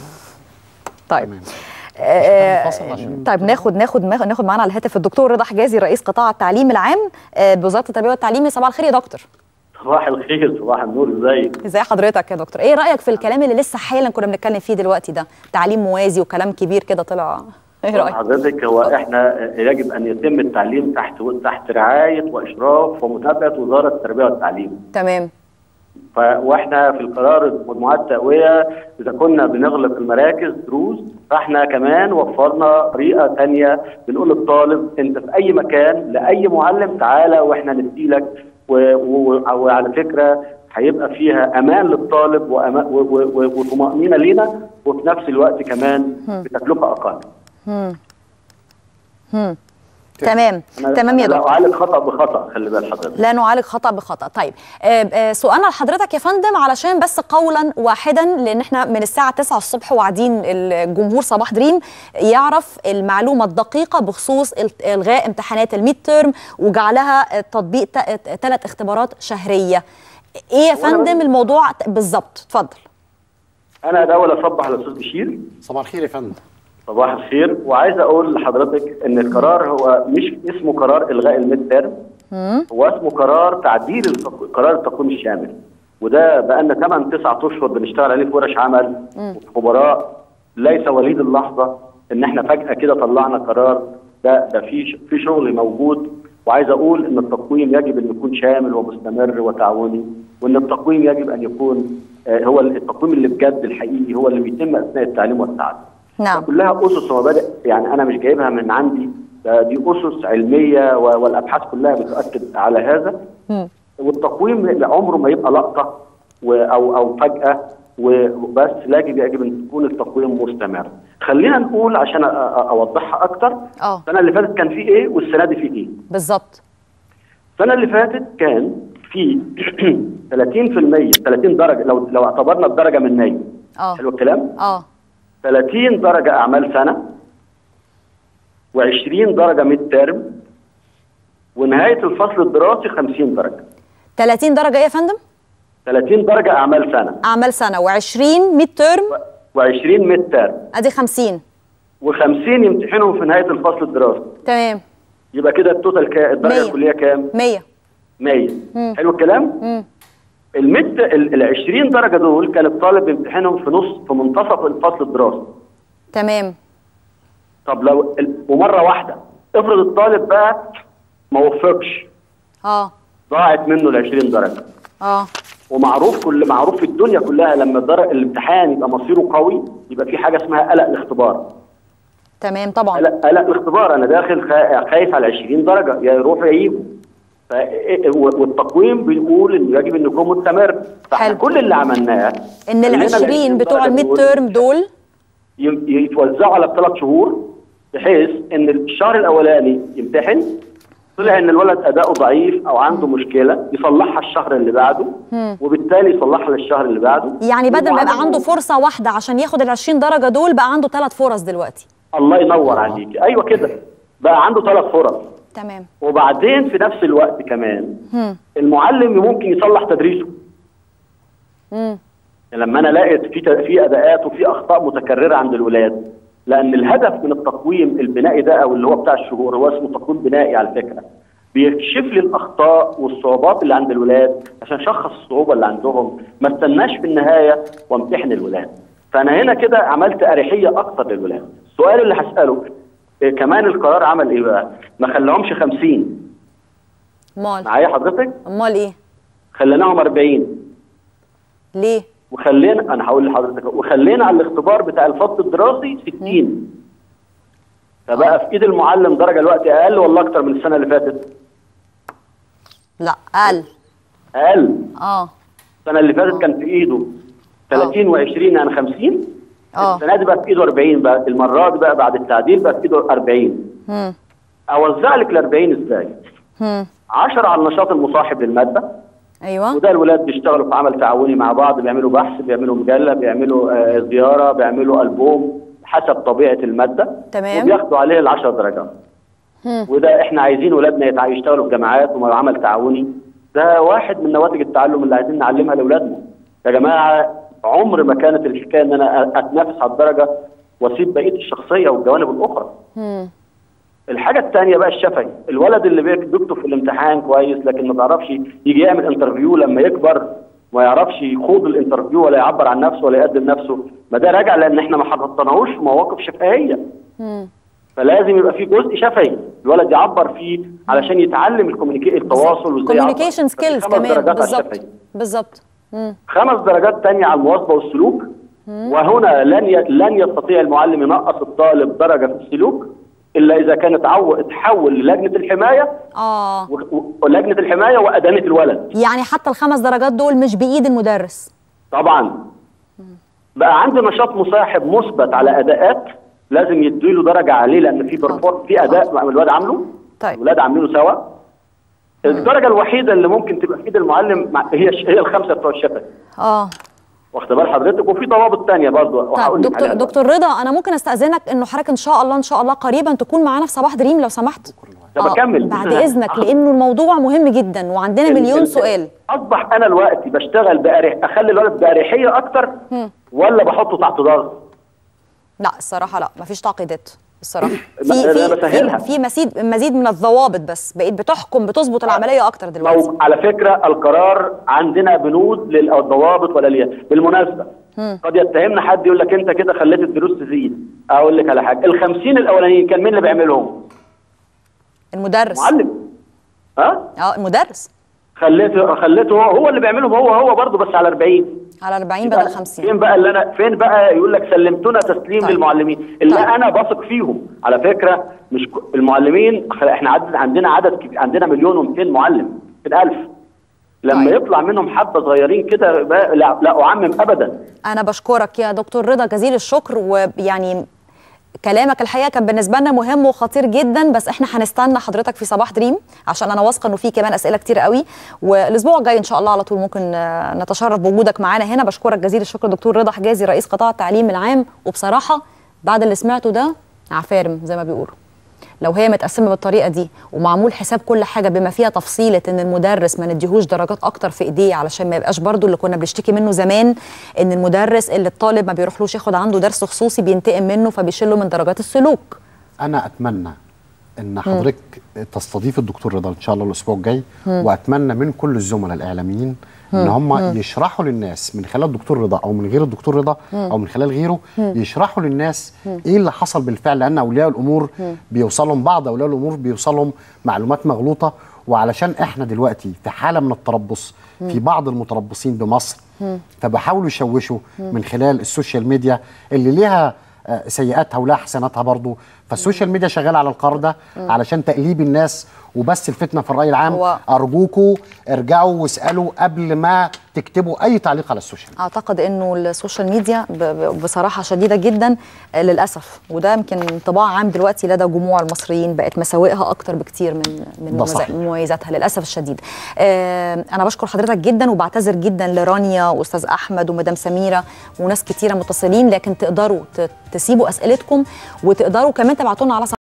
طيب آه، فاصل عشان- طيب ناخد ناخد ناخد معانا على الهاتف الدكتور رضا حجازي رئيس قطاع التعليم العام آه، بوزاره التربيه والتعليم صباح الخير يا دكتور صباح الخير صباح النور ازيك ازي حضرتك يا دكتور ايه رايك في الكلام اللي لسه حالا كنا بنتكلم فيه دلوقتي ده تعليم موازي وكلام كبير كده طلع ايه رايك حضرتك هو احنا يجب ان يتم التعليم تحت تحت رعايه واشراف ومتابعه وزاره التربيه والتعليم تمام ف... واحنا في القرار مجموعات التقويه اذا كنا بنغلق المراكز دروس فاحنا كمان وفرنا طريقه ثانيه بنقول للطالب انت في اي مكان لاي معلم تعالى واحنا نديلك و... و... وعلى فكره هيبقى فيها امان للطالب وأما- و- و- و- وطمانينه لينا وفي نفس الوقت كمان مم. بتكلفه اقل مم. مم. تمام أنا- تمام يا أنا دكتور اعالج خطا بخطا خلي بال حضرتك لا نعالج خطأ بخطأ طيب آه، آه، سؤالنا لحضرتك يا فندم علشان بس قولا واحدا لان احنا من الساعة 9 الصبح وقاعدين الجمهور صباح دريم يعرف المعلومة الدقيقة بخصوص ال- الغاء امتحانات الميد تيرم وجعلها تطبيق ثلاث اختبارات شهرية ايه يا فندم الموضوع ت- بالظبط اتفضل انا الاول اصبح على الاستاذ بشير صباح الخير يا فندم صباح الخير وعايز اقول لحضرتك ان القرار هو مش اسمه قرار الغاء الميد تيرم هو اسمه قرار تعديل التق- قرار التقويم الشامل وده بقالنا 8 9 اشهر بنشتغل عليه في ورش عمل خبراء ليس وليد اللحظه ان احنا فجاه كده طلعنا قرار ده ده في ش- في شغل موجود وعايز اقول ان التقويم يجب ان يكون شامل ومستمر وتعاوني وان التقويم يجب ان يكون آه، هو التقويم اللي بجد الحقيقي هو اللي بيتم اثناء التعليم والتعلم نعم كلها اسس ومبادئ يعني انا مش جايبها من عندي ده دي اسس علميه و- والابحاث كلها بتؤكد على هذا مم. والتقويم عمره ما يبقى لقطه و- او او فجاه وبس يجب يجب ان تكون التقويم مستمر. خلينا نقول عشان أ- أ- اوضحها اكتر اه السنه اللي فاتت كان في ايه والسنه دي في ايه؟ بالظبط السنه اللي فاتت كان في 30% 30 درجه لو لو اعتبرنا الدرجه من 100 اه حلو الكلام؟ اه 30 درجة أعمال سنة و20 درجة ميد ترم ونهاية الفصل الدراسي 50 درجة 30 درجة ايه يا فندم 30 درجة أعمال سنة اعمال سنة و20 ميد تيرم و20 ميد ترم ادي 50 و50 يمتحنهم في نهاية الفصل الدراسي تمام يبقى كده التوتال كا الدرجة مية. الكلية كام؟ 100 100 مم. حلو الكلام؟ مم. الميد ال 20 درجة دول كان الطالب يمتحنهم في نص في منتصف الفصل الدراسي تمام طب لو ال- ومرة واحدة افرض الطالب بقى ما وفقش اه ضاعت منه ال 20 درجة اه ومعروف كل معروف في الدنيا كلها لما الدر- الامتحان يبقى مصيره قوي يبقى في حاجه اسمها قلق الاختبار تمام طبعا قلق, قلق الاختبار انا داخل خا- خايف على 20 درجه يا يروح يا يجوا ف- والتقويم بيقول انه يجب ان يكون مستمر فاحنا كل اللي عملناه ان ال خلينا 20 بتوع درجة الميد دول تيرم دول ي- يتوزعوا على ثلاث شهور بحيث ان الشهر الاولاني يمتحن طلع ان الولد اداؤه ضعيف او عنده مشكله يصلحها الشهر اللي بعده مم. وبالتالي يصلحها للشهر اللي بعده يعني بدل ما يبقى وعنده- عنده فرصة واحدة عشان ياخد ال 20 درجة دول بقى عنده ثلاث فرص دلوقتي الله ينور عليك ايوه كده بقى عنده ثلاث فرص تمام وبعدين في نفس الوقت كمان هم. المعلم ممكن يصلح تدريسه مم. لما انا لقيت في ت- في اداءات وفي اخطاء متكرره عند الولاد لان الهدف من التقويم البنائي ده او اللي هو بتاع الشهور هو اسمه تقويم بنائي على فكره بيكشف لي الاخطاء والصعوبات اللي عند الولاد عشان اشخص الصعوبه اللي عندهم ما استناش في النهايه وامتحن الولاد فانا هنا كده عملت اريحيه اكتر للولاد السؤال اللي هساله إيه كمان القرار عمل ايه بقى ما خلاهمش 50 امال معايا حضرتك امال ايه خليناهم 40 ليه وخلينا انا هقول لحضرتك وخلينا على الاختبار بتاع الفصل الدراسي 60 فبقى في ايد المعلم درجه الوقت اقل ولا اكتر من السنه اللي فاتت؟ لا اقل اقل اه السنه اللي فاتت كان في ايده 30 و20 يعني 50 اه السنه دي بقى في ايده 40 بقى المره دي بقى بعد التعديل بقى في ايده 40 هم. اوزع لك ال 40 ازاي؟ هم. 10 على النشاط المصاحب للماده ايوه وده الولاد بيشتغلوا في عمل تعاوني مع بعض بيعملوا بحث بيعملوا مجله بيعملوا آه، زياره بيعملوا البوم حسب طبيعه الماده تمام. وبياخدوا عليه العشر درجات هم. وده احنا عايزين ولادنا يتع- يشتغلوا في جامعات ومع عمل تعاوني ده واحد من نواتج التعلم اللي عايزين نعلمها لاولادنا يا جماعه عمر ما كانت الحكايه ان انا أ- اتنافس على الدرجه واسيب بقيه الشخصيه والجوانب الاخرى هم. الحاجه الثانيه بقى الشفهي الولد اللي بيك- بيكتب في الامتحان كويس لكن ما بيعرفش يجي يعمل انترفيو لما يكبر ما يعرفش يخوض الانترفيو ولا يعبر عن نفسه ولا يقدم نفسه ما ده راجع لان احنا ما حطيناهوش في مواقف شفهيه هم. فلازم يبقى في جزء شفهي الولد يعبر فيه علشان يتعلم الكوميونيكي التواصل وازاي يعبر. كوميونيكيشن سكيلز خمس كمان درجات على بالظبط الشفهي. بالظبط هم. خمس درجات تانية على المواظبه والسلوك هم. وهنا لن ي... لن يستطيع المعلم ينقص الطالب درجه في السلوك الا اذا كان اتعو- اتحول للجنه الحمايه اه و- و- ولجنه الحمايه وادانت الولد يعني حتى الخمس درجات دول مش بايد المدرس طبعا بقى عنده نشاط مصاحب مثبت على اداءات لازم يديله درجه عليه لان في برفور في اداء الواد عامله طيب الولاد عاملينه سوا الدرجه الوحيده اللي ممكن تبقى في ايد المعلم مع- هي هي الخمسه بتوع الشفوي اه واخد بال حضرتك وفي ضوابط تانية برضه وهقول طيب لك دكتور عليها. دكتور رضا انا ممكن استاذنك انه حضرتك ان شاء الله ان شاء الله قريبا تكون معانا في صباح دريم لو سمحت طب اكمل بعد اذنك لانه الموضوع مهم جدا وعندنا ال- مليون ال- سؤال اصبح انا دلوقتي بشتغل بأريح اخلي الولد باريحيه اكتر مم. ولا بحطه تحت ضغط لا الصراحه لا مفيش تعقيدات الصراحه في ما- أنا في بسهلها. في, في مزيد مزيد من الضوابط بس بقيت بتحكم بتظبط العمليه اكتر دلوقتي أو على فكره القرار عندنا بنود للضوابط ولا ليه بالمناسبه مم. قد يتهمنا حد يقول لك انت كده خليت الدروس تزيد اقول لك على حاجه ال 50 الاولانيين كان مين اللي بيعملهم؟ المدرس معلم ها؟ اه المدرس خليته خليته هو هو اللي بيعملهم هو هو برضه بس على 40 على 40 بدل 50 فين بقى اللي انا فين بقى يقول لك سلمتونا تسليم طيب. للمعلمين اللي طيب. انا بثق فيهم على فكره مش ك- المعلمين خ- احنا عدد عندنا عدد كبير عندنا مليون و200 معلم 200000 لما طيب. يطلع منهم حبه صغيرين كده بقى- لا, لا اعمم ابدا انا بشكرك يا دكتور رضا جزيل الشكر ويعني كلامك الحقيقه كان بالنسبه لنا مهم وخطير جدا بس احنا هنستنى حضرتك في صباح دريم عشان انا واثقه انه في كمان اسئله كتير قوي والاسبوع الجاي ان شاء الله على طول ممكن آه، نتشرف بوجودك معانا هنا بشكرك جزيل الشكر دكتور رضا حجازي رئيس قطاع التعليم العام وبصراحه بعد اللي سمعته ده عفارم زي ما بيقولوا لو هي متقسمه بالطريقه دي ومعمول حساب كل حاجه بما فيها تفصيله ان المدرس ما نديهوش درجات اكتر في ايديه علشان ما يبقاش برضو اللي كنا بنشتكي منه زمان ان المدرس اللي الطالب ما بيروحلوش ياخد عنده درس خصوصي بينتقم منه فبيشيله من درجات السلوك انا اتمنى ان حضرتك تستضيف الدكتور رضا ان شاء الله الاسبوع الجاي مم. واتمنى من كل الزملاء الاعلاميين ان مم. هم مم. يشرحوا للناس من خلال الدكتور رضا او من غير الدكتور رضا مم. او من خلال غيره مم. يشرحوا للناس مم. ايه اللي حصل بالفعل لان اولياء الامور مم. بيوصلهم بعض اولياء الامور بيوصلهم معلومات مغلوطه وعلشان احنا دلوقتي في حاله من التربص مم. في بعض المتربصين بمصر مم. فبحاولوا يشوشوا مم. من خلال السوشيال ميديا اللي ليها آه، سيئاتها ولها حسناتها برضو فالسوشيال ميديا شغاله على القرار ده مم. علشان تقليب الناس وبس الفتنه في الراي العام هو- ارجوكوا ارجعوا واسالوا قبل ما تكتبوا اي تعليق على السوشيال اعتقد انه السوشيال ميديا ب- ب- بصراحه شديده جدا آه، للاسف وده يمكن انطباع عام دلوقتي لدى جموع المصريين بقت مساوئها اكتر بكتير من من ده مميزا- صحيح. مميزاتها للاسف الشديد آه، انا بشكر حضرتك جدا وبعتذر جدا لرانيا واستاذ احمد ومدام سميره وناس كتيره متصلين لكن تقدروا ت- تسيبوا اسئلتكم وتقدروا كمان تبعتوا لنا على صفحة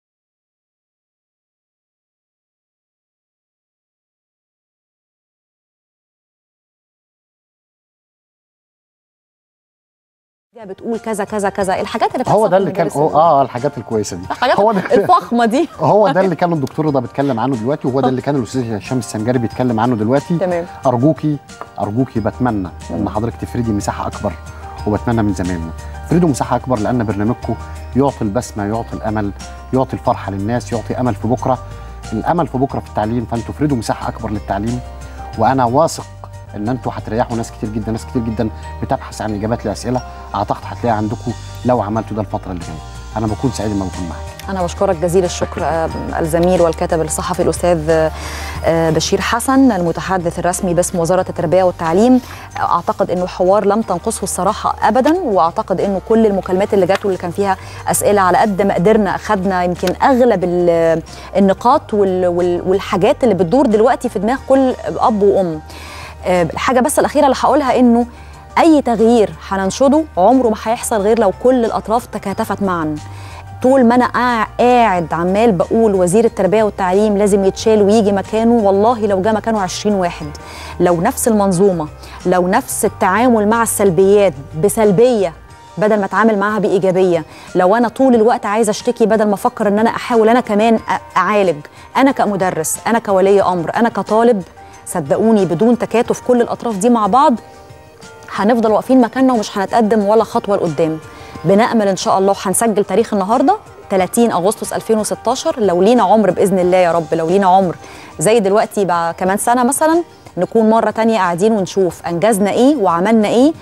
بتقول كذا كذا كذا الحاجات اللي بتحصل هو ده في اللي كان المدارس هو اه الحاجات الكويسه دي الحاجات هو ده الفخمه دي هو ده اللي كان الدكتور رضا بيتكلم عنه دلوقتي وهو ده اللي كان الاستاذ هشام السنجاري بيتكلم عنه دلوقتي تمام. ارجوكي ارجوكي بتمنى ان حضرتك تفردي مساحه اكبر وبتمنى من زمايلنا افردوا مساحه اكبر لان برنامجكم يعطي البسمه يعطي الامل يعطي الفرحه للناس يعطي امل في بكره الامل في بكره في التعليم فانتوا افردوا مساحه اكبر للتعليم وانا واثق ان انتوا هتريحوا ناس كتير جدا ناس كتير جدا بتبحث عن اجابات لاسئله اعتقد هتلاقيها عندكم لو عملتوا ده الفتره اللي جايه انا بكون سعيد لما بكون معاك أنا بشكرك جزيل الشكر آه، الزميل والكاتب الصحفي الأستاذ آه، آه، بشير حسن المتحدث الرسمي باسم وزارة التربية والتعليم أعتقد أنه الحوار لم تنقصه الصراحة أبدا وأعتقد أنه كل المكالمات اللي جات واللي كان فيها أسئلة على قد ما قدرنا أخدنا يمكن أغلب ال- النقاط وال- وال- والحاجات اللي بتدور دلوقتي في دماغ كل أب وأم آه، الحاجة بس الأخيرة اللي هقولها أنه أي تغيير هننشده عمره ما هيحصل غير لو كل الأطراف تكاتفت معا طول ما انا قاع- قاعد عمال بقول وزير التربيه والتعليم لازم يتشال ويجي مكانه والله لو جه مكانه 20 واحد لو نفس المنظومه لو نفس التعامل مع السلبيات بسلبيه بدل ما اتعامل معاها بايجابيه لو انا طول الوقت عايزه اشتكي بدل ما افكر ان انا احاول انا كمان أ- اعالج انا كمدرس انا كولي امر انا كطالب صدقوني بدون تكاتف كل الاطراف دي مع بعض هنفضل واقفين مكاننا ومش هنتقدم ولا خطوه لقدام بنأمل ان شاء الله هنسجل تاريخ النهارده 30 اغسطس 2016 لو لينا عمر باذن الله يا رب لو لينا عمر زي دلوقتي بقى كمان سنه مثلا نكون مره تانية قاعدين ونشوف انجزنا ايه وعملنا ايه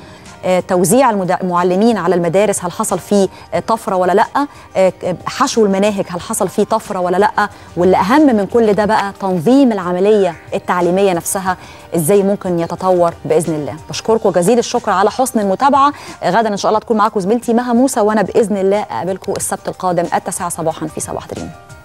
آه، توزيع المد- المعلمين على المدارس هل حصل فيه آه، طفره ولا لا آه، حشو المناهج هل حصل فيه طفره ولا لا واللي اهم من كل ده بقى تنظيم العمليه التعليميه نفسها ازاي ممكن يتطور باذن الله بشكركم جزيل الشكر على حسن المتابعه آه، غدا ان شاء الله تكون معاكم زميلتي مها موسى وانا باذن الله اقابلكم السبت القادم التاسعه صباحا في صباح دريم